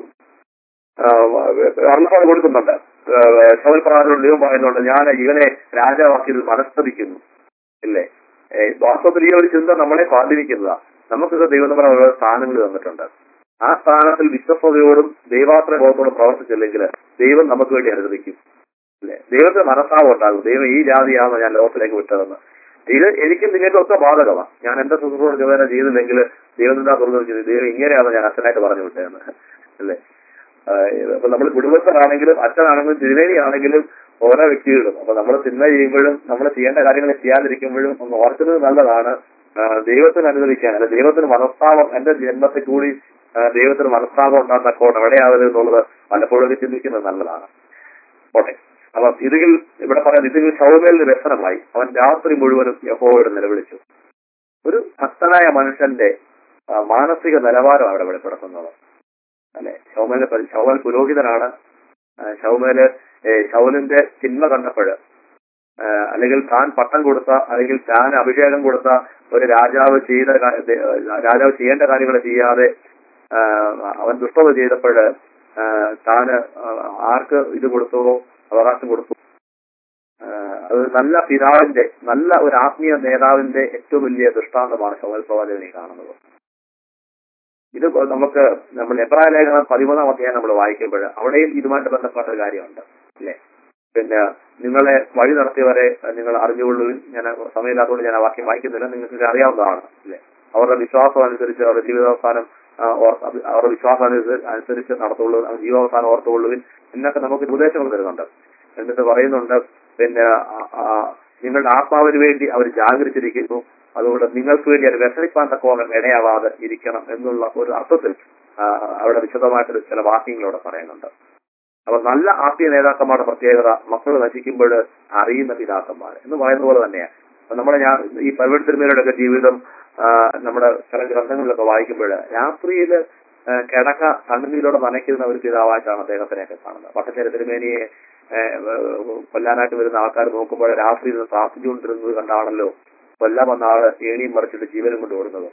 [SPEAKER 1] അരുളപ്പാട് കൊടുക്കുന്നുണ്ട് ഏഹ്, ശവൽ പ്രകാരം ദൈവം പറയുന്നുണ്ട് ഞാൻ ഇവനെ രാജാവാക്കിയത് മനസ്തപിക്കുന്നു ഇല്ലേ ഏഹ്, വാസ്തവത്തിൽ ഈ ഒരു ചിന്ത നമ്മളെ സ്വാധീനിക്കുന്നതാണ് നമുക്കൊക്കെ ദൈവം ഓരോ സ്ഥാനങ്ങൾ തന്നിട്ടുണ്ട് ആ സ്ഥാനത്തിൽ വിശ്വസ്തയോടും ദൈവാത്ര ബോധത്തോടും പ്രവർത്തിച്ചില്ലെങ്കിൽ ദൈവം നമുക്ക് വേണ്ടി അനുവദിക്കും അല്ലെ ദൈവത്തിന് മനസ്സാവും ഉണ്ടാകും ദൈവം ഈ ജാതിയാണോ ഞാൻ ലോകത്തിലേക്ക് വിട്ടതെന്ന് ഇത് എനിക്കും നിങ്ങൾക്കൊക്കെ ബാധകമാണ് ഞാൻ എന്റെ സുഹൃത്തോട് ചുമതല ചെയ്തില്ലെങ്കിൽ ദൈവം എന്താ തുറന്നു ചെയ്ത് ദൈവം ഇങ്ങനെയാണ് ഞാൻ അച്ഛനായിട്ട് പറഞ്ഞു വിട്ടതെന്ന് അല്ലേ അപ്പൊ നമ്മൾ കുടുംബത്തിലാണെങ്കിലും അച്ഛനാണെങ്കിലും തിരുവേനിയാണെങ്കിലും ഓരോ വ്യക്തികളും അപ്പൊ നമ്മൾ തിന്മ ചെയ്യുമ്പോഴും നമ്മൾ ചെയ്യേണ്ട കാര്യങ്ങൾ ചെയ്യാതിരിക്കുമ്പോഴും ഒന്ന് ഓർക്കുന്നത് നല്ലതാണ് ആ, ദൈവത്തിന് അനുവദിക്കാൻ അല്ലെ ദൈവത്തിന് മനസ്താപം എന്റെ ജന്മത്തെ കൂടി ആ, ദൈവത്തിന് മനസ്താപം ഉണ്ടാകുന്ന എവിടെയാവരുത് എന്നുള്ളത് പലപ്പോഴും ചിന്തിക്കുന്നത് നല്ലതാണ് പോട്ടെ അപ്പൊ ഇതിൽ ഇവിടെ പറയാൻ ഇതിൽ ശൗമേലിന് വ്യസനമായി അവൻ രാത്രി മുഴുവനും യഹോവയോട് നിലവിളിച്ചു ഒരു ഭക്തനായ മനുഷ്യന്റെ ആ, മാനസിക നിലവാരം അവിടെ വെളിപ്പെടുത്തുന്നത് അല്ലെ ശൗമേല് പരി- ശൗമേൽ പുരോഹിതനാണ് ആ, ശൗമേല് ഏ, ശൗലിന്റെ ചിന്മ കണ്ടപ്പോഴ് ആ, അല്ലെങ്കിൽ താൻ പട്ടം കൊടുത്ത അല്ലെങ്കിൽ താൻ അഭിഷേകം കൊടുത്ത ഒരു രാജാവ് ചെയ്ത കാ- ദേ- രാജാവ് ചെയ്യേണ്ട കാര്യങ്ങൾ ചെയ്യാതെ ആ, അവൻ ദുഷ്ടത ചെയ്തപ്പോഴ് ആ, താന് ആ, ആർക്ക് ഇത് കൊടുത്തുവോ അവകാശം കൊടുത്തു ആ, അത് നല്ല പിതാവിന്റെ നല്ല ഒരു ആത്മീയ നേതാവിന്റെ ഏറ്റവും വലിയ ദൃഷ്ടാന്തമാണ് ശോഭൽ പ്രവാചകനെ കാണുന്നത് ഇത് നമുക്ക് നമ്മൾ എബ്രായ ലേഖനം പതിമൂന്നാം അധ്യായം നമ്മൾ വായിക്കുമ്പോൾ അവിടെയും ഇതുമായിട്ട് ബന്ധപ്പെട്ട ഒരു കാര്യമുണ്ട് അല്ലേ പിന്നെ നിങ്ങളെ വഴി നടത്തിയവരെ നിങ്ങൾ അറിഞ്ഞുകൊള്ളുവിൻ ഞാൻ സമയമില്ലാത്തതുകൊണ്ട് ഞാൻ ആ വാക്യം വായിക്കുന്നില്ല നിങ്ങൾക്ക് ഇത് അറിയാവുന്നതാണ് അല്ലേ അവരുടെ വിശ്വാസം അനുസരിച്ച് അവരുടെ ജീവിതാവസാനം ആ, ഓർ- അത് അവരുടെ വിശ്വാസം അനുസരിച്ച് അനുസരിച്ച് നടത്തുള്ളൂ ജീവാവസാനം ഓർത്തുകൊള്ളുവിൻ എന്നൊക്കെ നമുക്ക് ഉപദേശങ്ങൾ തരുന്നുണ്ട് എന്നിട്ട് പറയുന്നുണ്ട് പിന്നെ ആ, ആ, നിങ്ങളുടെ ആത്മാവിന് വേണ്ടി അവർ ജാഗരിച്ചിരിക്കുന്നു അതുകൊണ്ട് നിങ്ങൾക്ക് വേണ്ടി അത് വ്യസനിപ്പാൻ തക്കോളം ഇടയാവാതെ ഇരിക്കണം എന്നുള്ള ഒരു അർത്ഥത്തിൽ ആ, അവിടെ വിശദമായിട്ട് ചില വാക്യങ്ങളോടെ പറയുന്നുണ്ട് അപ്പൊ നല്ല ആത്മീയ നേതാക്കന്മാരുടെ പ്രത്യേകത മക്കൾ നശിക്കുമ്പോൾ അറിയുന്ന പിതാക്കന്മാർ എന്ന് പറയുന്ന പോലെ തന്നെയാണ് അപ്പൊ നമ്മുടെ ഞാൻ ഈ പർവ്വത തിരുമേനയുടെ ഒക്കെ ജീവിതം ആ, നമ്മുടെ ചില ഗ്രന്ഥങ്ങളിലൊക്കെ വായിക്കുമ്പോൾ രാത്രിയിൽ കിടക്ക കണ്ണുനീരോടെ നനയ്ക്കുന്ന ഒരു പിതാവായിട്ടാണ് അദ്ദേഹത്തിനെയൊക്കെ കാണുന്നത് പട്ടശ്ശേരി തിരുമേനിയെ ആ, കൊല്ലാനായിട്ട് വരുന്ന ആൾക്കാർ നോക്കുമ്പോൾ രാത്രിയിൽ നിന്ന് പ്രാർത്ഥിച്ചുകൊണ്ടിരുന്നത് കണ്ടാണല്ലോ കൊല്ലാൻ വന്ന ആള് ഏണിയും മറിച്ചിട്ട് ജീവനും കൊണ്ട് ഓടുന്നത്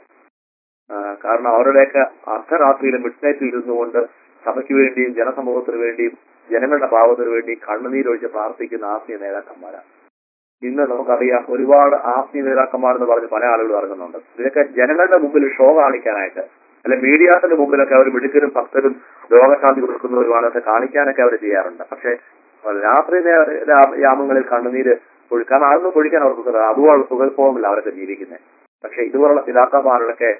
[SPEAKER 1] ആ, കാരണം അവരുടെയൊക്കെ അർദ്ധരാത്രിയിൽ മിഡ് നൈറ്റിൽ ഇരുന്നുകൊണ്ട് സഭയ്ക്ക് വേണ്ടിയും ജനസമൂഹത്തിന് വേണ്ടിയും ജനങ്ങളുടെ പാവത്തിന് വേണ്ടി കണ്ണുനീരൊഴിച്ച് പ്രാർത്ഥിക്കുന്ന ആത്മീയ നേതാക്കന്മാരാണ് ഇന്ന് നമുക്കറിയാം ഒരുപാട് ആത്മീയ നേതാക്കന്മാർ എന്ന് പറഞ്ഞ് പല ആളുകൾ ഇറങ്ങുന്നുണ്ട് ഇതൊക്കെ ജനങ്ങളുടെ മുമ്പിൽ ഷോ കാണിക്കാനായിട്ട് അല്ലെ മീഡിയാസിന്റെ മുമ്പിലൊക്കെ അവർ മിടുക്കരും ഭക്തരും രോഗശാന്തി കൊടുക്കുന്നവരുമാണൊക്കെ കാണിക്കാനൊക്കെ അവർ ചെയ്യാറുണ്ട് പക്ഷെ രാത്രി നേ- രാ- യാമങ്ങളിൽ കണ്ണുനീര് ഒഴുക്കാൻ അതൊന്നും ഒഴിക്കാൻ അവർക്ക് സുഖം. അതുപോലെ സുഖഭോഗമില്ല അവരൊക്കെ ജീവിക്കുന്നത് പക്ഷെ ഇതുപോലുള്ള പിതാക്കന്മാരുടെയൊക്കെ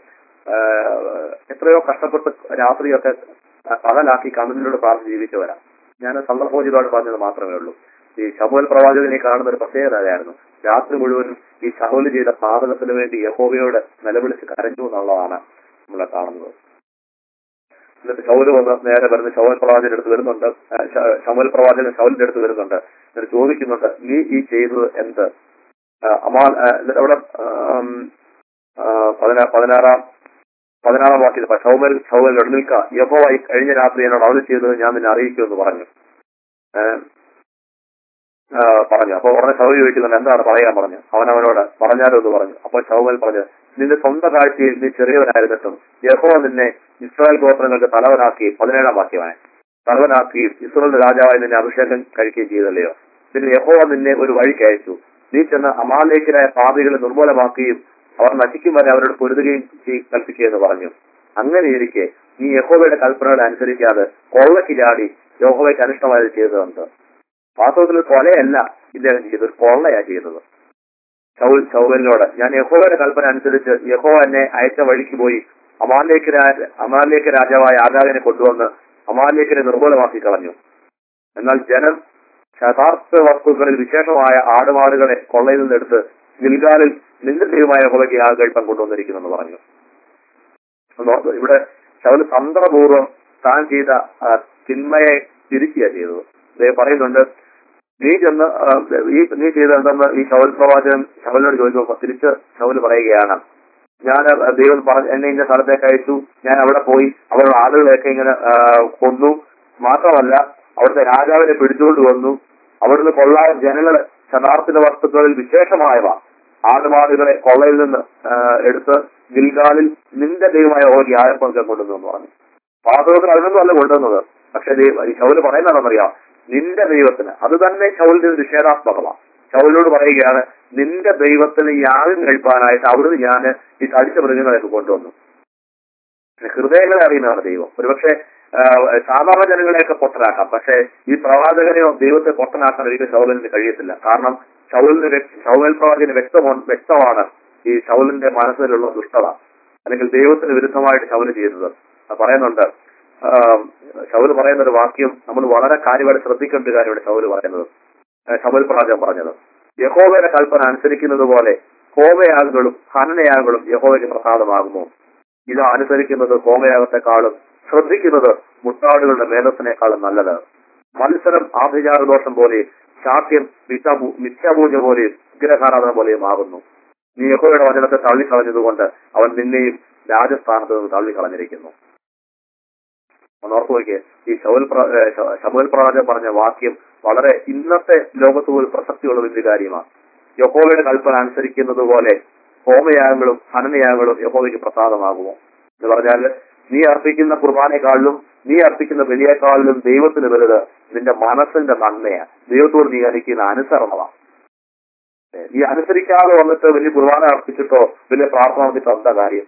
[SPEAKER 1] ആഹ്, എത്രയോ കഷ്ടപ്പെട്ട് രാത്രിയൊക്കെ പകലാക്കി കണ്ണുനീരോട് പ്രാർത്ഥിച്ച് ജീവിച്ചവരാ ഞാൻ സന്ദർഭോചിതമായിട്ട് പറഞ്ഞത് മാത്രമേ ഉള്ളൂ ഈ ശബോൽ പ്രവാചകനെ കാണുന്ന ഒരു പ്രത്യേകത അതായിരുന്നു രാത്രി മുഴുവനും ഈ ശബോല് ചെയ്ത പാതകത്തിന് വേണ്ടി യഹോവയോട് നിലവിളിച്ച് കരഞ്ഞു എന്നുള്ളതാണ് നമ്മളെ കാണുന്നത് എന്നിട്ട് ശൗല് വന്ന് നേരെ വരുന്ന ശൗൽ പ്രവാചകന്റെ അടുത്ത് വരുന്നുണ്ട് ആ, ശ- ശമൂൽ പ്രവാചകൻ ശൗലിന്റെ അടുത്ത് വരുന്നുണ്ട് എന്നിട്ട് ചോദിക്കുന്നുണ്ട് നീ ഈ ചെയ്തത് എന്ത് ആ, അമാൽ ആ, എന്നിട്ട് അവിടെ ആം, ആ, പതിനാ പതിനാറാം പതിനാറാം വാക്യത്തിൽ പറ, ശൗമൽ ശൗമൽ നിൽക്ക യഹോവായി കഴിഞ്ഞ രാത്രി എന്നോട് അവൾ ചെയ്തത് ഞാൻ നിന്നെ അറിയിക്കുമെന്ന് പറഞ്ഞു ഏ, ആ, പറഞ്ഞു അപ്പൊ ഉടനെ ശൗൽ ചോദിക്കുന്നുണ്ട് എന്താണ് പറയാൻ പറഞ്ഞു അവൻ അവനോട് പറഞ്ഞാലോ എന്ന് പറഞ്ഞു അപ്പൊ ശൗമൽ പറഞ്ഞു നിന്റെ സ്വന്തം കാഴ്ചയിൽ നീ ചെറിയവനായിരുന്നിട്ടും യഹോവ നിന്നെ ഇസ്രായേൽ ഗോത്രങ്ങൾക്ക് തലവനാക്കി പതിനേഴാം വാക്യമാണ് തലവനാക്കി ഇസ്രായേൽ രാജാവായി നിന്നെ അഭിഷേകം കഴിക്കുകയും ചെയ്തല്ലയോ പിന്നെ യഹോവ നിന്നെ ഒരു വഴിക്ക് അയച്ചു നീ ചെന്ന് അമാലേഖരായ പാപികളെ നിർമൂലമാക്കുകയും അവർ നശിക്കും വരെ അവരോട് പൊരുതുകയും ചെയ്- കൽപ്പിക്കുകയെന്ന് പറഞ്ഞു അങ്ങനെ ഇരിക്കെ നീ യഹോവയുടെ കൽപ്പനകൾ അനുസരിക്കാതെ കൊള്ളയ്ക്ക് ചാടി യഹോവയ്ക്ക് അനിഷ്ടമായത് ചെയ്തതുണ്ട് വാസ്തവത്തിൽ കൊലയല്ല ഇദ്ദേഹം ചെയ്തത് ഒരു കൊള്ളയാ ചെയ്തത് ശൗൽ ശൗലിനോട് ഞാൻ യഹോവയുടെ കൽപ്പന അനുസരിച്ച് യഹോവ എന്നെ അയച്ച വഴിക്ക് പോയി അമാലേക്ക് രാജ അമാലേക്ക് രാജാവായ ആകാവിനെ കൊണ്ടുവന്ന് അമാലേക്കിനെ നിർമൂലമാക്കി കളഞ്ഞു എന്നാൽ ജനം ശതാർത്ഥ വസ്തുക്കളിൽ വിശേഷമായ ആടുമാടുകളെ കൊള്ളയിൽ നിന്നെടുത്ത് ഗിൽഗാലിൽ നിന്റെ ദൈവമായ യഹോവയ്ക്ക് ആ കഴിപ്പം കൊണ്ടുവന്നിരിക്കുന്നെന്ന് പറഞ്ഞു നോ- ഇവിടെ ശൗല് തന്ത്രപൂർവ്വം താൻ ചെയ്ത ആ, തിന്മയെ തിരുത്തിയാ ചെയ്തത് അദ്ദേഹം പറയുന്നുണ്ട് നീ ചെന്ന് ആ, ഈ നീ ചെയ്ത എന്തെന്ന് ഈ ശൗൽ പ്രവാചകൻ ശൗലിനോട് ചോദിച്ചപ്പോൾ തിരിച്ച് ശൗല് പറയുകയാണ് ഞാൻ ആ, ദൈവം പറഞ്ഞ എന്നെ ഇന്ന സ്ഥലത്തേക്ക് അയച്ചു ഞാൻ അവിടെ പോയി അവരുടെ ആളുകളെയൊക്കെ ഇങ്ങനെ ആ, കൊന്നു മാത്രമല്ല അവിടുത്തെ രാജാവിനെ പിടിച്ചുകൊണ്ട് വന്നു അവിടുന്ന് കൊള്ളാൻ ജനങ്ങള് ശതാർത്ഥിത വസ്തുക്കളിൽ വിശേഷമായവ ആടുമാടുകളെ കൊള്ളയിൽ നിന്ന് ആ, എടുത്ത് ഗിൽഗാലിൽ നിന്റെ ദൈവമായ ഓ യാഴപ്പൊക്കെ കൊണ്ടുവന്നു എന്ന് പറഞ്ഞു പാതകത്തിന് അതിനൊന്നും അല്ല കൊണ്ടുവന്നത് പക്ഷെ ദൈവ- ഈ ശൗല് പറയുന്നതാണെന്നറിയാം നിന്റെ ദൈവത്തിന് അത് തന്നെ ശൗലിന്റെ ഒരു നിഷേധാത്മകമാണ് ശൗലിനോട് പറയുകയാണ് നിന്റെ ദൈവത്തിന് യാഗം കഴിപ്പാനായിട്ട് അവിടുന്ന് ഞാൻ ഈ തടിച്ച മൃഗങ്ങളെയൊക്കെ കൊണ്ടുവന്നു ഹൃദയങ്ങളെ അറിയുന്നതാണ് ദൈവം ഒരുപക്ഷെ ആ, സാധാരണ ജനങ്ങളെയൊക്കെ പൊട്ടനാക്കാം പക്ഷെ ഈ പ്രവാചകനെയോ ദൈവത്തെ പൊട്ടനാക്കാൻ ഒരിക്കലും ശൗലിന് കഴിയത്തില്ല കാരണം ശൗലിന് വ്യക്ത- ശൗൽ പ്രവാചകന് വ്യക്തമോ വ്യക്തമാണ് ഈ ശൗലിന്റെ മനസ്സിലുള്ള ദുഷ്ടത അല്ലെങ്കിൽ ദൈവത്തിന് വിരുദ്ധമായിട്ട് ശൗല് ചെയ്യുന്നത് അത് പറയുന്നുണ്ട് ആ, ശൗല് പറയുന്ന ഒരു വാക്യം നമ്മൾ വളരെ കാര്യമായിട്ട് ശ്രദ്ധിക്കേണ്ട ഒരു കാര്യമാണ് ശൗല് പറയുന്നത് ആ, ശൗൽ പ്രവാചകൻ പറഞ്ഞത് യഹോവയുടെ കൽപ്പന അനുസരിക്കുന്നത് പോലെ ഹോമയാഗങ്ങളും ഹനനയാഗങ്ങളും യഹോവയ്ക്ക് പ്രസാദമാകുമോ ഇത് അനുസരിക്കുന്നത് ഹോമയാഗത്തെക്കാളും ശ്രദ്ധിക്കുന്നത് മുട്ടാടുകളുടെ മേധസ്സിനേക്കാളും നല്ലത് മത്സരം ആഭിചാര ദോഷം പോലെ ശാഠ്യം മിഥ്യാപൂ- മിഥ്യാപൂജ പോലെയും വിഗ്രഹാരാധന പോലെയും ആകുന്നു നീ യഹോവയുടെ വചനത്തെ തള്ളിക്കളഞ്ഞതുകൊണ്ട് അവൻ നിന്നെയും രാജസ്ഥാനത്ത് നിന്ന് തള്ളിക്കളഞ്ഞിരിക്കുന്നു ഒന്ന് ഓർത്ത് നോക്കിയേ ഈ ശൗൽ പ്ര- ഏ, ശ- ശമൂൽ പ്രവാചകൻ പറഞ്ഞ വാക്യം വളരെ ഇന്നത്തെ ലോകത്ത് പോലും പ്രസക്തിയുള്ള വലിയ കാര്യമാണ് യഹോവയുടെ കൽപ്പന അനുസരിക്കുന്നത് പോലെ ഹോമയാഗങ്ങളും ഹനനയാഗങ്ങളും യഹോവയ്ക്ക് പ്രസാദമാകുമോ എന്ന് പറഞ്ഞാൽ നീ അർപ്പിക്കുന്ന കുർബാനയെക്കാളിലും നീ അർപ്പിക്കുന്ന ബലിയേക്കാളിലും ദൈവത്തിന് വലുത് നിന്റെ മനസ്സിന്റെ നന്മയാണ് ദൈവത്തോട് നീ കാണിക്കുന്ന അനുസരണമാണ് ഏ, നീ അനുസരിക്കാതെ വന്നിട്ട് വലിയ കുർബാന അർപ്പിച്ചിട്ടോ വലിയ പ്രാർത്ഥന നടത്തിയിട്ടോ എന്താ കാര്യം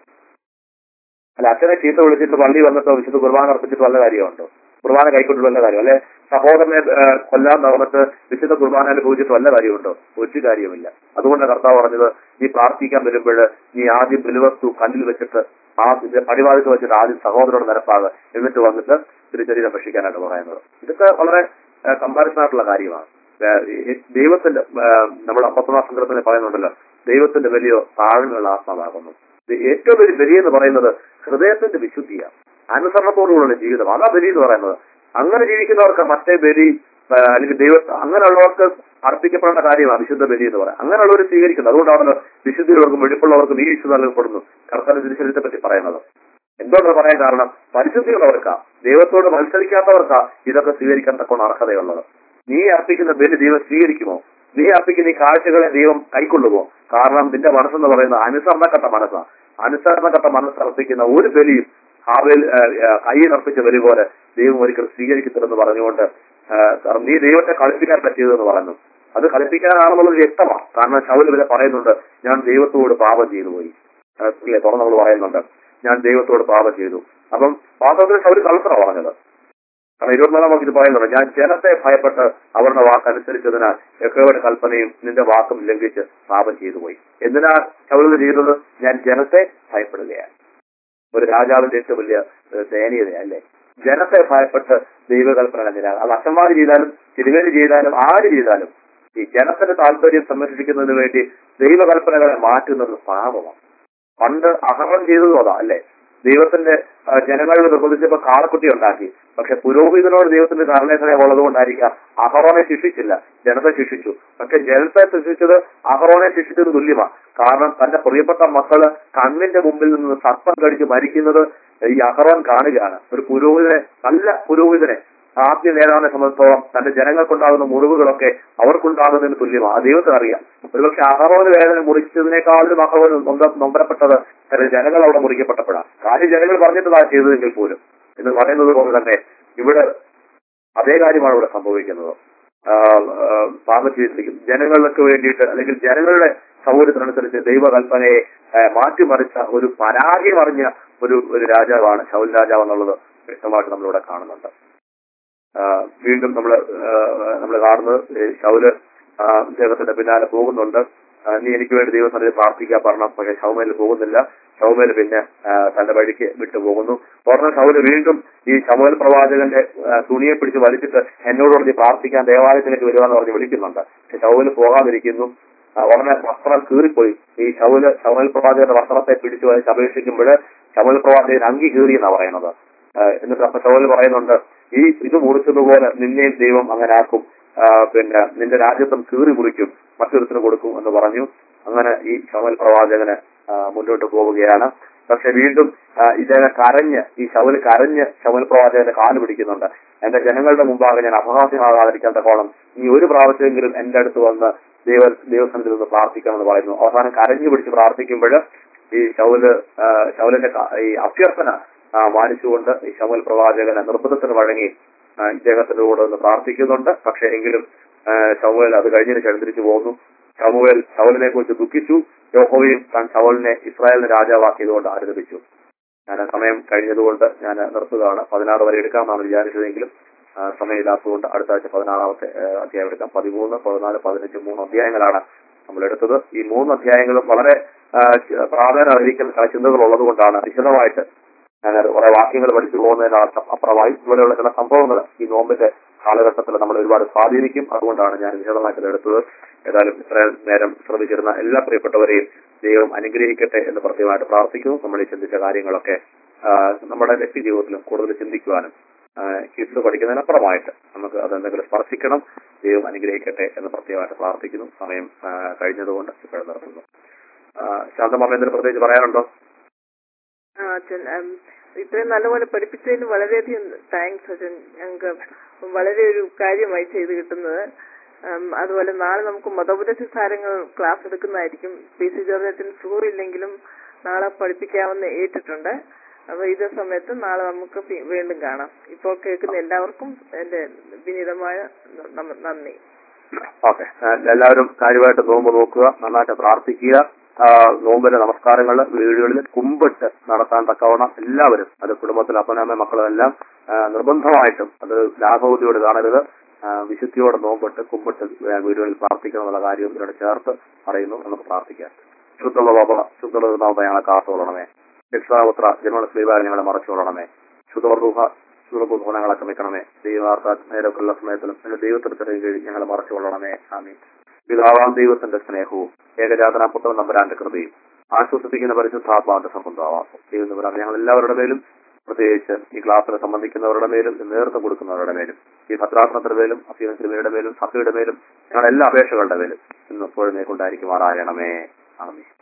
[SPEAKER 1] അല്ല അച്ഛനെ ചീത്ത വിളിച്ചിട്ട് പള്ളി വന്നിട്ടോ വിശുദ്ധ കുർബാന അർപ്പിച്ചിട്ട് വല്ല കാര്യമുണ്ടോ കുർബാന കൈക്കൊണ്ടിട്ട് വല്ല കാര്യം അല്ലെ സഹോദരനെ ഏ, കൊല്ലാൻ നടന്നിട്ട് വിശുദ്ധ കുർബാനയിൽ പൂജിച്ചിട്ട് വല്ല കാര്യമുണ്ടോ ഒരു കാര്യമില്ല അതുകൊണ്ട് കർത്താവ് പറഞ്ഞത് നീ പ്രാർത്ഥിക്കാൻ വരുമ്പോൾ നീ ആദ്യം ബലിവസ്തു കണ്ണിൽ വെച്ചിട്ട് ആ പടിവാതിക്ക് വെച്ചിട്ട് ആദ്യം സഹോദരോട് നിരപ്പാകുക എന്നിട്ട് വന്നിട്ട് തിരിച്ചരീരം ഭക്ഷിക്കാനായിട്ട് പറയുന്നത് ഇതൊക്കെ വളരെ കമ്പാരിസൺ ആയിട്ടുള്ള കാര്യമാണ് ഏ, ഈ ദൈവത്തിന്റെ ഏ, നമ്മുടെ അപ്പത്തമാ സംഘത്തിന് പറയുന്നുണ്ടല്ലോ ദൈവത്തിന്റെ വലിയ താഴ്മയുള്ള ആത്മാവാകുന്നു ഇത് ഏറ്റവും വലിയ ബലി എന്ന് പറയുന്നത് ഹൃദയത്തിന്റെ വിശുദ്ധിയാണ് അനുസരണത്തോടുകൂടിയുള്ള ജീവിതം അതാ ബലി എന്ന് പറയുന്നത് അങ്ങനെ ജീവിക്കുന്നവർക്ക് മറ്റേ ബലി ആ, അല്ലെങ്കിൽ ദൈവ അങ്ങനെയുള്ളവർക്ക് അർപ്പിക്കപ്പെടേണ്ട കാര്യമാണ് വിശുദ്ധ ബലി എന്ന് പറയാം അങ്ങനെയുള്ളവർ സ്വീകരിക്കുന്നത് അതുകൊണ്ടാണ് വിശുദ്ധിയുള്ളവർക്കും വെടിപ്പുള്ളവർക്കും ഈ വിശുദ്ധ നൽകപ്പെടുന്നു കർത്താവ് തിരിച്ചറിയത്തെ പറ്റി പറയുന്നത് എന്തുകൊണ്ടാണ് പറയാൻ കാരണം പരിശുദ്ധിയുള്ളവർക്കാ ദൈവത്തോട് മത്സരിക്കാത്തവർക്കാ ഇതൊക്കെ സ്വീകരിക്കാൻ തക്കോണം അർഹതയുള്ളത് നീ അർപ്പിക്കുന്ന ബലി ദൈവം സ്വീകരിക്കുമോ നീ അർപ്പിക്കുന്ന ഈ കാഴ്ചകളെ ദൈവം കൈക്കൊള്ളുമോ കാരണം നിന്റെ മനസ്സെന്ന് പറയുന്നത് അനുസരണക്കട്ട മനസ്സാണ് അനുസരണക്കട്ട മനസ്സ് അർപ്പിക്കുന്ന ഒരു ബലിയും ഹാവേൽ കയ്യിൽ അർപ്പിച്ച ബലി പോലെ ദൈവം ഒരിക്കൽ സ്വീകരിക്കത്തില്ലെന്ന് പറഞ്ഞുകൊണ്ട് ആ, കാരണം നീ ദൈവത്തെ കളിപ്പിക്കാൻ പറ്റിയതെന്ന് പറഞ്ഞു അത് കളിപ്പിക്കാനാണെന്നുള്ളത് വ്യക്തമാണ് കാരണം ശൗല് വരെ പറയുന്നുണ്ട് ഞാൻ ദൈവത്തോട് പാപം ചെയ്തു പോയി ആ, ഇല്ലേ തുറന്ന് നമ്മൾ പറയുന്നുണ്ട് ഞാൻ ദൈവത്തോട് പാപം ചെയ്തു അപ്പം വാസ്തവത്തിൽ ശൗല് കള്ളത്തറ പറഞ്ഞത് കാരണം ഇരുപത്തിനാലാം വാക്ക് ഇത് പറയുന്നുണ്ട് ഞാൻ ജനത്തെ ഭയപ്പെട്ട് അവരുടെ വാക്കനുസരിച്ചതിനാൽ യഹോവയുടെ കൽപ്പനയും നിന്റെ വാക്കും ലംഘിച്ച് പാപം ചെയ്തു പോയി എന്തിനാ ശൗലിന് ചെയ്തത് ഞാൻ ജനത്തെ ഭയപ്പെടുകയാണ് ഒരു രാജാവിന്റെ ഏറ്റവും വലിയ ഏഹ്, ദയനീയതയല്ലേ ജനത്തെ ഭയപ്പെട്ട് ദൈവകൽപ്പന എന്തിനാണ് അത് അച്ഛന്മാര് ചെയ്താലും തിരുവേലി ചെയ്താലും ആര് ചെയ്താലും ഈ ജനത്തിന്റെ താല്പര്യം സംരക്ഷിക്കുന്നതിന് വേണ്ടി ദൈവകൽപ്പനകളെ മാറ്റുന്നത് പാപമാണ് പണ്ട് അഹറം ചെയ്തതും അതാ അല്ലെ ദൈവത്തിന്റെ ആ, ജനങ്ങളിൽ നിർബന്ധിച്ചപ്പോ കാളക്കുട്ടി ഉണ്ടാക്കി പക്ഷെ പുരോഹിതനോട് ദൈവത്തിന്റെ കരുണേസനെ ഉള്ളതുകൊണ്ടായിരിക്കാം അഹറോനെ ശിക്ഷിച്ചില്ല ജനത്തെ ശിക്ഷിച്ചു പക്ഷെ ജനത്തെ ശിക്ഷിച്ചത് അഹറോനെ ശിക്ഷിച്ചത് തുല്യമാണ് കാരണം തന്റെ പ്രിയപ്പെട്ട മക്കള് കണ്ണിന്റെ മുമ്പിൽ നിന്ന് സർപ്പം കടിച്ച് മരിക്കുന്നത് ഈ അഹറോൻ കാണുകയാണ് ഒരു പുരോഹിതനെ നല്ല പുരോഹിതനെ ആദ്യ നേതാവിനെ സംബന്ധിച്ചോളം തന്റെ ജനങ്ങൾക്കുണ്ടാകുന്ന മുറിവുകളൊക്കെ അവർക്കുണ്ടാകുന്നതിന് തുല്യമാണ് അത് ദൈവത്തിന് അറിയാം ഒരുപക്ഷെ അഹറോന് വേദന മുറിച്ചതിനേക്കാളും അഹറോന് നൊന്ത- നൊമ്പരപ്പെട്ടത് ചില ജനങ്ങൾ അവിടെ മുറിക്കപ്പെട്ടപ്പോഴാണ് കാര്യം ജനങ്ങൾ പറഞ്ഞിട്ടതാ ചെയ്തതെങ്കിൽ പോലും എന്ന് പറയുന്നത് പോലെ തന്നെ ഇവിടെ അതേ കാര്യമാണ് ഇവിടെ സംഭവിക്കുന്നത് പാപം ചെയ്തിരിക്കും ജനങ്ങൾക്ക് വേണ്ടിയിട്ട് അല്ലെങ്കിൽ ജനങ്ങളുടെ സൗകര്യത്തിനനുസരിച്ച് ദൈവകൽപ്പനയെ ആ, മാറ്റിമറിച്ച ഒരു പരാജയം അറിഞ്ഞ ഒരു ഒരു രാജാവാണ് ശൗൽ രാജാവ് എന്നുള്ളത് വ്യക്തമായിട്ട് നമ്മളിവിടെ കാണുന്നുണ്ട് ആ, വീണ്ടും നമ്മൾ നമ്മൾ കാണുന്നത് ഈ ശൗല് ആ, ഇദ്ദേഹത്തിന്റെ പിന്നാലെ പോകുന്നുണ്ട് ആ, നീ എനിക്ക് വേണ്ടി ദൈവസന്നിധി പ്രാർത്ഥിക്കാൻ പറഞ്ഞു പക്ഷെ ശൗമേൽ പോകുന്നില്ല ശൗമേൽ പിന്നെ ആ, തന്റെ വഴിക്ക് വിട്ടുപോകുന്നു ഉടനെ ശൗല് വീണ്ടും ഈ ശമുവൽ പ്രവാചകന്റെ ആ, തുണിയെ പിടിച്ച് വലിച്ചിട്ട് എന്നോട് പറഞ്ഞ് പ്രാർത്ഥിക്കാൻ ദേവാലയത്തിലേക്ക് വരുവാന്ന് പറഞ്ഞ് വിളിക്കുന്നുണ്ട് പക്ഷെ ശൗല് പോകാതിരിക്കുന്നു ആ, ഉടനെ വസ്ത്രം കീറിപ്പോയി ഈ ശൗല് ശമുവൽ പ്രവാചകന്റെ വസ്ത്രത്തെ പിടിച്ചു വലിച്ച് അപേക്ഷിക്കുമ്പോൾ ശമുവൽ പ്രവാചകൻ അങ്കി കീറിയെന്നാ പറയുന്നത് ആ, എന്നിട്ട് അപ്പൊ ശൗല് പറയുന്നുണ്ട് ഈ ഇത് മുറിച്ചതുപോലെ നിന്നെയും ദൈവം അങ്ങനെ ആക്കും ആ, പിന്നെ നിന്റെ രാജ്യത്വം കീറി മുറിക്കും മറ്റൊരുത്തിന് കൊടുക്കും എന്ന് പറഞ്ഞു അങ്ങനെ ഈ ശമൽ പ്രവാചകന് ആ, മുന്നോട്ട് പോവുകയാണ് പക്ഷെ വീണ്ടും ആ, ഇദ്ദേഹം കരഞ്ഞ് ഈ ശവല് കരഞ്ഞ് ശമൽ പ്രവാചകന്റെ കാല് പിടിക്കുന്നുണ്ട് എന്റെ ജനങ്ങളുടെ മുമ്പാകെ ഞാൻ അപഹാസ്യമാകാതിരിക്കാൻ തക്കോളം നീ ഒരു പ്രാവശ്യമെങ്കിലും എന്റെ അടുത്ത് വന്ന് ദൈവ ദൈവസനത്തിൽ നിന്ന് പ്രാർത്ഥിക്കണമെന്ന് പറയുന്നു അവസാനം കരഞ്ഞു പിടിച്ച് പ്രാർത്ഥിക്കുമ്പോൾ ഈ ശൗല് ആ, ശൗലിന്റെ ക- ഈ അഭ്യർത്ഥന ആ, മാനിച്ചുകൊണ്ട് ഈ ശമുൽ പ്രവാചകന് നിർബന്ധത്തിന് വഴങ്ങി ആ, ഇദ്ദേഹത്തിന്റെ കൂടെ ഒന്ന് പ്രാർത്ഥിക്കുന്നുണ്ട് പക്ഷെ എങ്കിലും ആ, ശമുവേൽ അത് കഴിഞ്ഞതിന് ശേഷം തിരിച്ചു പോകുന്നു ശമുവേൽ ശൗലിനെ കുറിച്ച് ദുഃഖിച്ചു യോഹോവയും താൻ ശൗലിനെ ഇസ്രായേലിന് രാജാവാക്കിയതുകൊണ്ട് ആരോപിച്ചു ഞാൻ സമയം കഴിഞ്ഞതുകൊണ്ട് ഞാൻ നിർത്തുകയാണ് പതിനാറ് വരെ എടുക്കാമെന്നാണ് വിചാരിച്ചതെങ്കിലും ആ, സമയമില്ലാത്തതുകൊണ്ട് അടുത്ത ആഴ്ച പതിനാറാമത്തെ ആ, അധ്യായം എടുക്കാം പതിമൂന്ന് പതിനാല് പതിനഞ്ച് മൂന്ന് അധ്യായങ്ങളാണ് നമ്മൾ എടുത്തത് ഈ മൂന്ന് അധ്യായങ്ങളും വളരെ ആ, ച- പ്രാധാന്യം അർഹിക്കുന്ന ചില ചിന്തകൾ ഉള്ളത് കൊണ്ടാണ് വിശദമായിട്ട് ഞാൻ കുറെ വാക്യങ്ങൾ പഠിച്ചു പോകുന്നതിന് അർത്ഥം അപ്പുറമായി ഇവിടെയുള്ള ചില സംഭവങ്ങൾ ഈ നോമ്പിന്റെ കാലഘട്ടത്തിൽ നമ്മൾ ഒരുപാട് സ്വാധീനിക്കും അതുകൊണ്ടാണ് ഞാൻ വിശദമായിട്ട് ഇത് എടുത്തത് ഏതായാലും ഇത്രയും നേരം ശ്രദ്ധിച്ചിരുന്ന എല്ലാ പ്രിയപ്പെട്ടവരെയും ദൈവം അനുഗ്രഹിക്കട്ടെ എന്ന് പ്രത്യേകമായിട്ട് പ്രാർത്ഥിക്കുന്നു നമ്മൾ ഈ ചിന്തിച്ച കാര്യങ്ങളൊക്കെ ആ, നമ്മുടെ വ്യക്തി ജീവിതത്തിലും കൂടുതൽ ചിന്തിക്കുവാനും കിസ് പഠിക്കുന്നതിനപ്പുറമായിട്ട് നമുക്ക് അതെന്തെങ്കിലും സ്പർശിക്കണം ദൈവം അനുഗ്രഹിക്കട്ടെ എന്ന് പ്രത്യേകമായിട്ട് പ്രാർത്ഥിക്കുന്നു സമയം ആ, കഴിഞ്ഞതുകൊണ്ട് ഇപ്പോഴും നിർത്തുന്നു ആ, ശാന്തമാമ എന്തെങ്കിലും പ്രത്യേകിച്ച് പറയാനുണ്ടോ
[SPEAKER 2] ആ, അച്ഛൻ ഉം, ഇത്രയും നല്ലപോലെ പഠിപ്പിച്ചതിന് വളരെയധികം താങ്ക്സ് അച്ഛൻ ഞങ്ങൾക്ക് വളരെ ഒരു കാര്യമായി ചെയ്ത് കിട്ടുന്നത് ഉം, അതുപോലെ നാളെ നമുക്ക് മതോപദേശ സാരങ്ങൾ ക്ലാസ് എടുക്കുന്നതായിരിക്കും പി സി ജോർജ് അച്ഛൻ സുഖമില്ലെങ്കിലും നാളെ പഠിപ്പിക്കാമെന്ന് ഏറ്റിട്ടുണ്ട് അപ്പൊ ഇതേ സമയത്ത് നാളെ നമുക്ക് പി- വീണ്ടും കാണാം ഇപ്പോൾ കേൾക്കുന്ന എല്ലാവർക്കും എന്റെ വിനീതമായ ന- നന്ദി
[SPEAKER 1] ഓക്കെ എല്ലാവരും കാര്യമായിട്ട് നോമ്പ് നോക്കുക നന്നായിട്ട് പ്രാർത്ഥിക്കുക ആ, നോമ്പിലെ നമസ്കാരങ്ങൾ വീടുകളിൽ കുമ്പിട്ട് നടത്താൻ തക്കവണ്ണം എല്ലാവരും അത് കുടുംബത്തിലെ അപ്പനമ്മ മക്കളും എല്ലാം ആ, നിർബന്ധമായിട്ടും അത് ലാഘവതിയോട് കാണരുത് ആ, വിശുദ്ധിയോടെ നോമ്പിട്ട് കുമ്പിട്ട് വീടുകളിൽ പ്രാർത്ഥിക്കണം എന്നുള്ള കാര്യം ഇതിനോട് ചേർത്ത് പറയുന്നു നമുക്ക് പ്രാർത്ഥിക്കാം ശുദ്ധമുള്ള ബാബ ശുദ്ധമുള്ള നാമ ഞങ്ങളെ കാത്തുകൊള്ളണമേ രക്ഷാപുത്ര ജന്മ സ്ലീവാരി ഞങ്ങളെ മറച്ചുകൊള്ളണമേ ശുദ്ധവർദ്ധ ശുദ്ധബുദ്ധ ഞങ്ങളെ ക്ഷമിക്കണമേ ദൈവാർത്ഥ നേരൊക്കെയുള്ള സമയത്തിലും എന്റെ ദൈവത്തിന് കീഴിൽ ഞങ്ങളെ മറച്ചുകൊള്ളണമേ ആമീൻ പിതാവാം ദൈവത്തിന്റെ സ്നേഹവും ഏകജാതന പുത്രൻ നമ്പരാന്റെ കൃപയും ആശ്വസിപ്പിക്കുന്ന പരിശുദ്ധാത്മാവിന്റെ സംബന്ധമാവാസം ദൈവം നമ്പരാൻ ഞങ്ങൾ എല്ലാവരുടെ മേലും പ്രത്യേകിച്ച് ഈ ക്ലാസ്സിൽ സംബന്ധിക്കുന്നവരുടെ മേലും ഇത് നേതൃത്വം കൊടുക്കുന്നവരുടെ മേലും ഈ ഭദ്രാസനത്തിന്റെ മേലും അഫീന സിനിമയുടെ മേലും സഭയുടെ മേലും ഞങ്ങളുടെ എല്ലാ അപേക്ഷകളുടെ മേലും ഇന്ന് എപ്പോഴും കൊണ്ടായിരിക്കുമാറാകണമേ ആമീൻ